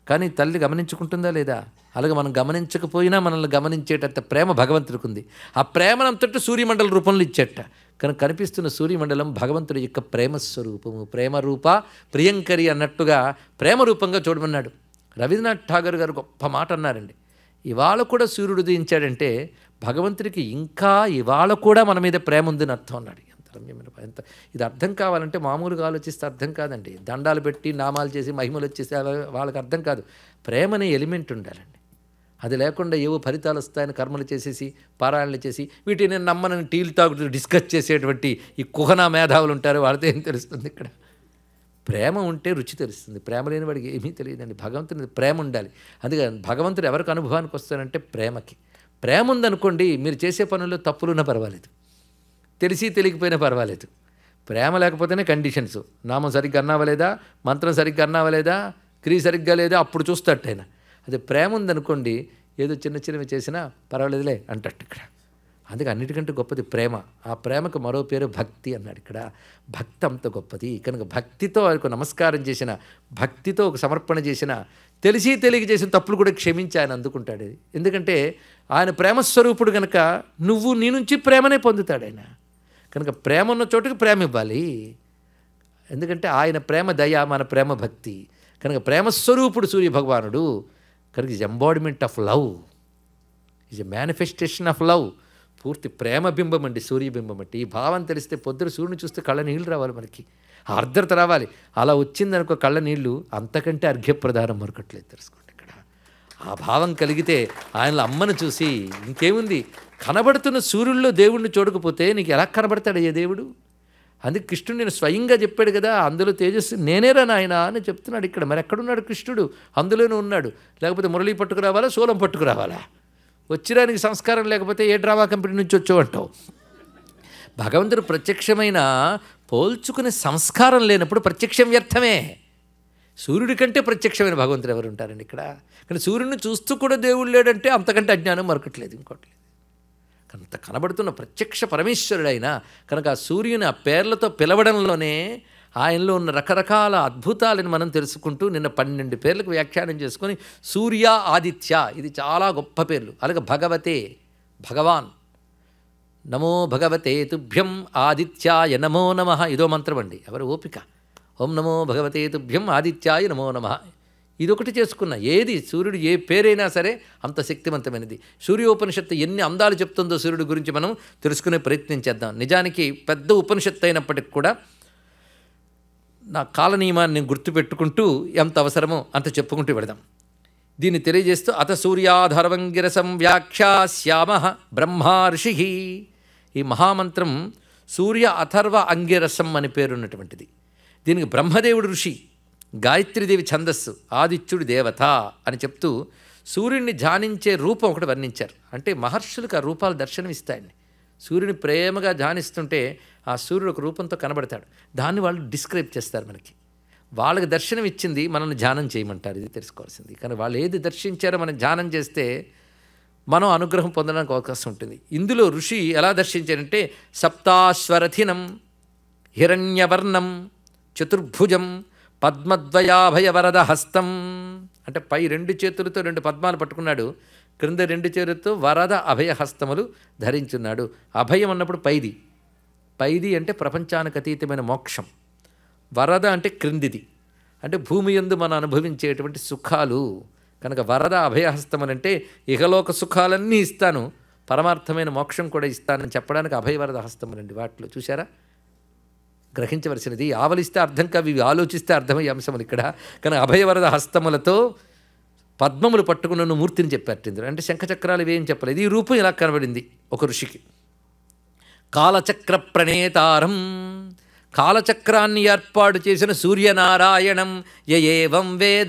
కానీ తల్లి గమనించుకుంటుందా లేదా అలాగే మనం గమనించకపోయినా మనల్ని గమనించేటంత ప్రేమ భగవంతుడికి ఉంది ఆ ప్రేమనంతటి సూర్యమండల రూపంలో ఇచ్చేట కనుక కనిపిస్తున్న సూర్యమండలం భగవంతుడి యొక్క ప్రేమ స్వరూపము ప్రేమ రూప ప్రియంకరి అన్నట్టుగా ప్రేమ రూపంగా చూడమన్నాడు రవీంద్రనాథ్ ఠాగూర్ గారు గొప్ప మాట అన్నారండి ఇవాళ కూడా సూర్యుడు ఉదయించాడంటే భగవంతుడికి ఇంకా ఇవాళ కూడా మన మీద ప్రేమ ఉందని అర్థం అన్నాడు ఎంత రమ్యమైన ప- ఎంత ఇది అర్థం కావాలంటే మామూలుగా ఆలోచిస్తే అర్థం కాదండి దండాలు పెట్టి నామాలు చేసి మహిమలు వచ్చేసి అలా- వాళ్ళకి అర్థం కాదు ప్రేమ అనే ఎలిమెంట్ ఉండాలండి అది లేకుండా ఏవో ఫలితాలు వస్తాయని కర్మలు చేసేసి పారాయణలు చేసి వీటిని నేను నమ్మనని టీలు తాగుతూ డిస్కస్ చేసేటువంటి ఈ కుహనా మేధావులు ఉంటారు వాళ్ళతో ఏం తెలుస్తుంది ఇక్కడ ప్రేమ ఉంటే రుచి తెలుస్తుంది ప్రేమ లేని వాడికి ఏమీ తెలియదండి భగవంతుని ప్రేమ ఉండాలి అందుకని భగవంతుడు ఎవరికి అనుభవానికి వస్తారంటే ప్రేమకి ప్రేమ ఉందనుకోండి మీరు చేసే పనుల్లో తప్పులున్నా పర్వాలేదు తెలిసి తెలియకపోయినా పర్వాలేదు ప్రేమ లేకపోతేనే కండిషన్స్ నామం సరిగ్గా అన్నావలేదా మంత్రం సరిగ్గా అన్నావలేదా క్రియ సరిగ్గా లేదా అప్పుడు చూస్తాడు ఆయన అదే ప్రేమ ఉందనుకోండి ఏదో చిన్న చిన్నవి చేసినా పర్వాలేదులే అంటట్టు ఇక్కడ అందుకే అన్నిటికంటే గొప్పది ప్రేమ ఆ ప్రేమకు మరో పేరు భక్తి అన్నాడు ఇక్కడ భక్తి అంత గొప్పది కనుక భక్తితో ఆయనకు నమస్కారం చేసిన భక్తితో ఒక సమర్పణ చేసిన తెలిసి తెలియక చేసిన తప్పులు కూడా క్షమించి ఆయన అందుకుంటాడు ఎందుకంటే ఆయన ప్రేమస్వరూపుడు కనుక నువ్వు నీ నుంచి ప్రేమనే పొందుతాడు ఆయన కనుక ప్రేమ ఉన్న చోటుకి ప్రేమ ఇవ్వాలి ఎందుకంటే ఆయన ప్రేమ దయ మన ప్రేమ భక్తి కనుక ప్రేమస్వరూపుడు సూర్య భగవానుడు కనుక is embodiment of love is a manifestation of love పూర్తి ప్రేమ బింబం అండి సూర్యబింబం అంటే ఈ భావం తెలిస్తే పొద్దున సూర్యుని చూస్తే కళ్ళ నీళ్ళు రావాలి మనకి ఆ ఆర్ద్రత రావాలి అలా వచ్చిందనుకో కళ్ళ నీళ్ళు అంతకంటే అర్ఘ్యప్రదానం మరొకట్లేదు తెలుసుకోండి ఇక్కడ ఆ భావం కలిగితే ఆయనలో అమ్మను చూసి ఇంకేముంది కనబడుతున్న సూర్యుల్లో దేవుణ్ణి చూడకపోతే నీకు ఎలా కనబడతాడు ఏ దేవుడు అందుకే కృష్ణుడు నేను స్వయంగా చెప్పాడు కదా అందులో తేజస్సు నేనేరా నాయన అని చెప్తున్నాడు ఇక్కడ మరి ఎక్కడున్నాడు కృష్ణుడు అందులోనే ఉన్నాడు లేకపోతే మురళి పట్టుకురావాలా శూలం పట్టుకురావాలా వచ్చిరానికి సంస్కారం లేకపోతే ఏ డ్రామా కంపెనీ నుంచి వచ్చావు అంటావు భగవంతుడు ప్రత్యక్షమైన పోల్చుకునే సంస్కారం లేనప్పుడు ప్రత్యక్షం వ్యర్థమే సూర్యుడి కంటే ప్రత్యక్షమైన భగవంతుడు ఎవరు ఉంటారండి ఇక్కడ కానీ సూర్యుడిని చూస్తూ కూడా దేవుడు లేడంటే అంతకంటే అజ్ఞానం మరొకట్లేదు ఇంకోటి లేదు అంత కనబడుతున్న ప్రత్యక్ష పరమేశ్వరుడైన కనుక ఆ సూర్యుని ఆ పేర్లతో పిలవడంలోనే ఆయనలో ఉన్న రకరకాల అద్భుతాలను మనం తెలుసుకుంటూ నిన్న పన్నెండు పేర్లకు వ్యాఖ్యానం చేసుకొని సూర్య ఆదిత్య ఇది చాలా గొప్ప పేర్లు అలాగే భగవతే భగవాన్ నమో భగవతే తుభ్యం ఆదిత్యాయ నమో నమ ఇదో మంత్రం అండి ఎవరు ఓపిక ఓం నమో భగవతే తుభ్యం ఆదిత్యాయ నమో నమ ఇదొకటి చేసుకున్న ఏది సూర్యుడు ఏ పేరైనా సరే అంత శక్తివంతమైనది సూర్యోపనిషత్తు ఎన్ని అందాలు చెప్తుందో సూర్యుడి గురించి మనం తెలుసుకునే ప్రయత్నం చేద్దాం నిజానికి పెద్ద ఉపనిషత్తు అయినప్పటికి కూడా నా కాల నియమాన్ని గుర్తుపెట్టుకుంటూ ఎంత అవసరమో అంత చెప్పుకుంటూ పెడదాం దీన్ని తెలియజేస్తూ అత సూర్యాధర్వంగిరసం వ్యాఖ్యాస్యామ బ్రహ్మా ఋషి ఈ మహామంత్రం సూర్య అథర్వ అంగిరసం అని పేరున్నటువంటిది దీనికి బ్రహ్మదేవుడు ఋషి గాయత్రీదేవి ఛందస్సు ఆదిత్యుడి దేవత అని చెప్తూ సూర్యుడిని ధ్యానించే రూపం ఒకటి వర్ణించారు అంటే మహర్షులకు ఆ రూపాలు దర్శనమిస్తాయండి సూర్యుని ప్రేమగా ధ్యానిస్తుంటే ఆ సూర్యుడు ఒక రూపంతో కనబడతాడు దాన్ని వాళ్ళు డిస్క్రైబ్ చేస్తారు మనకి వాళ్ళకి దర్శనం ఇచ్చింది మనల్ని ధ్యానం చేయమంటారు ఇది తెలుసుకోవాల్సింది కానీ వాళ్ళు ఏది దర్శించారో మనం ధ్యానం చేస్తే మనం అనుగ్రహం పొందడానికి అవకాశం ఉంటుంది ఇందులో ఋషి ఎలా దర్శించారంటే సప్తాశ్వరథినం హిరణ్యవర్ణం చతుర్భుజం పద్మద్వయాభయవరద హస్తం అంటే పై రెండు చేతులతో రెండు పద్మాలు పట్టుకున్నాడు క్రింద రెండు చేతులతో వరద అభయ హస్తములు ధరించున్నాడు అభయం అన్నప్పుడు పైది పైది అంటే ప్రపంచానికి అతీతమైన మోక్షం వరద అంటే క్రిందిది అంటే భూమి యందు మనం అనుభవించేటువంటి సుఖాలు కనుక వరద అభయహస్తములంటే ఇహలోక సుఖాలన్నీ ఇస్తాను పరమార్థమైన మోక్షం కూడా ఇస్తానని చెప్పడానికి అభయవరద హస్తములండి వాటిలో చూసారా గ్రహించవలసినది ఆవలిస్తే అర్థం కావు ఇవి ఆలోచిస్తే అర్థమయ్యే అంశములు ఇక్కడ కానీ అభయవరద హస్తములతో పద్మములు పట్టుకున్న మూర్తిని చెప్పారు ఇందులో అంటే శంఖచక్రాలు ఇవేం చెప్పలేదు ఈ రూపం ఇలా కనబడింది ఒక ఋషికి కాలచక్ర ప్రణేతారం కాలచక్రాన్ని ఏర్పాటు చేసిన సూర్యనారాయణం యయేవం వేద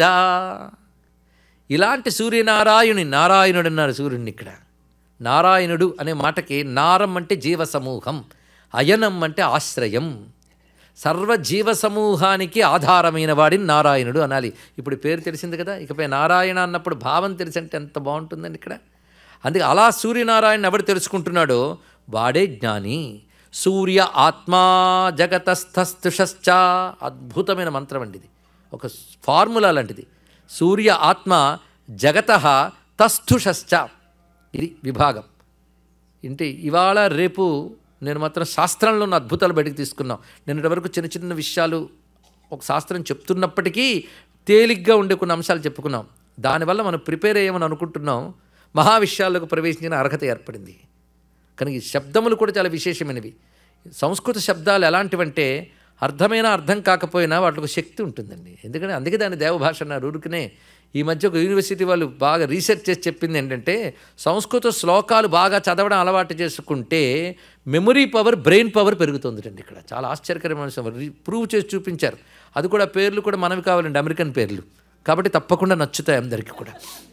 ఇలాంటి సూర్యనారాయణుని నారాయణుడు అన్నారు సూర్యుడిని ఇక్కడ నారాయణుడు అనే మాటకి నారం అంటే జీవ సమూహం అయనం అంటే ఆశ్రయం సర్వ జీవ సమూహానికి ఆధారమైన వాడిని నారాయణుడు అనాలి ఇప్పుడు పేరు తెలిసింది కదా ఇకపై నారాయణ అన్నప్పుడు భావం తెలిసి ఎంత బాగుంటుందండి ఇక్కడ అందుకే అలా సూర్యనారాయణ ఎవడు తెలుసుకుంటున్నాడో వాడే జ్ఞాని సూర్య ఆత్మా జగతస్థస్థుషశ్చ అద్భుతమైన మంత్రం అండి ఇది ఒక ఫార్ములా లాంటిది సూర్య ఆత్మ జగత తస్థుషశ్చ ఇది విభాగం ఏంటి ఇవాళ రేపు నేను మాత్రం శాస్త్రంలో ఉన్న అద్భుతాలు బయటకు తీసుకున్నాం నిన్నటి వరకు చిన్న చిన్న విషయాలు ఒక శాస్త్రం చెప్తున్నప్పటికీ తేలిగ్గా ఉండే కొన్ని అంశాలు చెప్పుకున్నాం దానివల్ల మనం ప్రిపేర్ అయ్యామని అనుకుంటున్నాం మహా విషయాల్లోకి ప్రవేశించిన అర్హత ఏర్పడింది కనుక ఈ శబ్దములు కూడా చాలా విశేషమైనవి సంస్కృత శబ్దాలు ఎలాంటివంటే అర్థమైనా అర్థం కాకపోయినా వాటికి శక్తి ఉంటుందండి ఎందుకంటే అందుకే దాన్ని దేవభాష అన్నారు ఊరికనే ఈ మధ్య ఒక యూనివర్సిటీ వాళ్ళు బాగా రీసెర్చ్ చేసి చెప్పింది ఏంటంటే సంస్కృత శ్లోకాలు బాగా చదవడం అలవాటు చేసుకుంటే మెమరీ పవర్ బ్రెయిన్ పవర్ పెరుగుతుందండి ఇక్కడ చాలా ఆశ్చర్యకరమైన విషయం. రీ- ప్రూవ్ చేసి చూపించారు అది కూడా పేర్లు కూడా మనవి కావాలండి అమెరికన్ పేర్లు కాబట్టి తప్పకుండా నచ్చుతాయి అందరికీ కూడా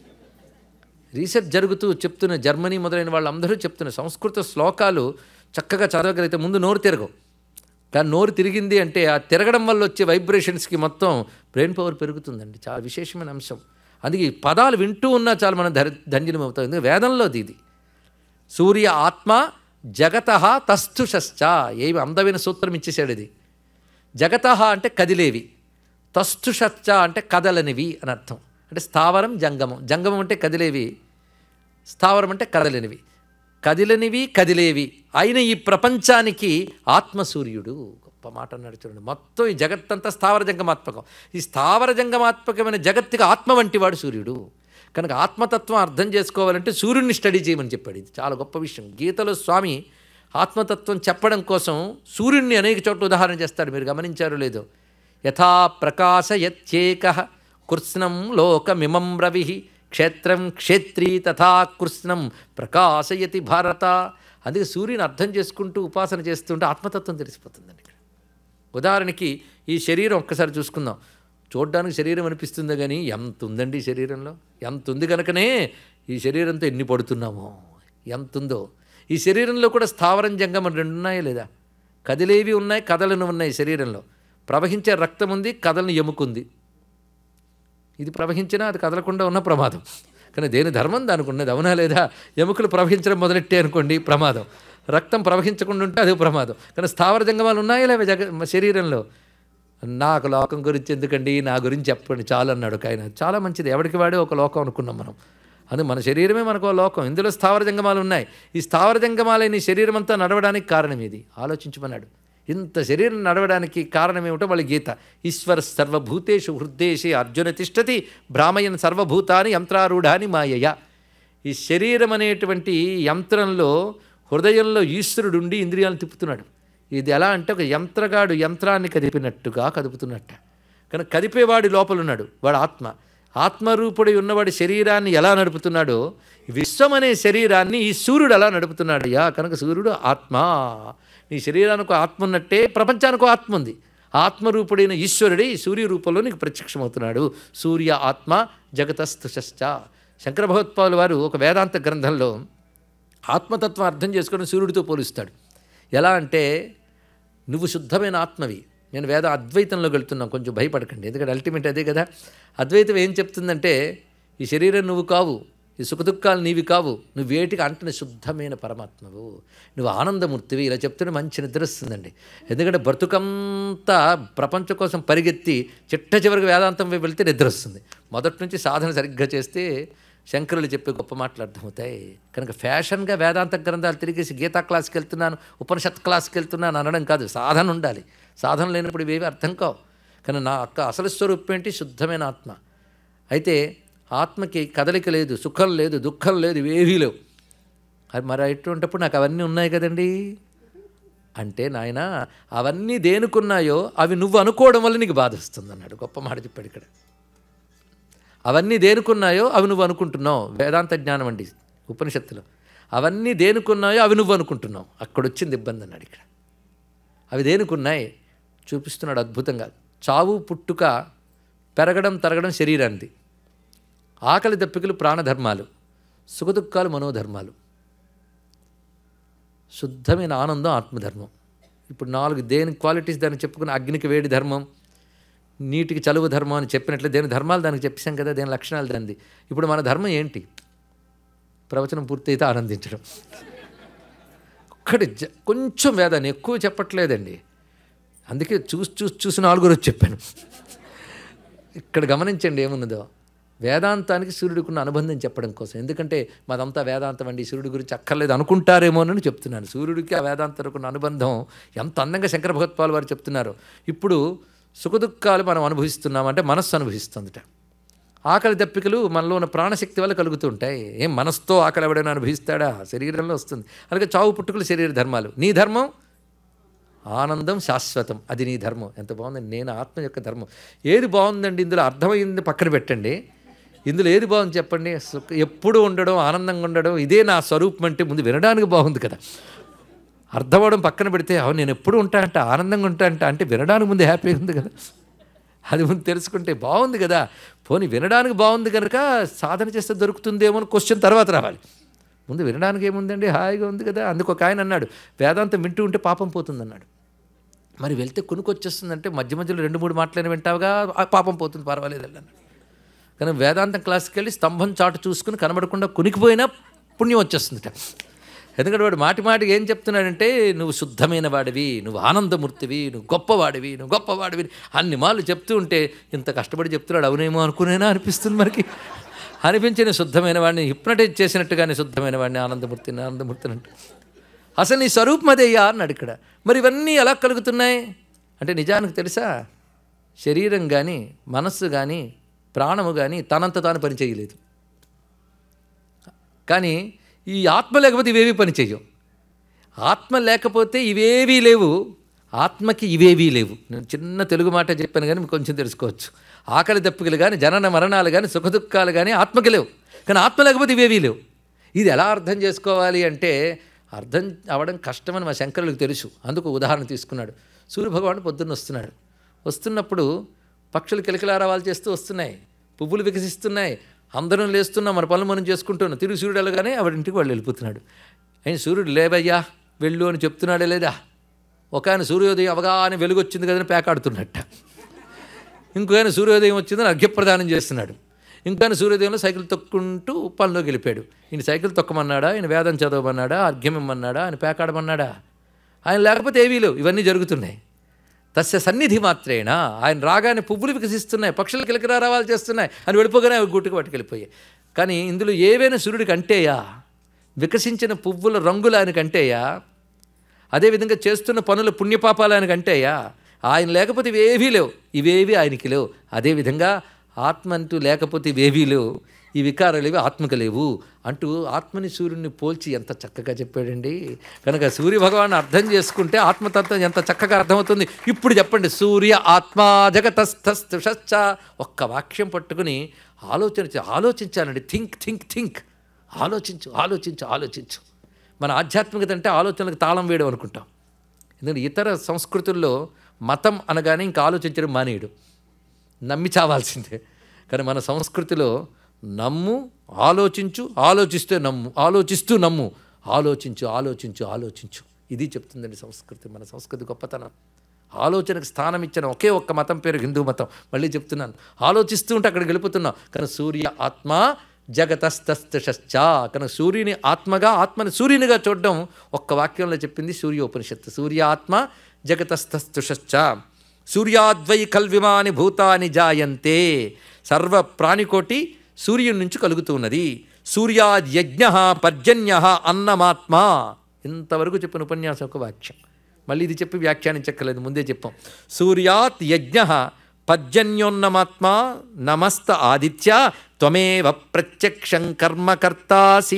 రీసెర్చ్ జరుగుతూ చెప్తున్న జర్మనీ మొదలైన వాళ్ళందరూ చెప్తున్న సంస్కృత శ్లోకాలు చక్కగా చదవగలిగితే ముందు నోరు తిరగవు కానీ నోరు తిరిగింది అంటే ఆ తిరగడం వల్ల వచ్చే వైబ్రేషన్స్కి మొత్తం బ్రెయిన్ పవర్ పెరుగుతుందండి చాలా విశేషమైన అంశం అందుకే ఈ పదాలు వింటూ ఉన్నా చాలా మనం ధర ధన్యులం అవుతాం ఎందుకంటే వేదంలోది ఇది సూర్య ఆత్మ జగత తస్థుషశ్చ ఏమి అందమైన సూత్రం ఇచ్చేసాడు ఇది జగత అంటే కదిలేవి తస్థుషచ్చ అంటే కదలనివి అని అర్థం అంటే స్థావరం జంగమం జంగమం అంటే కదిలేవి స్థావరం అంటే కదలనివి కదిలనివి కదిలేవి అయిన ఈ ప్రపంచానికి ఆత్మసూర్యుడు గొప్ప మాట అన్నాడు చూడండి మొత్తం ఈ జగత్తంతా స్థావర జంగమాత్మకం ఈ స్థావర జంగమాత్మకమైన జగత్తుకి ఆత్మ వంటివాడు సూర్యుడు కనుక ఆత్మతత్వం అర్థం చేసుకోవాలంటే సూర్యుడిని స్టడీ చేయమని చెప్పాడు ఇది చాలా గొప్ప విషయం గీతలో స్వామి ఆత్మతత్వం చెప్పడం కోసం సూర్యుడిని అనేక చోట్ల ఉదాహరణ చేస్తాడు మీరు గమనించారో లేదో యథా ప్రకాశయత్యేక కృత్స్నం లోకమిమం రవి క్షేత్రం క్షేత్రీ తథా కృత్స్నం ప్రకాశయతి భారత అందుకే సూర్యుని అర్థం చేసుకుంటూ ఉపాసన చేస్తుంటే ఆత్మతత్వం తెలిసిపోతుందండి ఇక్కడ ఉదాహరణకి ఈ శరీరం ఒక్కసారి చూసుకుందాం చూడడానికి శరీరం అనిపిస్తుందో కానీ ఎంత ఉందండి ఈ శరీరంలో ఎంత ఉంది కనుకనే ఈ శరీరంతో ఎన్ని పడుతున్నామో ఎంత ఉందో ఈ శరీరంలో కూడా స్థావరం జంగమం రెండు ఉన్నాయా లేదా కదిలేవి ఉన్నాయి కదలను ఉన్నాయి శరీరంలో ప్రవహించే రక్తం ఉంది కదలని ఎముకుంది ఇది ప్రవహించినా అది కదలకుండా ఉన్న ప్రమాదం కానీ దేని ధర్మం దానికి ఉన్నది అవునా లేదా ఎముకలు ప్రవహించడం మొదలెట్టే అనుకోండి ప్రమాదం రక్తం ప్రవహించకుండా ఉంటే అది ప్రమాదం కానీ స్థావర జంగమాలు ఉన్నాయా లేవా జగ శరీరంలో నాకు లోకం గురించి ఎందుకండి నా గురించి చెప్పండి చాలు అన్నాడు ఒక ఆయన చాలా మంచిది ఎవరికి వాడే ఒక లోకం అనుకున్నాం మనం అది మన శరీరమే మనకు ఒక లోకం ఇందులో స్థావర జంగమాలు ఉన్నాయి ఈ స్థావర జంగమాలైన ఈ శరీరం అంతా నడవడానికి కారణం ఇది ఆలోచించమన్నాడు ఇంత శరీరం నడవడానికి కారణం ఏమిటో వాళ్ళ గీత ఈశ్వర సర్వభూతేషు హృద్దేశే అర్జున తిష్టతి భ్రామయన్ సర్వభూతాని యంత్రారూఢాని మాయయ ఈ శరీరం అనేటువంటి యంత్రంలో హృదయంలో ఈశ్వరుడు ఉండి ఇంద్రియాలను తిప్పుతున్నాడు ఇది ఎలా అంటే ఒక యంత్రగాడు యంత్రాన్ని కదిపినట్టుగా కదుపుతున్నట్ట కనుక కదిపేవాడి లోపల ఉన్నాడు వాడు ఆత్మ ఆత్మరూపుడై ఉన్నవాడి శరీరాన్ని ఎలా నడుపుతున్నాడో విశ్వం అనే శరీరాన్ని ఈ సూర్యుడు ఎలా నడుపుతున్నాడయ్యా కనుక సూర్యుడు ఆత్మ నీ శరీరానికి ఆత్మ ఉన్నట్టే ప్రపంచానికి ఆత్మ ఉంది ఆత్మరూపుడైన ఈశ్వరుడే ఈ సూర్య రూపంలో నీకు ప్రత్యక్షమవుతున్నాడు సూర్య ఆత్మ జగతస్థుశ్చ శంకర భగవత్పాదుల వారు ఒక వేదాంత గ్రంథంలో ఆత్మతత్వం అర్థం చేసుకొని సూర్యుడితో పోలుస్తాడు ఎలా అంటే నువ్వు శుద్ధమైన ఆత్మవి నేను వేద అద్వైతంలోకి వెళ్తున్నాను కొంచెం భయపడకండి ఎందుకంటే అల్టిమేట్ అదే కదా అద్వైతం ఏం చెప్తుందంటే ఈ శరీరం నువ్వు కావు ఈ సుఖదుఖాలు నీవి కావు నువ్వు వేటికి అంటున్న శుద్ధమైన పరమాత్మవు నువ్వు ఆనందమూర్తివి ఇలా చెప్తుంటే మంచి నిద్ర వస్తుందండి ఎందుకంటే బ్రతుకంతా ప్రపంచం కోసం పరిగెత్తి చిట్ట చివరికి వేదాంతం వైపు వెళ్తే నిద్ర వస్తుంది మొదటి నుంచి సాధన సరిగ్గా చేస్తే శంకరులు చెప్పే గొప్ప మాటలు అర్థమవుతాయి కనుక ఫ్యాషన్గా వేదాంత గ్రంథాలు తిరిగేసి గీతా క్లాస్కి వెళ్తున్నాను ఉపనిషత్ క్లాస్కి వెళ్తున్నాను అనడం కాదు సాధన ఉండాలి సాధన లేనప్పుడు ఇవేవి అర్థం కావు కానీ నా అక్క అసలు స్వరూపం ఏంటి శుద్ధమైన ఆత్మ అయితే ఆత్మకి కదలిక లేదు సుఖం లేదు దుఃఖం లేదు ఇవేవీ లేవు అది మరి ఎటువంటిప్పుడు నాకు అవన్నీ ఉన్నాయి కదండి అంటే నాయన అవన్నీ దేనుకున్నాయో అవి నువ్వు అనుకోవడం వల్ల నీకు బాధ వస్తుంది అన్నాడు గొప్ప మాట చెప్పాడు ఇక్కడ అవన్నీ దేనుకున్నాయో అవి నువ్వు అనుకుంటున్నావు వేదాంత జ్ఞానం అండి ఉపనిషత్తులో అవన్నీ దేనుకున్నాయో అవి నువ్వు అనుకుంటున్నావు అక్కడ వచ్చింది ఇబ్బంది అన్నాడు ఇక్కడ అవి దేనుకున్నాయి చూపిస్తున్నాడు అద్భుతంగా చావు పుట్టుక పెరగడం తరగడం శరీరానికి ఆకలి దప్పికలు ప్రాణధర్మాలు సుఖదుఖాలు మనోధర్మాలు శుద్ధమైన ఆనందం ఆత్మధర్మం ఇప్పుడు నాలుగు దేని క్వాలిటీస్ దాన్ని చెప్పుకున్న అగ్నికి వేడి ధర్మం నీటికి చలువ ధర్మం అని చెప్పినట్లు దేని ధర్మాలు దానికి చెప్పాం కదా దేని లక్షణాలు దానిది ఇప్పుడు మన ధర్మం ఏంటి ప్రవచనం పూర్తయితే ఆనందించడం ఒక్కటి జ- కొంచెం వేదాన్ని ఎక్కువ చెప్పట్లేదండి అందుకే చూసి చూసి చూసి నాలుగు రోజు చెప్పాను ఇక్కడ గమనించండి ఏమున్నదో వేదాంతానికి సూర్యుడికున్న అనుబంధం చెప్పడం కోసం ఎందుకంటే మాదంతా వేదాంతం అండి సూర్యుడి గురించి అక్కర్లేదు అనుకుంటారేమోనని చెప్తున్నాను సూర్యుడికి ఆ వేదాంతానికి ఉన్న అనుబంధం ఎంత అందంగా శంకర భగవత్పాల్ వారు చెప్తున్నారు ఇప్పుడు సుఖదుఖాలు మనం అనుభవిస్తున్నామంటే మనస్సు అనుభవిస్తుందిట ఆకలి దప్పికలు మనలో ఉన్న ప్రాణశక్తి వల్ల కలుగుతూ ఉంటాయి ఏం మనసుతో ఆకలి ఎవడైనా అనుభవిస్తాడా శరీరంలో వస్తుంది అలాగే చావు పుట్టుకలు శరీర ధర్మాలు నీ ధర్మం ఆనందం శాశ్వతం అది నీ ధర్మం ఎంత బాగుందండి నేను ఆత్మ యొక్క ధర్మం ఏది బాగుందండి ఇందులో అర్థమైంది పక్కన పెట్టండి ఇందులో ఏది బాగుంది చెప్పండి సుఖ- ఎప్పుడు ఉండడం ఆనందంగా ఉండడం ఇదే నా స్వరూపం అంటే ముందు వినడానికి బాగుంది కదా అర్థమవడం పక్కన పెడితే అవును నేను ఎప్పుడు ఉంటా అంటే ఆనందంగా ఉంటా అంట అంటే వినడానికి ముందు హ్యాపీగా ఉంది కదా అది ముందు తెలుసుకుంటే బాగుంది కదా పోనీ వినడానికి బాగుంది కనుక సాధన చేస్తే దొరుకుతుందేమో అని క్వశ్చన్ తర్వాత రావాలి ముందు వినడానికి ఏముందండి హాయిగా ఉంది కదా అందుకు ఒక ఆయన అన్నాడు వేదాంతం వింటూ ఉంటే పాపం పోతుందన్నాడు మరి వెళ్తే కొనుక్కొచ్చేస్తుందంటే మధ్య మధ్యలో రెండు మూడు మాటలైనా వింటావుగా ఆ పాపం పోతుంది పర్వాలేదు అన్నాడు కానీ వేదాంతం క్లాస్కి వెళ్ళి స్తంభం చాటు చూసుకుని కనబడకుండా కునికిపోయినా పుణ్యం వచ్చేస్తుందిట ఎందుకంటే వాడు మాటి మాటికి ఏం చెప్తున్నాడంటే నువ్వు శుద్ధమైన వాడివి నువ్వు ఆనందమూర్తివి నువ్వు గొప్పవాడివి నువ్వు గొప్పవాడివి అన్ని మాలు చెప్తూ ఉంటే ఇంత కష్టపడి చెప్తున్నాడు అవునేమో అనుకునేనా అనిపిస్తుంది మనకి అనిపించిన శుద్ధమైన వాడిని హిప్నటైజ్ చేసినట్టుగానే శుద్ధమైన వాడిని ఆనందమూర్తిని ఆనందమూర్తిని అంటే అసలు నీ స్వరూపం అదేయ్యా అన్నాడు ఇక్కడ మరి ఇవన్నీ ఎలా కలుగుతున్నాయి అంటే నిజానికి తెలుసా శరీరం కానీ మనస్సు కానీ ప్రాణము కానీ తనంత తాను పని చేయలేదు కానీ ఈ ఆత్మ లేకపోతే ఇవేవి పని చెయ్యం ఆత్మ లేకపోతే ఇవేవీ లేవు ఆత్మకి ఇవేవీ లేవు నేను చిన్న తెలుగు మాట చెప్పాను కానీ మీకు కొంచెం తెలుసుకోవచ్చు ఆకలి దప్పికలు కానీ జనన మరణాలు కానీ సుఖదుఖాలు కానీ ఆత్మకి లేవు కానీ ఆత్మ లేకపోతే ఇవేవీ లేవు ఇది ఎలా అర్థం చేసుకోవాలి అంటే అర్థం అవడం కష్టమని మా శంకరులకు తెలుసు అందుకు ఉదాహరణ తీసుకున్నాడు సూర్యభగవానుడు పొద్దున్న వస్తున్నాడు వస్తున్నప్పుడు పక్షులు కిలకిలారావాలు చేస్తూ వస్తున్నాయి పువ్వులు వికసిస్తున్నాయి అందరం లేస్తున్నాం మన పనులు మనం చేసుకుంటున్నాం తిరుగు సూర్యుడు వెళ్ళగానే ఆవిడ ఇంటికి వాళ్ళు వెళ్ళిపోతున్నాడు ఆయన సూర్యుడు లేవయ్యా వెళ్ళు అని చెప్తున్నాడే లేదా ఒక ఆయన సూర్యోదయం అవగానే వెలుగు వచ్చింది కదని పేకాడుతున్నట్ట ఇంకో ఆయన సూర్యోదయం వచ్చిందని అర్ఘ్యప్రదానం చేస్తున్నాడు ఇంకో ఆయన సూర్యోదయంలో సైకిల్ తొక్కుంటూ పనిలోకి వెళ్ళిపోయాడు ఈయన సైకిల్ తొక్కమన్నాడా ఈయన వేదం చదవమన్నాడా అర్ఘ్యం ఇమ్మన్నాడా ఆయన పేకాడమన్నాడా ఆయన లేకపోతే ఏవీ లేవు ఇవన్నీ జరుగుతున్నాయి తస్య సన్నిధి మాత్రేణ ఆయన రాగానే పువ్వులు వికసిస్తున్నాయి పక్షులు కిలకిరారావాలు చేస్తున్నాయి అని వెళ్ళిపోగానే అవి గుట్టుకు పట్టుకెళ్ళిపోయాయి కానీ ఇందులో ఏవైనా సూర్యుడికి అంటేయా వికసించిన పువ్వుల రంగులు ఆయనకి అంటేయా అదేవిధంగా చేస్తున్న పనుల పుణ్యపాపాలు ఆయనకు అంటేయా ఆయన లేకపోతే ఇవేవీ లేవు ఇవేవి ఆయనకి లేవు అదేవిధంగా ఆత్మ అంటూ లేకపోతే ఇవేవీ లేవు ఈ వికారాలు ఇవి ఆత్మకు లేవు అంటూ ఆత్మని సూర్యుడిని పోల్చి ఎంత చక్కగా చెప్పాడండి కనుక సూర్య భగవాన్ అర్థం చేసుకుంటే ఆత్మతత్వం ఎంత చక్కగా అర్థమవుతుంది ఇప్పుడు చెప్పండి సూర్య ఆత్మ జగతస్థస్థుషశ్చ ఒక్క వాక్యం పట్టుకుని ఆలోచన చే- ఆలోచించాలండి థింక్ థింక్ థింక్ ఆలోచించు ఆలోచించు ఆలోచించు మన ఆధ్యాత్మికత అంటే ఆలోచనలకు తాళం వేయడం అనుకుంటాం ఎందుకంటే ఇతర సంస్కృతుల్లో మతం అనగానే ఇంకా ఆలోచించడం మానేయడు నమ్మి చావాల్సిందే కానీ మన సంస్కృతిలో నమ్ము ఆలోచించు ఆలోచిస్తే నమ్ము ఆలోచిస్తూ నమ్ము ఆలోచించు ఆలోచించు ఆలోచించు ఇది చెప్తుందండి సంస్కృతి మన సంస్కృతి గొప్పతనం ఆలోచనకు స్థానం ఇచ్చిన ఒకే ఒక్క మతం పేరు హిందూ మతం మళ్ళీ చెప్తున్నాను ఆలోచిస్తూ ఉంటే అక్కడికి వెళ్ళిపోతున్నాం కానీ సూర్య ఆత్మ జగతస్తశ్చ కనుక సూర్యుని ఆత్మగా ఆత్మని సూర్యునిగా చూడడం ఒక్క వాక్యంలో చెప్పింది సూర్యోపనిషత్తు సూర్య ఆత్మ జగతస్థశ్చ సూర్యాద్వై కల్విమాని భూతాని జాయంతే సర్వ ప్రాణికోటి సూర్యుని నుంచి కలుగుతున్నది సూర్యాద్యజ్ఞ పర్జన్య అన్నమాత్మ ఇంతవరకు చెప్పిన ఉపన్యాసం ఒక వాక్యం మళ్ళీ ఇది చెప్పి వ్యాఖ్యానించక్కర్లేదు ముందే చెప్పాం సూర్యాత్ యజ్ఞ పర్జన్యోన్నమాత్మ నమస్త ఆదిత్య త్వమేవ ప్రత్యక్షం కర్మకర్తాసి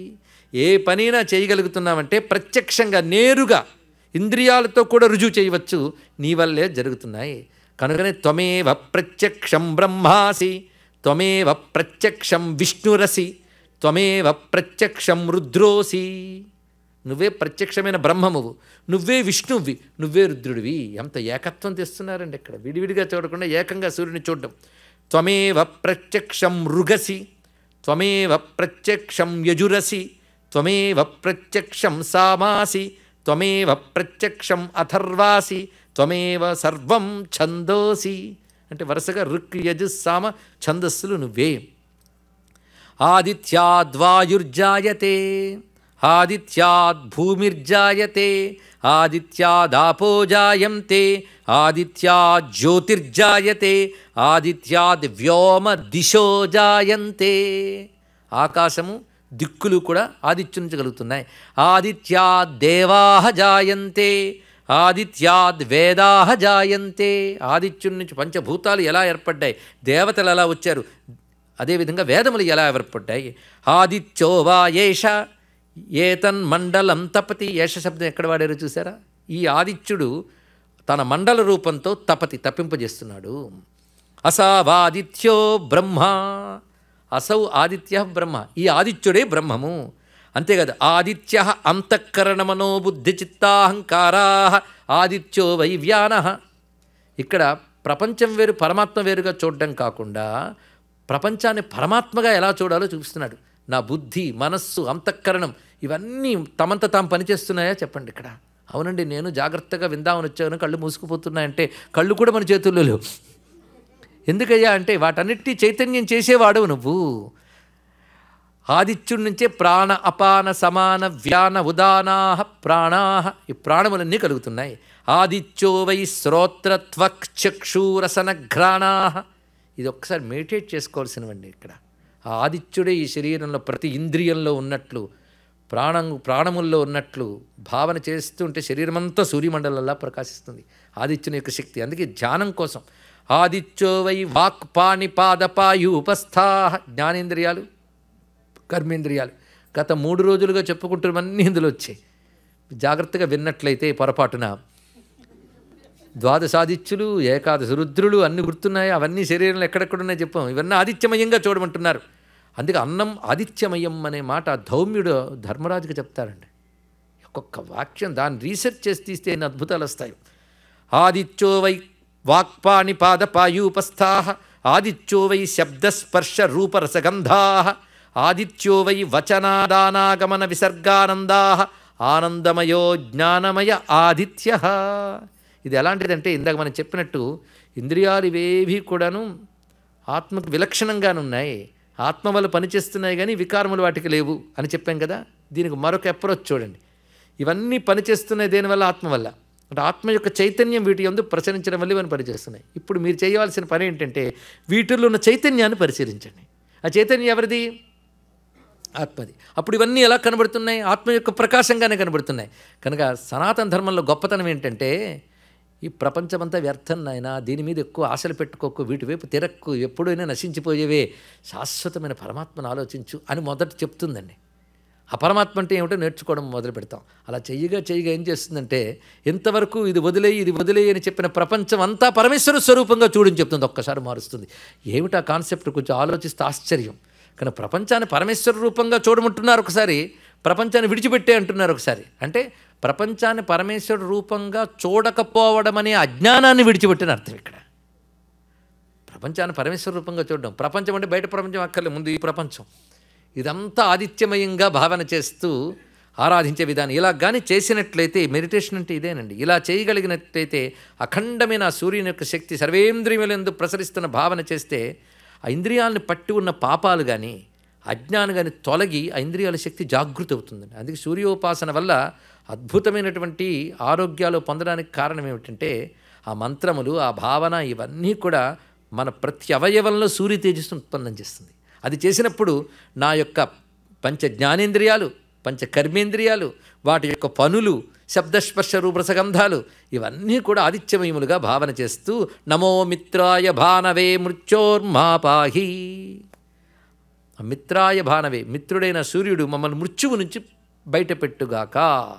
ఏ పనైనా చేయగలుగుతున్నామంటే ప్రత్యక్షంగా నేరుగా ఇంద్రియాలతో కూడా రుజువు చేయవచ్చు నీ వల్లే జరుగుతున్నాయి కనుకనే త్వమేవ ప్రత్యక్షం బ్రహ్మాసి త్వమేవ ప్రత్యక్షం విష్ణురసి త్వమేవ ప్రత్యక్షం రుద్రోసి నువ్వే ప్రత్యక్షమైన బ్రహ్మమువు నువ్వే విష్ణువి నువ్వే రుద్రుడివి ఎంత ఏకత్వం తెస్తున్నారండి ఇక్కడ విడివిడిగా చూడకుండా ఏకంగా సూర్యుని చూడడం త్వమేవ ప్రత్యక్షం రుగసి త్వమేవ ప్రత్యక్షం యజురసి త్వమేవ ప్రత్యక్షం సామాసి త్వమేవ ప్రత్యక్షం అథర్వాసి త్వమేవ సర్వం ఛందోసి అంటే వరుసగా రుక్ యజు సామ ఛందస్సులు నువ్వే ఆదిత్యాద్వాయుర్జాయతే ఆదిత్యాద్ భూమిర్జాయతే ఆదిత్యాదాపో జాయంతే ఆదిత్యాద్ జ్యోతిర్జాయతే ఆదిత్యాద్ వ్యోమ దిశో జాయంతే ఆకాశము దిక్కులు కూడా ఆదిత్యం నుంచి కలుగుతున్నాయి ఆదిత్యాద్ దేవాహ జాయంతే ఆదిత్యాద్ వేదాహ జాయంతే ఆదిత్యం నుంచి పంచభూతాలు ఎలా ఏర్పడ్డాయి దేవతలు ఎలా వచ్చారు అదేవిధంగా వేదములు ఎలా ఏర్పడ్డాయి ఆదిత్యో వా ఏష ఏతన్ మండలం తపతి ఏష శబ్దం ఎక్కడ వాడారో చూసారా ఈ ఆదిత్యుడు తన మండల రూపంతో తపతి తప్పింపజేస్తున్నాడు అసావాదిత్యో బ్రహ్మ అసౌ ఆదిత్య బ్రహ్మ ఈ ఆదిత్యుడే బ్రహ్మము అంతేకాదు ఆదిత్య అంతఃకరణమనో బుద్ధి చిత్తాహంకారా ఆదిత్యో వైవ్యాన ఇక్కడ ప్రపంచం వేరు పరమాత్మ వేరుగా చూడడం కాకుండా ప్రపంచాన్ని పరమాత్మగా ఎలా చూడాలో చూపిస్తున్నాడు నా బుద్ధి మనస్సు అంతఃకరణం ఇవన్నీ తమంత తాము పనిచేస్తున్నాయా చెప్పండి ఇక్కడ అవునండి నేను జాగ్రత్తగా విందామని వచ్చాను కళ్ళు మూసుకుపోతున్నాయంటే కళ్ళు కూడా మన చేతుల్లో లేవు ఎందుకయ్యా అంటే వాటన్నిటి చైతన్యం చేసేవాడు నువ్వు ఆదిత్యుడి నుంచే ప్రాణ అపాన సమాన వ్యాన ఉదానాహ ప్రాణాహ ఈ ప్రాణములన్నీ కలుగుతున్నాయి ఆదిత్యో వై శ్రోత్ర త్వక్ చక్షూరసనఘ్రాణాహ ఇది ఒక్కసారి మెడిటేట్ చేసుకోవాల్సినవండి ఇక్కడ ఆ ఆదిత్యుడే ఈ శరీరంలో ప్రతి ఇంద్రియంలో ఉన్నట్లు ప్రాణం ప్రాణముల్లో ఉన్నట్లు భావన చేస్తుంటే శరీరమంతా సూర్యమండలంలా ప్రకాశిస్తుంది ఆదిత్యుని యొక్క శక్తి అందుకే ధ్యానం కోసం ఆదిత్యో వై వాక్ పాణి పాదపాయు ఉపస్థాహ జ్ఞానేంద్రియాలు కర్మేంద్రియాలు గత మూడు రోజులుగా చెప్పుకుంటున్నవన్నీ ఇందులో వచ్చాయి జాగ్రత్తగా విన్నట్లయితే పొరపాటున ద్వాదశాదిత్యులు ఏకాదశ రుద్రులు అన్ని గుర్తున్నాయి అవన్నీ శరీరంలో ఎక్కడెక్కడున్నాయి చెప్పాం ఇవన్నీ ఆదిత్యమయంగా చూడమంటున్నారు అందుకే అన్నం ఆదిత్యమయం అనే మాట ధౌమ్యుడు ధర్మరాజుకి చెప్తారండి ఒక్కొక్క వాక్యం దాన్ని రీసెర్చ్ చేసి తీస్తే ఎన్ని అద్భుతాలు వస్తాయి ఆదిత్యో వై వాక్పాణి పాదపాయూపస్థా ఆదిత్యో వై శబ్దస్పర్శ రూపరసగంధా ఆదిత్యో వై వచనాదానాగమన విసర్గానందా ఆనందమయో జ్ఞానమయ ఆదిత్య ఇది ఎలాంటిదంటే ఇందాక మనం చెప్పినట్టు ఇంద్రియాలు ఇవేవి కూడాను ఆత్మకు విలక్షణంగానే ఉన్నాయి ఆత్మ వల్ల పనిచేస్తున్నాయి కానీ వికారములు వాటికి లేవు అని చెప్పాం కదా దీనికి మరొక అప్రోచ్ చూడండి ఇవన్నీ పనిచేస్తున్నాయి దేనివల్ల ఆత్మ వల్ల అంటే ఆత్మ యొక్క చైతన్యం వీటి ఎందు ప్రసరించడం వల్ల ఇవన్నీ పనిచేస్తున్నాయి ఇప్పుడు మీరు చేయవలసిన పని ఏంటంటే వీటిల్లో ఉన్న చైతన్యాన్ని పరిశీలించండి ఆ చైతన్యం ఎవరిది ఆత్మది అప్పుడు ఇవన్నీ ఎలా కనబడుతున్నాయి ఆత్మ యొక్క ప్రకాశంగానే కనబడుతున్నాయి కనుక సనాతన ధర్మంలో గొప్పతనం ఏంటంటే ఈ ప్రపంచమంతా వ్యర్థం నాయన దీని మీద ఎక్కువ ఆశలు పెట్టుకోకు వీటి వైపు తిరక్కు ఎప్పుడైనా నశించిపోయేవే శాశ్వతమైన పరమాత్మను ఆలోచించు అని మొదట చెప్తుందండి ఆ పరమాత్మ అంటే ఏమిటో నేర్చుకోవడం మొదలు పెడతాం అలా చెయ్యగా చెయ్యగా ఏం చేస్తుందంటే ఎంతవరకు ఇది వదిలేయి ఇది వదిలేయి అని చెప్పిన ప్రపంచం అంతా పరమేశ్వర స్వరూపంగా చూడని చెప్తుంది ఒక్కసారి మారుస్తుంది ఏమిటా కాన్సెప్ట్ కొంచెం ఆలోచిస్తే ఆశ్చర్యం కానీ ప్రపంచాన్ని పరమేశ్వర రూపంగా చూడమంటున్నారు ఒకసారి ప్రపంచాన్ని విడిచిపెట్టే అంటున్నారు ఒకసారి అంటే ప్రపంచాన్ని పరమేశ్వర రూపంగా చూడకపోవడం అనే అజ్ఞానాన్ని విడిచిపెట్టిన అర్థం ఇక్కడ ప్రపంచాన్ని పరమేశ్వర రూపంగా చూడడం ప్రపంచం అంటే బయట ప్రపంచం అక్కర్లే ముందు ఈ ప్రపంచం ఇదంతా ఆదిత్యమయంగా భావన చేస్తూ ఆరాధించే విధానం ఇలా కానీ చేసినట్లయితే మెడిటేషన్ అంటే ఇదేనండి ఇలా చేయగలిగినట్లయితే అఖండమైన ఆ సూర్యుని యొక్క శక్తి సర్వేంద్రియములందు ప్రసరిస్తున్న భావన చేస్తే ఆ ఇంద్రియాలను పట్టి ఉన్న పాపాలు కానీ అజ్ఞానం కానీ తొలగి ఆ ఇంద్రియాల శక్తి జాగృతి అవుతుందండి అందుకే సూర్యోపాసన వల్ల అద్భుతమైనటువంటి ఆరోగ్యాలు పొందడానికి కారణం ఏమిటంటే ఆ మంత్రములు ఆ భావన ఇవన్నీ కూడా మన ప్రతి అవయవంలో సూర్య తేజస్సు ఉత్పన్నం చేస్తుంది అది చేసినప్పుడు నా యొక్క పంచ జ్ఞానేంద్రియాలు పంచ కర్మేంద్రియాలు వాటి యొక్క పనులు శబ్దస్పర్శ రూపరసగంధాలు ఇవన్నీ కూడా ఆదిత్యమయములుగా భావన చేస్తూ నమో మిత్రాయ భానవే మృత్యోర్మాపాహి ఆ మిత్రాయ భానవే మిత్రుడైన సూర్యుడు మమ్మల్ని మృత్యువు నుంచి బయటపెట్టుగాక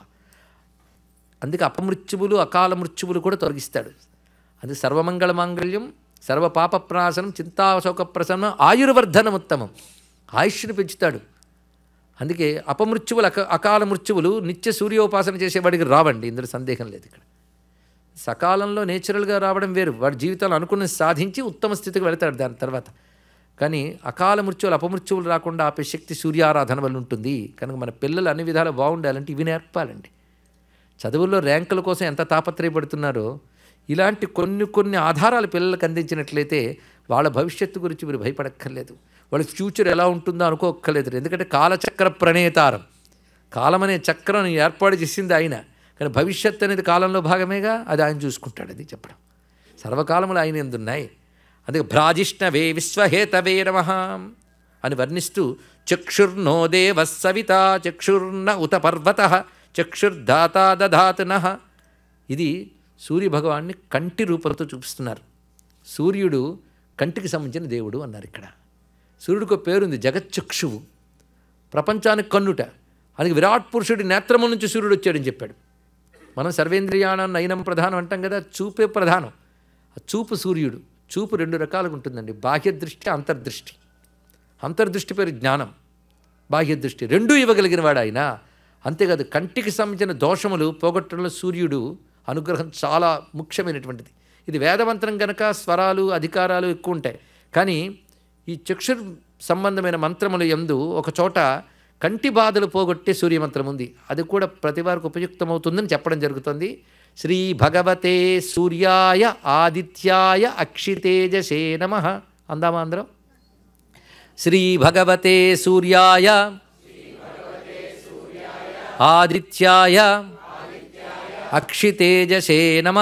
అందుకే అపమృత్యువులు అకాల మృత్యువులు కూడా తొలగిస్తాడు అది సర్వమంగళ మాంగళ్యం సర్వ పాప ప్రాసనం చింతాశోక ప్రసన్నం ఆయుర్వర్ధనం ఉత్తమం ఆయుష్ని పెంచుతాడు అందుకే అపమృత్యువులు అక అకాల మృత్యువులు నిత్య సూర్యోపాసన చేసేవాడికి రావండి ఇందులో సందేహం లేదు ఇక్కడ సకాలంలో నేచురల్గా రావడం వేరు వాడి జీవితంలో అనుకున్నది సాధించి ఉత్తమ స్థితికి వెళతాడు దాని తర్వాత కానీ అకాల మృత్యువులు అపమృత్యువులు రాకుండా ఆపే శక్తి సూర్యారాధన వల్ల ఉంటుంది కనుక మన పిల్లలు అన్ని విధాలు బాగుండాలంటే ఇవి నేర్పాలండి చదువుల్లో ర్యాంకుల కోసం ఎంత తాపత్రయపడుతున్నారో ఇలాంటి కొన్ని కొన్ని ఆధారాలు పిల్లలకు అందించినట్లయితే వాళ్ళ భవిష్యత్తు గురించి మీరు భయపడక్కర్లేదు వాళ్ళ ఫ్యూచర్ ఎలా ఉంటుందో అనుకోక్కర్లేదు ఎందుకంటే కాలచక్ర ప్రణేతారం కాలం అనే చక్రం ఏర్పాటు చేసింది ఆయన కానీ భవిష్యత్ అనేది కాలంలో భాగమేగా అది ఆయన చూసుకుంటాడు అది చెప్పడం సర్వకాలములు ఆయన ఎందున్నాయి అందుకే భ్రాజిష్ణవే విశ్వహేతవే నమ అని వర్ణిస్తూ చక్షుర్నో దేవ సవిత చక్షుర్న ఉత పర్వత చక్షుర్ధాతా దధాతున ఇది సూర్యభగవాన్ని కంటి రూపంతో చూపిస్తున్నారు సూర్యుడు కంటికి సంబంధించిన దేవుడు అన్నారు ఇక్కడ సూర్యుడికి ఒక పేరుంది జగచ్చక్షువు ప్రపంచానికి కన్నుట అందుకే విరాట్ పురుషుడి నేత్రము నుంచి సూర్యుడు వచ్చాడని చెప్పాడు మనం సర్వేంద్రియాణం నయనం ప్రధానం అంటాం కదా చూపే ప్రధానం ఆ చూపు సూర్యుడు చూపు రెండు రకాలుగా ఉంటుందండి బాహ్య దృష్టి అంతర్దృష్టి అంతర్దృష్టి పేరు జ్ఞానం బాహ్య దృష్టి రెండూ ఇవ్వగలిగిన వాడు ఆయన అంతేకాదు కంటికి సంబంధించిన దోషములు పోగొట్టడంలో సూర్యుడు అనుగ్రహం చాలా ముఖ్యమైనటువంటిది ఇది వేదమంత్రం గనక స్వరాలు అధికారాలు ఎక్కువ ఉంటాయి కానీ ఈ చక్షుర్ సంబంధమైన మంత్రములు ఎందు ఒక చోట కంటి బాధలు పోగొట్టే సూర్యమంత్రం ఉంది అది కూడా ప్రతి వారికి ఉపయుక్తమవుతుందని చెప్పడం జరుగుతుంది శ్రీ భగవతే సూర్యాయ ఆదిత్యాయ అక్షితేజసే నమ అందామా అందరం శ్రీ భగవతే సూర్యాయ ఆదిత్యాయ అక్షితేజసే నమ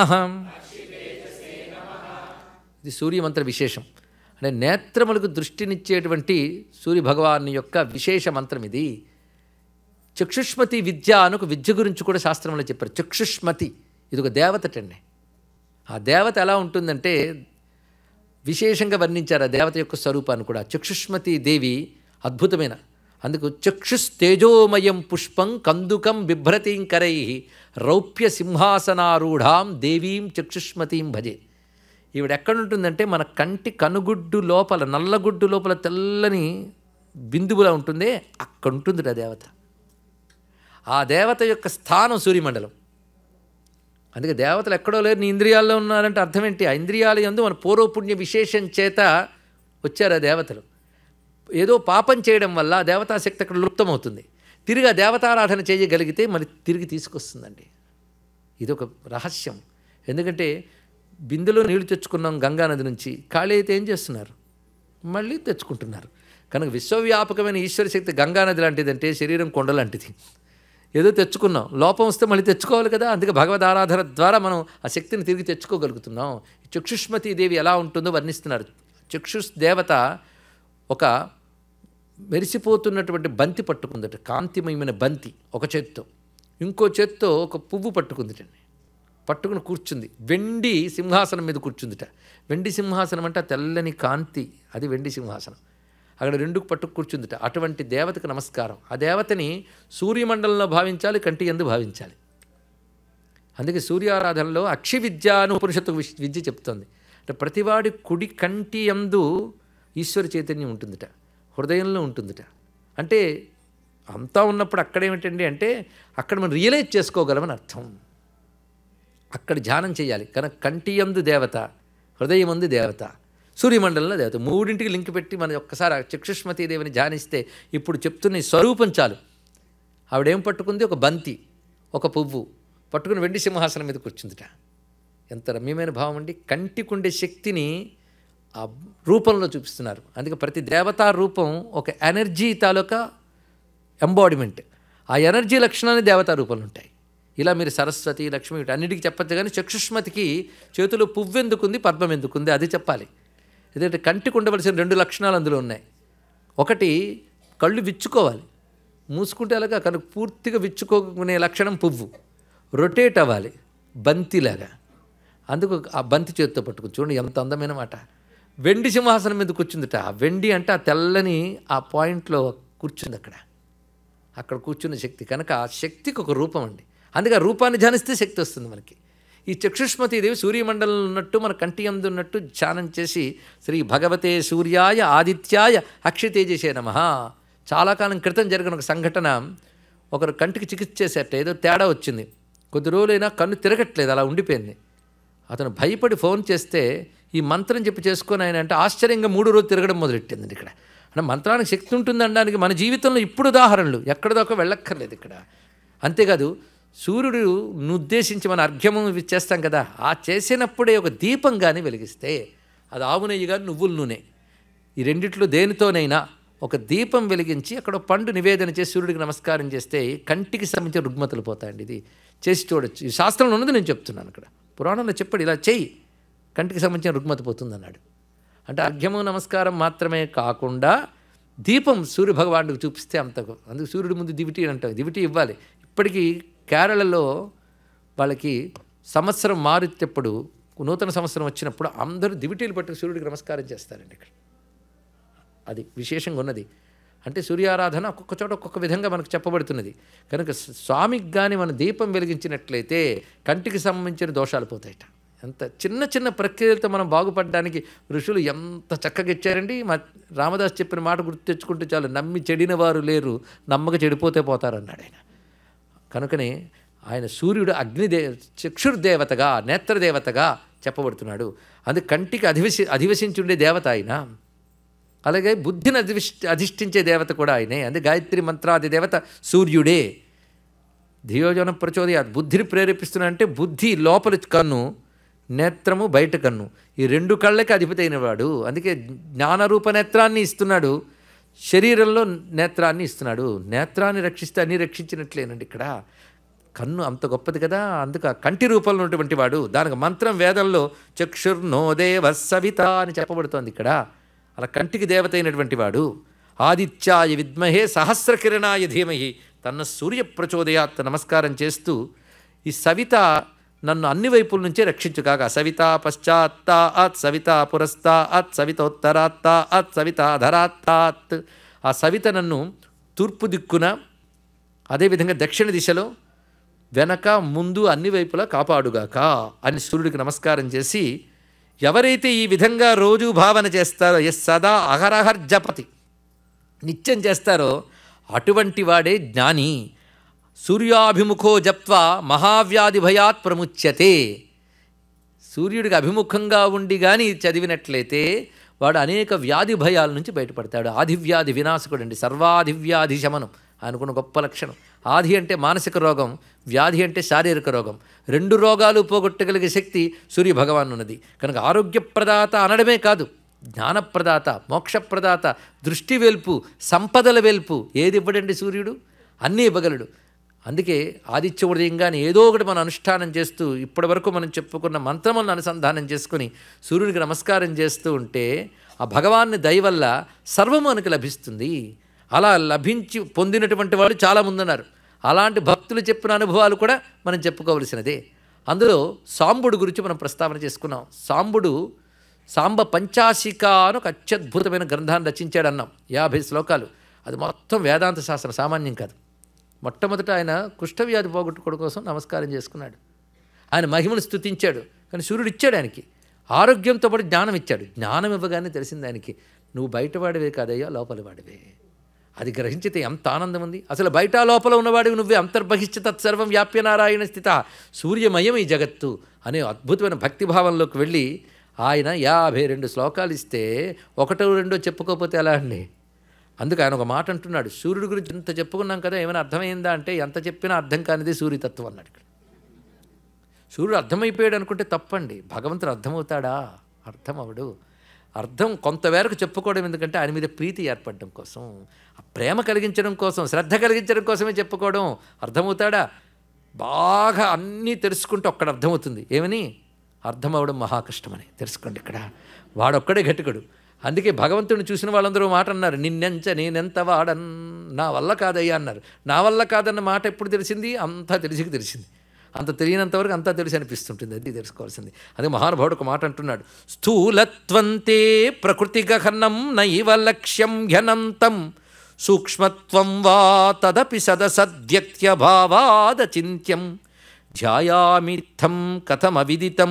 ఇది సూర్యమంత్ర విశేషం అంటే నేత్రములకు దృష్టినిచ్చేటువంటి సూర్యభగవాన్ యొక్క విశేష మంత్రం ఇది చక్షుష్మతి విద్య అని ఒక విద్య గురించి కూడా శాస్త్రంలో చెప్పారు చక్షుష్మతి ఇది ఒక దేవతటండి ఆ దేవత ఎలా ఉంటుందంటే విశేషంగా వర్ణించారు ఆ దేవత యొక్క స్వరూపాన్ని కూడా చక్షుష్మతి దేవి అద్భుతమైన అందుకు చక్షుస్తేజోమయం పుష్పం కందుకం బిభ్రతీం కరై రౌప్య సింహాసనారూఢాం దేవీం చక్షుష్మతీం భజే ఈవిడ ఎక్కడుంటుందంటే మన కంటి కనుగుడ్డు లోపల నల్లగుడ్డు లోపల తెల్లని బిందువులా ఉంటుందే అక్కడ ఉంటుంది ఆ దేవత ఆ దేవత యొక్క స్థానం సూర్యమండలం అందుకే దేవతలు ఎక్కడో లేరు నీ ఇంద్రియాల్లో ఉన్నారంటే అర్థం ఏంటి ఆ ఇంద్రియాల యందు మన పూర్వపుణ్య విశేషం చేత వచ్చారు ఆ దేవతలు ఏదో పాపం చేయడం వల్ల ఆ దేవతాశక్తి అక్కడ లుప్తమవుతుంది తిరిగి ఆ దేవతారాధన చేయగలిగితే మళ్ళీ తిరిగి తీసుకొస్తుందండి ఇది ఒక రహస్యం ఎందుకంటే బిందెలో నీళ్లు తెచ్చుకున్నాం గంగానది నుంచి ఖాళీ అయితే ఏం చేస్తున్నారు మళ్ళీ తెచ్చుకుంటున్నారు కనుక విశ్వవ్యాపకమైన ఈశ్వర శక్తి గంగానది లాంటిదంటే శరీరం కొండ లాంటిది ఏదో తెచ్చుకున్నాం లోపం వస్తే మళ్ళీ తెచ్చుకోవాలి కదా అందుకే భగవద్ ఆరాధన ద్వారా మనం ఆ శక్తిని తిరిగి తెచ్చుకోగలుగుతున్నాం చక్షుష్మతి దేవి ఎలా ఉంటుందో వర్ణిస్తున్నారు చక్షుష్ దేవత ఒక మెరిసిపోతున్నటువంటి బంతి పట్టుకుందట కాంతిమయమైన బంతి ఒక చేత్తో ఇంకో చేత్తో ఒక పువ్వు పట్టుకుందిటండి పట్టుకుని కూర్చుంది వెండి సింహాసనం మీద కూర్చుందిట వెండి సింహాసనం అంటే ఆ తెల్లని కాంతి అది వెండి సింహాసనం అక్కడ రెండుకు పట్టుకు కూర్చుందిట అటువంటి దేవతకు నమస్కారం ఆ దేవతని సూర్యమండలంలో భావించాలి కంటి ఎందు భావించాలి అందుకే సూర్యారాధనలో అక్షి విద్య అని ఉపనిషత్తు విష్- విద్య చెప్తోంది అంటే ప్రతివాడి కుడి కంటి ఎందు ఈశ్వర చైతన్యం ఉంటుందిట హృదయంలో ఉంటుందిట అంటే అంతా ఉన్నప్పుడు అక్కడేమిటండి అంటే అక్కడ మనం రియలైజ్ చేసుకోగలమని అర్థం అక్కడ ధ్యానం చేయాలి కనుక కంటి యందు దేవత హృదయమందు దేవత సూర్యమండలంలో దేవత మూడింటికి లింక్ పెట్టి మనం ఒక్కసారి ఆ చక్షుష్మతీ దేవిని ధ్యానిస్తే ఇప్పుడు చెప్తున్న ఈ స్వరూపం చాలు ఆవిడేం పట్టుకుంది ఒక బంతి ఒక పువ్వు పట్టుకుని వెండి సింహాసనం మీద కూర్చుందిట ఎంత రమ్యమైన భావం అండి కంటికుండే శక్తిని ఆ రూపంలో చూపిస్తున్నారు అందుకే ప్రతి దేవతా రూపం ఒక ఎనర్జీ తాలూకా ఎంబాడిమెంట్ ఆ ఎనర్జీ లక్షణాన్ని దేవతా రూపంలో ఉంటాయి ఇలా మీరు సరస్వతి లక్ష్మి వీటి అన్నిటికీ చెప్పచ్చు కానీ చక్షుష్మతికి చేతిలో పువ్వు ఎందుకుంది పద్మం ఎందుకుంది అది చెప్పాలి ఎందుకంటే కంటికి ఉండవలసిన రెండు లక్షణాలు అందులో ఉన్నాయి ఒకటి కళ్ళు విచ్చుకోవాలి మూసుకుంటే అలాగా కనుక పూర్తిగా విచ్చుకోకునే లక్షణం పువ్వు రొటేట్ అవ్వాలి బంతిలాగా అందుకు ఆ బంతి చేతితో పట్టుకుని చూడండి ఎంత అందమైన మాట వెండి సింహాసనం మీద కూర్చుందిట ఆ వెండి అంటే ఆ తెల్లని ఆ పాయింట్లో కూర్చుంది అక్కడ అక్కడ కూర్చున్న శక్తి కనుక ఆ శక్తికి ఒక రూపం అండి అందుకే ఆ రూపాన్ని ధ్యానిస్తే శక్తి వస్తుంది మనకి ఈ చక్షుష్మతీదేవి సూర్యమండలంలో ఉన్నట్టు మన కంటి అందు ఉన్నట్టు ధ్యానం చేసి శ్రీ భగవతే సూర్యాయ ఆదిత్యాయ అక్షితేజసే నమ చాలా కాలం క్రితం జరిగిన ఒక సంఘటన ఒకరు కంటికి చికిత్స చేసేట ఏదో తేడా వచ్చింది కొద్ది రోజులైనా కన్ను తిరగట్లేదు అలా ఉండిపోయింది అతను భయపడి ఫోన్ చేస్తే ఈ మంత్రం చెప్పి చేసుకొని ఆయన అంటే ఆశ్చర్యంగా మూడు రోజు తిరగడం మొదలెట్టింది ఇక్కడ అంటే మంత్రానికి శక్తి ఉంటుంది అనడానికి మన జీవితంలో ఇప్పుడు ఉదాహరణలు ఎక్కడిదాకా వెళ్ళక్కర్లేదు ఇక్కడ అంతేకాదు సూర్యుడు ఉద్దేశించి మన అర్ఘ్యము ఇవి చేస్తాం కదా ఆ చేసినప్పుడే ఒక దీపం కానీ వెలిగిస్తే అది ఆవు నెయ్యి కానీ నువ్వుల నూనె ఈ రెండిట్లో దేనితోనైనా ఒక దీపం వెలిగించి అక్కడ ఒక పండు నివేదన చేసి సూర్యుడికి నమస్కారం చేస్తే కంటికి సంబంధించిన రుగ్మతలు పోతాయండి ఇది చేసి చూడొచ్చు ఈ శాస్త్రంలో ఉన్నది నేను చెప్తున్నాను ఇక్కడ పురాణంలో చెప్పాడు ఇలా చెయ్యి కంటికి సంబంధించిన రుగ్మత పోతుంది అన్నాడు అంటే అర్ఘ్యము నమస్కారం మాత్రమే కాకుండా దీపం సూర్య భగవానుడికి చూపిస్తే అంత అందుకు సూర్యుడి ముందు దివిటి అంటాం దివిటి ఇవ్వాలి ఇప్పటికీ కేరళలో వాళ్ళకి సంవత్సరం మారేటప్పుడు నూతన సంవత్సరం వచ్చినప్పుడు అందరూ దివిటీలు పట్టుకు సూర్యుడికి నమస్కారం చేస్తారండి ఇక్కడ అది విశేషంగా ఉన్నది అంటే సూర్యారాధన ఒక్కొక్క చోట ఒక్కొక్క విధంగా మనకు చెప్పబడుతున్నది కనుక స్వామికి కానీ మన దీపం వెలిగించినట్లయితే కంటికి సంబంధించిన దోషాలు పోతాయట ఎంత చిన్న చిన్న ప్రక్రియలతో మనం బాగుపడడానికి ఋషులు ఎంత చక్కగా ఇచ్చారండి మా రామదాస్ చెప్పిన మాట గుర్తు తెచ్చుకుంటే చాలు నమ్మి చెడిన వారు లేరు నమ్మక చెడిపోతే పోతారన్నాడు ఆయన కనుకనే ఆయన సూర్యుడు అగ్నిదే చక్షుర్దేవతగా నేత్రదేవతగా చెప్పబడుతున్నాడు అందుకు కంటికి అధివసి అధివసించుండే దేవత ఆయన అలాగే బుద్ధిని అధివిష్ అధిష్ఠించే దేవత కూడా ఆయనే అంటే గాయత్రి మంత్రాది దేవత సూర్యుడే ధియోజన ప్రచోదయాత్ బుద్ధిని ప్రేరేపిస్తున్నా అంటే బుద్ధి లోపల కన్ను నేత్రము బయట కన్ను ఈ రెండు కళ్ళకి అధిపతి అయినవాడు అందుకే జ్ఞానరూప నేత్రాన్ని ఇస్తున్నాడు శరీరంలో నేత్రాన్ని ఇస్తున్నాడు నేత్రాన్ని రక్షిస్తే అన్ని రక్షించినట్లేనండి ఇక్కడ కన్ను అంత గొప్పది కదా అందుకు ఆ కంటి రూపంలో ఉన్నటువంటి వాడు దానికి మంత్రం వేదంలో చక్షుర్నో దేవ సవిత అని చెప్పబడుతోంది ఇక్కడ అలా కంటికి దేవత అయినటువంటి వాడు ఆదిత్యాయ విద్మహే సహస్రకిరణాయ ధీమహి తన సూర్య ప్రచోదయాత్ నమస్కారం చేస్తూ ఈ సవిత నన్ను అన్ని వైపుల నుంచే రక్షించుగాక సవిత పశ్చాత్తా అత్ సవిత పురస్తా అత్ సవితోత్తరాత్తా అత్ సవిత ధరాత్తాత్ ఆ సవిత నన్ను తూర్పు దిక్కున అదేవిధంగా దక్షిణ దిశలో వెనక ముందు అన్ని వైపులా కాపాడుగాక అని సూర్యుడికి నమస్కారం చేసి ఎవరైతే ఈ విధంగా రోజు భావన చేస్తారో ఎస్ సదా అహరహర్ జపతి నిత్యం చేస్తారో అటువంటి వాడే జ్ఞాని సూర్యాభిముఖో జప్త్వా మహావ్యాధి భయాత్ ప్రముచ్యతే సూర్యుడికి అభిముఖంగా ఉండి కానీ చదివినట్లయితే వాడు అనేక వ్యాధి భయాల నుంచి బయటపడతాడు ఆదివ్యాధి వినాశకుడు అండి సర్వాధివ్యాధి శమనం అనుకున్న గొప్ప లక్షణం ఆది అంటే మానసిక రోగం వ్యాధి అంటే శారీరక రోగం రెండు రోగాలు పోగొట్టగలిగే శక్తి సూర్య భగవాన్ ఉన్నది కనుక ఆరోగ్యప్రదాత అనడమే కాదు జ్ఞానప్రదాత మోక్షప్రదాత దృష్టి వెల్పు సంపదల వెల్పు ఏది ఇవ్వడండి సూర్యుడు అన్నీ ఇవ్వగలడు అందుకే ఆదిత్య ఉదయంగానే ఏదో ఒకటి మనం అనుష్ఠానం చేస్తూ ఇప్పటి వరకు మనం చెప్పుకున్న మంత్రములను అనుసంధానం చేసుకుని సూర్యుడికి నమస్కారం చేస్తూ ఉంటే ఆ భగవాన్ని దయ వల్ల సర్వము మనకు లభిస్తుంది అలా లభించి పొందినటువంటి వాళ్ళు చాలామంది ఉన్నారు అలాంటి భక్తులు చెప్పిన అనుభవాలు కూడా మనం చెప్పుకోవలసినదే అందులో సాంబుడు గురించి మనం ప్రస్తావన చేసుకున్నాం సాంబుడు సాంబ పంచాశిక అని ఒక అత్యద్భుతమైన గ్రంథాన్ని రచించాడు అన్నాం యాభై శ్లోకాలు అది మొత్తం వేదాంత శాస్త్రం సామాన్యం కాదు మొట్టమొదట ఆయన కుష్ఠవ్యాధి పోగొట్టుకోవడం కోసం నమస్కారం చేసుకున్నాడు ఆయన మహిమను స్తుతించాడు కానీ సూర్యుడు ఇచ్చాడు ఆయనకి ఆరోగ్యంతో పాటు జ్ఞానం ఇచ్చాడు జ్ఞానం ఇవ్వగానే తెలిసింది ఆయనకి నువ్వు బయటవాడివే కాదయ్యా లోపల వాడివే అది గ్రహించితే ఎంత ఆనందం ఉంది అసలు బయట లోపల ఉన్నవాడివి నువ్వే అంతర్బహిష్ట తత్సర్వం వ్యాప్య నారాయణ స్థిత సూర్యమయం ఈ జగత్తు అనే అద్భుతమైన భక్తిభావంలోకి వెళ్ళి ఆయన యాభై రెండు శ్లోకాలు ఇస్తే ఒకటో రెండో చెప్పుకోకపోతే ఎలా అండి అందుకు ఆయన ఒక మాట అంటున్నాడు సూర్యుడి గురించి ఇంత చెప్పుకున్నాం కదా ఏమైనా అర్థమైందా అంటే ఎంత చెప్పినా అర్థం కానిది సూర్యతత్వం అన్నాడు ఇక్కడ సూర్యుడు అర్థమైపోయాడు అనుకుంటే తప్పండి భగవంతుడు అర్థమవుతాడా అర్థం అవడు అర్థం కొంతవరకు చెప్పుకోవడం ఎందుకంటే ఆయన మీద ప్రీతి ఏర్పడడం కోసం ఆ ప్రేమ కలిగించడం కోసం శ్రద్ధ కలిగించడం కోసమే చెప్పుకోవడం అర్థమవుతాడా బాగా అన్నీ తెలుసుకుంటే ఒక్కడ అర్థమవుతుంది ఏమని అర్థం అవడం మహాకష్టమని తెలుసుకోండి ఇక్కడ వాడొక్కడే గట్టికడు అందుకే భగవంతుడిని చూసిన వాళ్ళందరూ మాట అన్నారు నిన్నెంచ నేనెంత వాడన్ నా వల్ల కాదయ్యా అన్నారు నా వల్ల కాదన్న మాట ఎప్పుడు తెలిసింది అంతా తెలిసికి తెలిసింది అంత తెలియనంతవరకు అంతా తెలిసి అనిపిస్తుంటుంది అది తెలుసుకోవాల్సింది అదే మహానుభావుడు ఒక మాట అంటున్నాడు స్థూలత్వంతే ప్రకృతి గహనం నైవ లక్ష్యం ఘనంతం సూక్ష్మత్వం వా తదపి సదసద్వ్యక్త్యభావాదచింత్యం ధ్యాయామిత్థం కథమవిదితం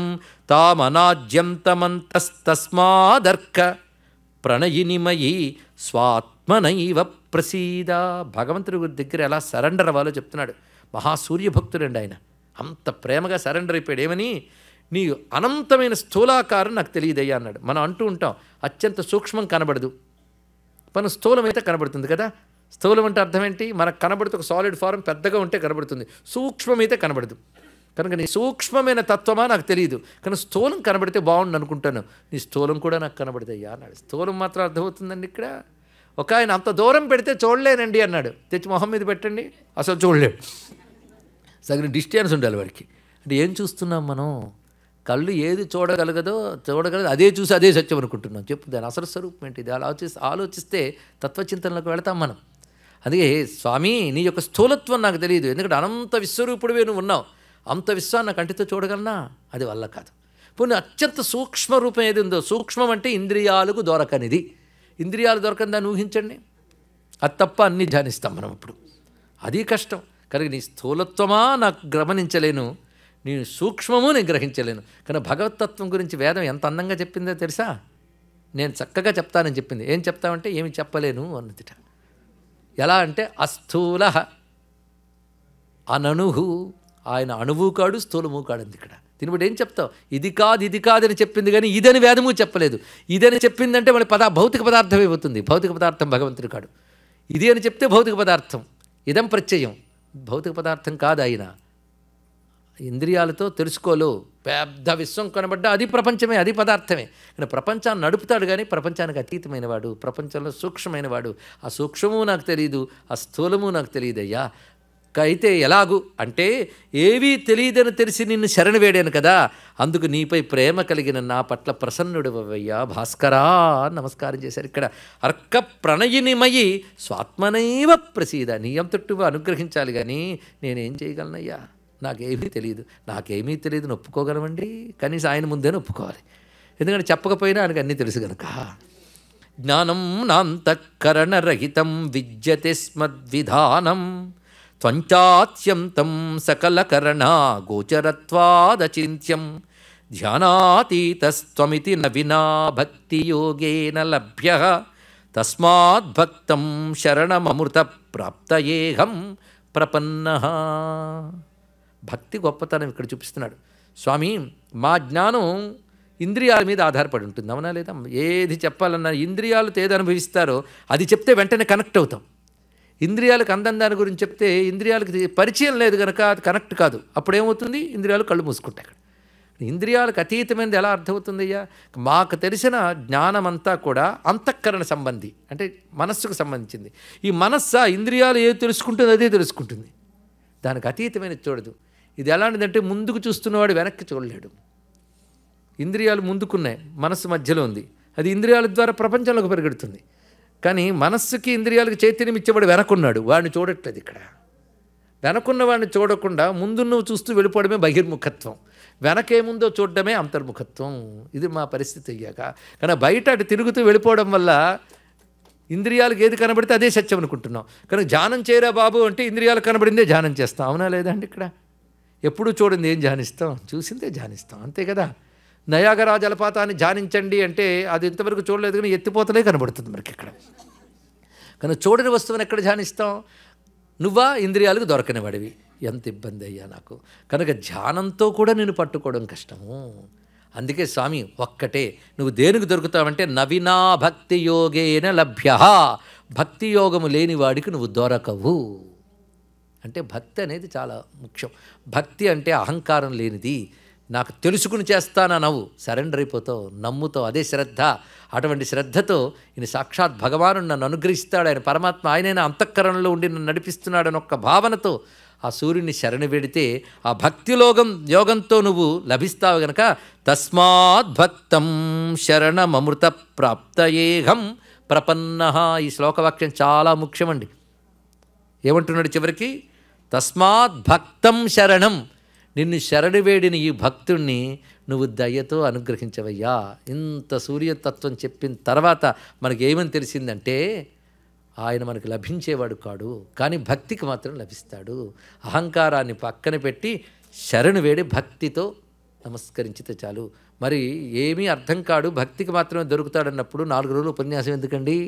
తామనాజ్యంతమంతస్తస్మాదర్క ప్రణయినిమయి స్వాత్మనైవ ప్రసీద భగవంతుడి దగ్గర ఎలా సరెండర్ అవ్వాలో చెప్తున్నాడు మహాసూర్యభక్తుడండి ఆయన అంత ప్రేమగా సరెండర్ అయిపోయాడు ఏమని నీ అనంతమైన స్థూలాకారం నాకు తెలియదయ్యా అన్నాడు మనం అంటూ ఉంటాం అత్యంత సూక్ష్మం కనబడదు మన స్థూలం అయితే కనబడుతుంది కదా స్థూలం అంటే అర్థం ఏంటి మనకు కనబడుతూ ఒక సాలిడ్ ఫారం పెద్దగా ఉంటే కనబడుతుంది సూక్ష్మమైతే కనబడదు కనుక నీ సూక్ష్మమైన తత్వమా నాకు తెలియదు కానీ స్థూలం కనబడితే బాగుండు అనుకుంటాను నీ స్థూలం కూడా నాకు కనబడదయ్యా అన్నాడు స్థూలం మాత్రం అర్థమవుతుందండి ఇక్కడ ఒక ఆయన అంత దూరం పెడితే చూడలేనండి అన్నాడు తెచ్చి మొహం మీద పెట్టండి అసలు చూడలేడు సగం డిస్టెన్స్ ఉండాలి వాడికి అంటే ఏం చూస్తున్నాం మనం కళ్ళు ఏది చూడగలగదో చూడగలదో అదే చూసి అదే సత్యం అనుకుంటున్నాం చెప్పు దాని అసలు స్వరూపం ఏంటి ఇది ఆలోచిస్తే ఆలోచిస్తే తత్వచింతనలోకి వెళతాం మనం అందుకే స్వామి నీ యొక్క స్థూలత్వం నాకు తెలియదు ఎందుకంటే అనంత విశ్వరూపుడివే నువ్వు ఉన్నావు అంత విశ్వాన్ని నా కంటితో చూడగలనా అది వల్ల కాదు పోనీ అత్యంత సూక్ష్మ రూపం ఏది ఉందో సూక్ష్మం అంటే ఇంద్రియాలకు దొరకనిది ఇంద్రియాలు దొరకని దాన్ని ఊహించండి అది తప్ప అన్నీ ధ్యానిస్తాం మనం ఇప్పుడు అది కష్టం కనుక నీ స్థూలత్వమా నాకు గమనించలేను నీ సూక్ష్మము నేను గ్రహించలేను కానీ భగవతత్వం గురించి వేదం ఎంత అందంగా చెప్పిందో తెలుసా నేను చక్కగా చెప్తానని చెప్పింది ఏం చెప్తామంటే ఏమి చెప్పలేను అన్నదిట ఎలా అంటే అస్థూల అనణుహు ఆయన అణువు కాడు స్థూలము కాడు అంది ఇక్కడ దీన్ని బట్టి ఏం చెప్తావు ఇది కాదు ఇది కాదని చెప్పింది కానీ ఇదని వేదము చెప్పలేదు ఇదని చెప్పిందంటే మళ్ళీ పదా భౌతిక పదార్థం అయిపోతుంది భౌతిక పదార్థం భగవంతుడు కాడు ఇది అని చెప్తే భౌతిక పదార్థం ఇదం ప్రత్యయం భౌతిక పదార్థం కాదు ఆయన ఇంద్రియాలతో తెలుసుకోలు పెద్ద విశ్వం కనబడ్డా అది ప్రపంచమే అది పదార్థమే కానీ ప్రపంచాన్ని నడుపుతాడు కానీ ప్రపంచానికి అతీతమైన వాడు ప్రపంచంలో సూక్ష్మమైన వాడు ఆ సూక్ష్మము నాకు తెలియదు ఆ స్థూలము నాకు తెలియదయ్యా అయితే ఎలాగు అంటే ఏవీ తెలియదని తెలిసి నిన్ను శరణు వేడాను కదా అందుకు నీపై ప్రేమ కలిగిన నా పట్ల ప్రసన్నుడివయ్యా భాస్కరా అని నమస్కారం చేశారు ఇక్కడ అర్క ప్రణయినిమయి స్వాత్మనైవ ప్రసీద నీ అంతట్టు అనుగ్రహించాలి కానీ నేనేం చేయగలనయ్యా నాకేమీ తెలియదు నాకేమీ తెలియదు ఒప్పుకోగలమండి కనీసం ఆయన ముందే ఒప్పుకోవాలి ఎందుకంటే చెప్పకపోయినా ఆయనకు అన్నీ తెలుసు కనుక జ్ఞానం నాంతఃకరణరహితం విద్యతే స్మద్విధానం త్వంచాత్యంతం సకలకరణా గోచరత్వాదచింత్యం ధ్యానాతీతస్త్వమితి న వినా భక్తియోగేన లభ్య తస్మాద్భక్తం శరణమమృత ప్రాప్తయేహం ప్రపన్న భక్తి గొప్పతనం ఇక్కడ చూపిస్తున్నాడు స్వామి మా జ్ఞానం ఇంద్రియాల మీద ఆధారపడి ఉంటుంది అవునా లేదా ఏది చెప్పాలన్నా ఇంద్రియాలతో ఏది అనుభవిస్తారో అది చెప్తే వెంటనే కనెక్ట్ అవుతాం ఇంద్రియాలకు అందం దాని గురించి చెప్తే ఇంద్రియాలకు పరిచయం లేదు కనుక అది కనెక్ట్ కాదు అప్పుడు ఏమవుతుంది ఇంద్రియాలు కళ్ళు మూసుకుంటాయి అక్కడ ఇంద్రియాలకు అతీతమైనది ఎలా అర్థమవుతుందయ్యా మాకు తెలిసిన జ్ఞానమంతా కూడా అంతఃకరణ సంబంధి అంటే మనస్సుకు సంబంధించింది ఈ మనస్సు ఆ ఇంద్రియాలు ఏది తెలుసుకుంటుందో అదే తెలుసుకుంటుంది దానికి అతీతమైనది చూడదు ఇది ఎలాంటిదంటే ముందుకు చూస్తున్నవాడు వెనక్కి చూడలేడు ఇంద్రియాలు ముందుకున్నాయి మనస్సు మధ్యలో ఉంది అది ఇంద్రియాల ద్వారా ప్రపంచంలోకి పరిగెడుతుంది కానీ మనస్సుకి ఇంద్రియాలకు చైతన్యం ఇచ్చేవాడు వెనకున్నాడు వాడిని చూడట్లేదు ఇక్కడ వెనకున్న వాడిని చూడకుండా ముందు నువ్వు చూస్తూ వెళ్ళిపోవడమే బహిర్ముఖత్వం వెనకేముందో చూడడమే అంతర్ముఖత్వం ఇది మా పరిస్థితి అయ్యాక కానీ బయట అటు తిరుగుతూ వెళ్ళిపోవడం వల్ల ఇంద్రియాలకు ఏది కనబడితే అదే సత్యం అనుకుంటున్నాం కానీ ధ్యానం చేయరా బాబు అంటే ఇంద్రియాలు కనబడిందే ధ్యానం చేస్తాం అవునా లేదండి ఇక్కడ ఎప్పుడు చూడండి ఏం ధ్యానిస్తాం చూసిందే ధ్యానిస్తాం అంతే కదా నయాగరా జలపాతాన్ని ధ్యానించండి అంటే అది ఇంతవరకు చూడలేదు కానీ ఎత్తిపోతలే కనబడుతుంది మనకి ఇక్కడ కానీ చూడని వస్తువుని ఎక్కడ ధ్యానిస్తాం నువ్వా ఇంద్రియాలకు దొరకని వాడివి ఎంత ఇబ్బంది అయ్యా నాకు కనుక ధ్యానంతో కూడా నేను పట్టుకోవడం కష్టము అందుకే స్వామి ఒక్కటే నువ్వు దేనికి దొరుకుతావంటే నవీనా భక్తి యోగేన లభ్య భక్తి యోగము లేని వాడికి నువ్వు దొరకవు అంటే భక్తి అనేది చాలా ముఖ్యం భక్తి అంటే అహంకారం లేనిది నాకు తెలుసుకుని చేస్తానా నవ్వు సరెండర్ అయిపోతావు నమ్ముతావు అదే శ్రద్ధ అటువంటి శ్రద్ధతో ఈయన సాక్షాత్ భగవాను నన్ను అనుగ్రహిస్తాడు ఆయన పరమాత్మ ఆయనైనా అంతఃకరణలో ఉండి నన్ను నడిపిస్తున్నాడని ఒక్క భావనతో ఆ సూర్యుని శరణి వెడితే ఆ భక్తిలోగం యోగంతో నువ్వు లభిస్తావు గనక తస్మాత్ భక్తం శరణమమృత ప్రాప్తయేహం ప్రపన్న ఈ శ్లోకవాక్యం చాలా ముఖ్యమండి ఏమంటున్నాడు చివరికి తస్మాత్ భక్తం శరణం నిన్ను శరణి వేడిన ఈ భక్తుణ్ణి నువ్వు దయతో అనుగ్రహించవయ్యా ఇంత సూర్యతత్వం చెప్పిన తర్వాత మనకి ఏమని తెలిసిందంటే ఆయన మనకు లభించేవాడు కాడు కానీ భక్తికి మాత్రం లభిస్తాడు అహంకారాన్ని పక్కన పెట్టి శరణు వేడి భక్తితో నమస్కరించితే చాలు మరి ఏమీ అర్థం కాడు భక్తికి మాత్రమే దొరుకుతాడన్నప్పుడు నాలుగు రోజులు ఉపన్యాసం ఎందుకండి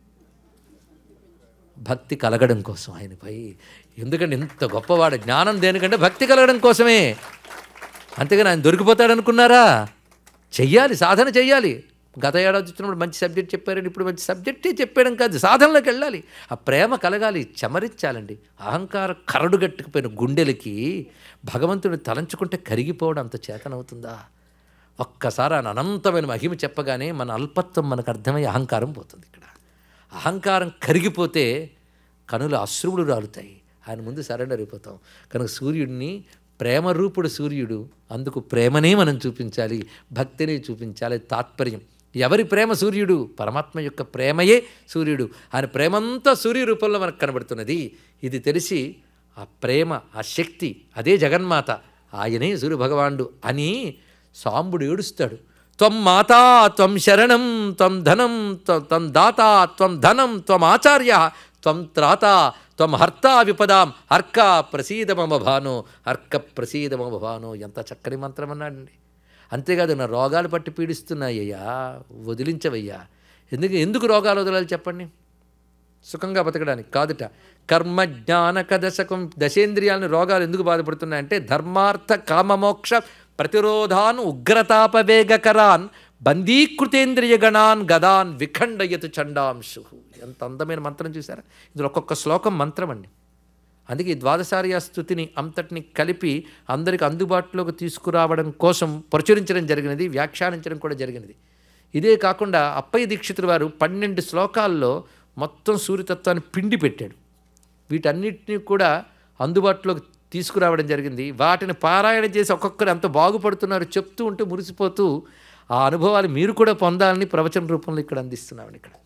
భక్తి కలగడం కోసం ఆయనపై ఎందుకంటే ఇంత గొప్పవాడు జ్ఞానం దేనికంటే భక్తి కలగడం కోసమే అంతేగాని ఆయన దొరికిపోతాడనుకున్నారా చెయ్యాలి సాధన చెయ్యాలి గత ఏడాది వచ్చినప్పుడు మంచి సబ్జెక్ట్ చెప్పారండి ఇప్పుడు మంచి సబ్జెక్టే చెప్పడం కాదు సాధనలోకి వెళ్ళాలి ఆ ప్రేమ కలగాలి చమరించాలండి అహంకార కరడు గట్టుకుపోయిన గుండెలకి భగవంతుడిని తలంచుకుంటే కరిగిపోవడం అంత చేతనవుతుందా ఒక్కసారి ఆయన అనంతమైన మహిమ చెప్పగానే మన అల్పత్వం మనకు అర్థమై అహంకారం పోతుంది ఇక్కడ అహంకారం కరిగిపోతే కనులు అశ్రువులు రాలుతాయి ఆయన ముందు సరెండర్ అయిపోతాం కనుక సూర్యుడిని ప్రేమరూపుడు సూర్యుడు అందుకు ప్రేమనే మనం చూపించాలి భక్తిని చూపించాలి తాత్పర్యం ఎవరి ప్రేమ సూర్యుడు పరమాత్మ యొక్క ప్రేమయే సూర్యుడు ఆయన ప్రేమంతా సూర్య రూపంలో మనకు కనబడుతున్నది ఇది తెలిసి ఆ ప్రేమ ఆ శక్తి అదే జగన్మాత ఆయనే సూర్య భగవానుడు అని సాంబుడు ఏడుస్తాడు త్వం మాతా త్వం శరణం త్వం ధనం త్వం త్వం దాత త్వం ధనం త్వం ఆచార్య త్వం త్రాత త్వం హర్త విపదాం హర్క ప్రసీద మమ భానో హర్క ప్రసీద మమ భానో ఎంత చక్కని మంత్రం అన్నాడండి అంతేకాదు నా రోగాలు పట్టి పీడిస్తున్నాయ్యా వదిలించవయ్యా ఎందుకు ఎందుకు రోగాలు వదలాలి చెప్పండి సుఖంగా బతకడానికి కాదుట కర్మ జ్ఞానక దశకం దశేంద్రియాలను రోగాలు ఎందుకు బాధపడుతున్నాయంటే ధర్మార్థ కామమోక్ష ప్రతిరోధాన్ ఉగ్రతాపవేగకరాన్ బందీకృతేంద్రియ గణాన్ గదాన్ విఖండయతు చండాంశు ఎంత అందమైన మంత్రం చూసారా ఇందులో ఒక్కొక్క శ్లోకం మంత్రం అండి అందుకే ఈ ద్వాదశార్య స్థుతిని అంతటిని కలిపి అందరికి అందుబాటులోకి తీసుకురావడం కోసం ప్రచురించడం జరిగినది వ్యాఖ్యానించడం కూడా జరిగినది ఇదే కాకుండా అప్పయ్య దీక్షితుల వారు పన్నెండు శ్లోకాల్లో మొత్తం సూర్యతత్వాన్ని పిండి పెట్టాడు వీటన్నిటిని కూడా అందుబాటులోకి తీసుకురావడం జరిగింది వాటిని పారాయణ చేసి ఒక్కొక్కరు ఎంత బాగుపడుతున్నారో చెప్తూ ఉంటే మురిసిపోతూ ఆ అనుభవాలు మీరు కూడా పొందాలని ప్రవచన రూపంలో ఇక్కడ అందిస్తున్నామని ఇక్కడ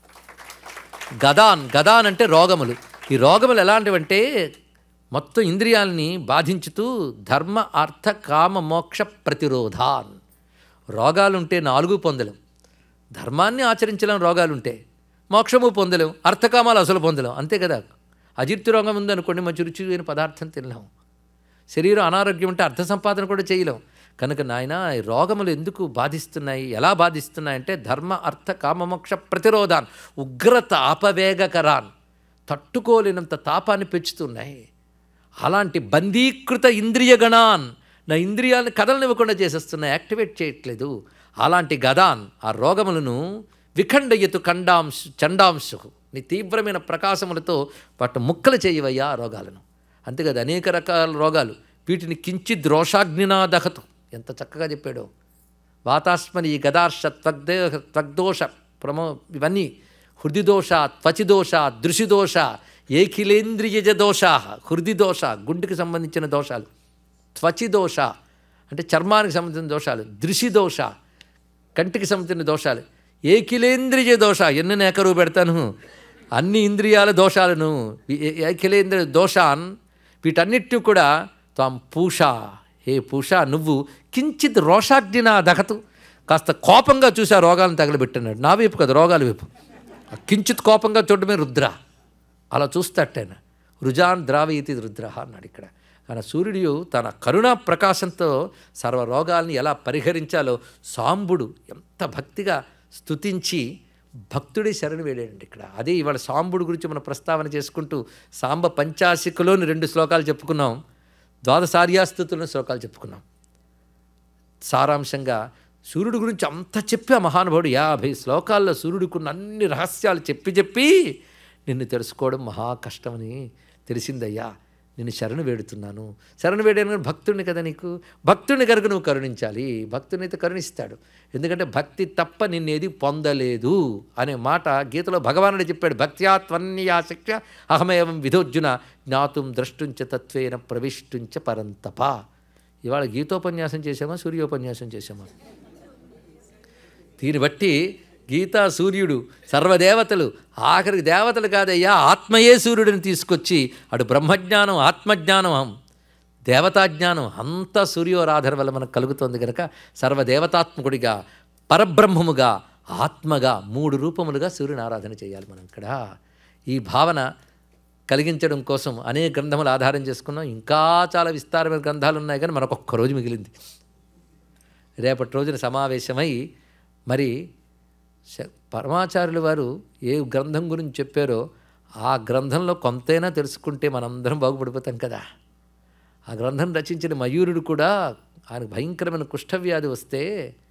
గదాన్ గదాన్ అంటే రోగములు ఈ రోగములు ఎలాంటివంటే మొత్తం ఇంద్రియాలని బాధించుతూ ధర్మ అర్థ కామ మోక్ష ప్రతిరోధాన్ రోగాలుంటే నాలుగు పొందలేం ధర్మాన్ని ఆచరించలేం రోగాలుంటే మోక్షము పొందలేం అర్థకామాలు అసలు పొందలేం అంతే కదా అజీర్తి రోగం ఉందనుకోండి మంచి రుచి అయిన పదార్థం తినలేం శరీరం అనారోగ్యం ఉంటే అర్థ సంపాదన కూడా చేయలేం కనుక నాయన ఈ రోగములు ఎందుకు బాధిస్తున్నాయి ఎలా బాధిస్తున్నాయి అంటే ధర్మ అర్థ కామమోక్ష ప్రతిరోధాన్ ఉగ్రత ఆపవేగకరాన్ తట్టుకోలేనంత తాపాన్ని పెంచుతున్నాయి అలాంటి బందీకృత ఇంద్రియ గణాన్ నా ఇంద్రియాలను కదలనివ్వకుండా చేసేస్తున్నాయి యాక్టివేట్ చేయట్లేదు అలాంటి గదాన్ ఆ రోగములను విఖండయతు ఖండాంశు చండాంశు నీ తీవ్రమైన ప్రకాశములతో వాటి ముక్కలు చేయవయ్యా ఆ రోగాలను అంతేకాదు అనేక రకాల రోగాలు వీటిని కించిత్ రోషాగ్నినా దహతు ఎంత చక్కగా చెప్పాడో వాతాస్మని ఈ గదార్ష త్వగ్దే త్వగ్దోష ప్రమో ఇవన్నీ హృదిదోష త్వచిదోష దృషిదోష ఏఖిలేంద్రియజ దోషా హృదిదోష గుండెకి సంబంధించిన దోషాలు త్వచిదోష అంటే చర్మానికి సంబంధించిన దోషాలు దృషిదోష కంటికి సంబంధించిన దోషాలు ఏకిలేంద్రియ దోష ఎన్ని నేకరువు పెడతాను అన్ని ఇంద్రియాల దోషాలను ఈ ఏ- ఏకిలేంద్రియ దోషాన్ వీటన్నిటిని కూడా తాం పూష హే పూష నువ్వు కించిత్ రోషాగ్నిన దగతు కాస్త కోపంగా చూసి ఆ రోగాలను తగలబెట్టినాడు నా వైపు కదా రోగాల వైపు ఆ కించిత్ కోపంగా చూడటమే రుద్ర అలా చూస్తాటైన రుజాన్ ద్రావయితి రుద్ర అన్నాడు ఇక్కడ కానీ సూర్యుడు తన కరుణా ప్రకాశంతో సర్వ రోగాల్ని ఎలా పరిహరించాలో సాంబుడు ఎంత భక్తిగా స్తుతించి భక్తుడి శరణు వేడాడండి ఇక్కడ అదే ఇవాళ సాంబుడు గురించి మనం ప్రస్తావన చేసుకుంటూ సాంబ పంచాశికలోని రెండు శ్లోకాలు చెప్పుకున్నాం ద్వాదశార్యాస్తుతులను శ్లోకాలు చెప్పుకున్నాం సారాంశంగా సూర్యుడి గురించి అంత చెప్పి ఆ మహానుభావుడు యాభై శ్లోకాల్లో సూర్యుడికున్న అన్ని రహస్యాలు చెప్పి చెప్పి నిన్ను తెలుసుకోవడం మహా కష్టమని తెలిసిందయ్యా నిన్ను శరణు వేడుతున్నాను శరణు వేడాను భక్తుడిని కదా నీకు భక్తుడిని కనుక నువ్వు కరుణించాలి భక్తుని అయితే కరుణిస్తాడు ఎందుకంటే భక్తి తప్ప నిన్నేది పొందలేదు అనే మాట గీతలో భగవానుడు చెప్పాడు భక్త్యా త్వన్యా శిక్ష అహమేవం విధోర్జున జ్ఞాతుం ద్రష్టుంచ తత్వేన ప్రవిష్టుంచ పరంతప ఇవాళ గీతోపన్యాసం చేసామా సూర్యోపన్యాసం చేసామా దీన్ని బట్టి గీతా సూర్యుడు సర్వదేవతలు ఆఖరికి దేవతలు కాదయ్యా ఆత్మయే సూర్యుడిని తీసుకొచ్చి అటు బ్రహ్మజ్ఞానం ఆత్మజ్ఞానం దేవతాజ్ఞానం అంతా సూర్యోరాధన వల్ల మనకు కలుగుతుంది కనుక సర్వదేవతాత్మకుడిగా పరబ్రహ్మముగా ఆత్మగా మూడు రూపములుగా సూర్యుని ఆరాధన చేయాలి మనం ఇక్కడ ఈ భావన కలిగించడం కోసం అనేక గ్రంథములు ఆధారం చేసుకున్నాం ఇంకా చాలా విస్తారమైన గ్రంథాలు ఉన్నాయి కానీ మనకు ఒక్క రోజు మిగిలింది రేపటి రోజున సమావేశమై మరి శ- పరమాచార్యుల వారు ఏ గ్రంథం గురించి చెప్పారో ఆ గ్రంథంలో కొంతైనా తెలుసుకుంటే మనందరం బాగుపడిపోతాం కదా ఆ గ్రంథం రచించిన మయూరుడు కూడా ఆయన భయంకరమైన కుష్ఠవ్యాధి వస్తే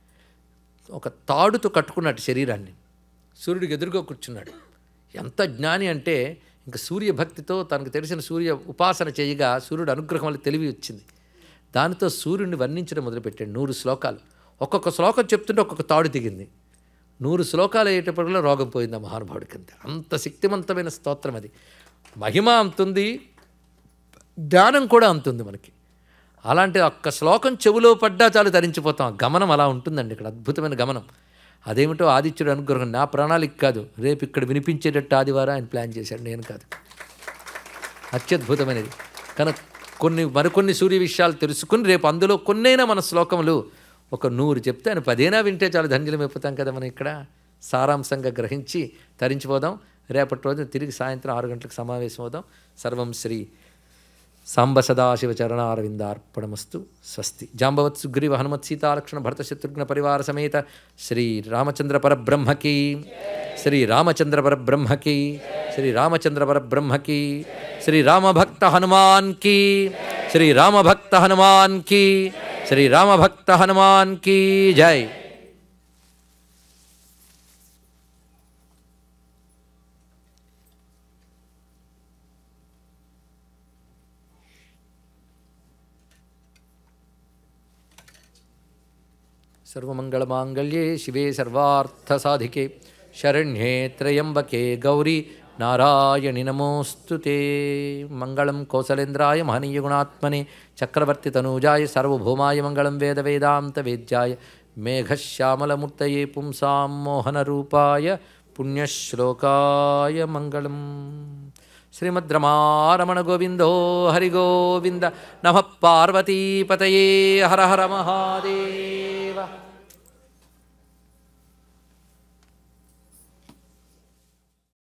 ఒక తాడుతో కట్టుకున్నట్టు శరీరాన్ని సూర్యుడికి ఎదురుగా కూర్చున్నాడు ఎంత జ్ఞాని అంటే ఇంకా సూర్య భక్తితో తనకు తెలిసిన సూర్య ఉపాసన చేయగా సూర్యుడు అనుగ్రహం వల్ల తెలివి వచ్చింది దానితో సూర్యుడిని వర్ణించడం మొదలుపెట్టాడు నూరు శ్లోకాలు ఒక్కొక్క శ్లోకం చెప్తుంటే ఒక్కొక్క తాడు దిగింది నూరు శ్లోకాలు అయ్యేటప్పటిలో రోగం పోయింది ఆ మహానుభావుడికి అంతే అంత శక్తివంతమైన స్తోత్రం అది మహిమ అంతుంది ధ్యానం కూడా అంతుంది మనకి అలాంటి ఒక్క శ్లోకం చెవిలో పడ్డా చాలు తరించిపోతాం ఆ గమనం అలా ఉంటుందండి ఇక్కడ అద్భుతమైన గమనం అదేమిటో ఆదిత్యుడు అనుగ్రహం నా ప్రణాళిక కాదు రేపు ఇక్కడ వినిపించేటట్టు ఆదివారం ఆయన ప్లాన్ చేశాడు నేను కాదు అత్యద్భుతమైనది కనుక కొన్ని మరికొన్ని సూర్య విషయాలు తెలుసుకుని రేపు అందులో కొన్నైనా మన శ్లోకములు ఒక నూరు చెప్తే ఆయన పదేనా వింటే చాలా ధన్యులం అయిపోతాం కదా మనం ఇక్కడ సారాంశంగా గ్రహించి తరించిపోదాం రేపటి రోజు తిరిగి సాయంత్రం ఆరు గంటలకు సమావేశం అవుదాం సర్వం శ్రీ సాంబ సదాశివ చరణారవిందార్పణమస్తు స్వస్తి జాంబవత్ సుగ్రీవ హనుమత్ సీతాలక్ష్మణ భరత శత్రుఘ్న పరివార సమేత శ్రీ రామచంద్ర పరబ్రహ్మకి శ్రీ రామచంద్ర పరబ్రహ్మకి శ్రీ రామచంద్ర పరబ్రహ్మకి శ్రీ రామభక్త హనుమాన్ కి శ్రీ రామభక్త హనుమాన్ కి శ్రీ రామభక్త హనుమాన్ కి జై సర్వమంగళమాంగళ్యే శివే సర్వార్థసాధికే శరణ్యే త్రయంబకే గౌరీ నారాయణి నమోऽस्तु ते మంగళం కౌసలేంద్రాయ మహనీయ గుణాత్మనే చక్రవర్తి తనూజాయ సార్వభౌమాయ మంగళం వేద వేదాంత వేద్యాయ మేఘశ్యామలమూర్తయే పుంసాం మోహనరూపాయ పుణ్యశ్లోకాయ మంగళం శ్రీమద్రమారమణ గోవిందో హరిగోవింద నమ పార్వతీపతయే హర హర మహాదేవ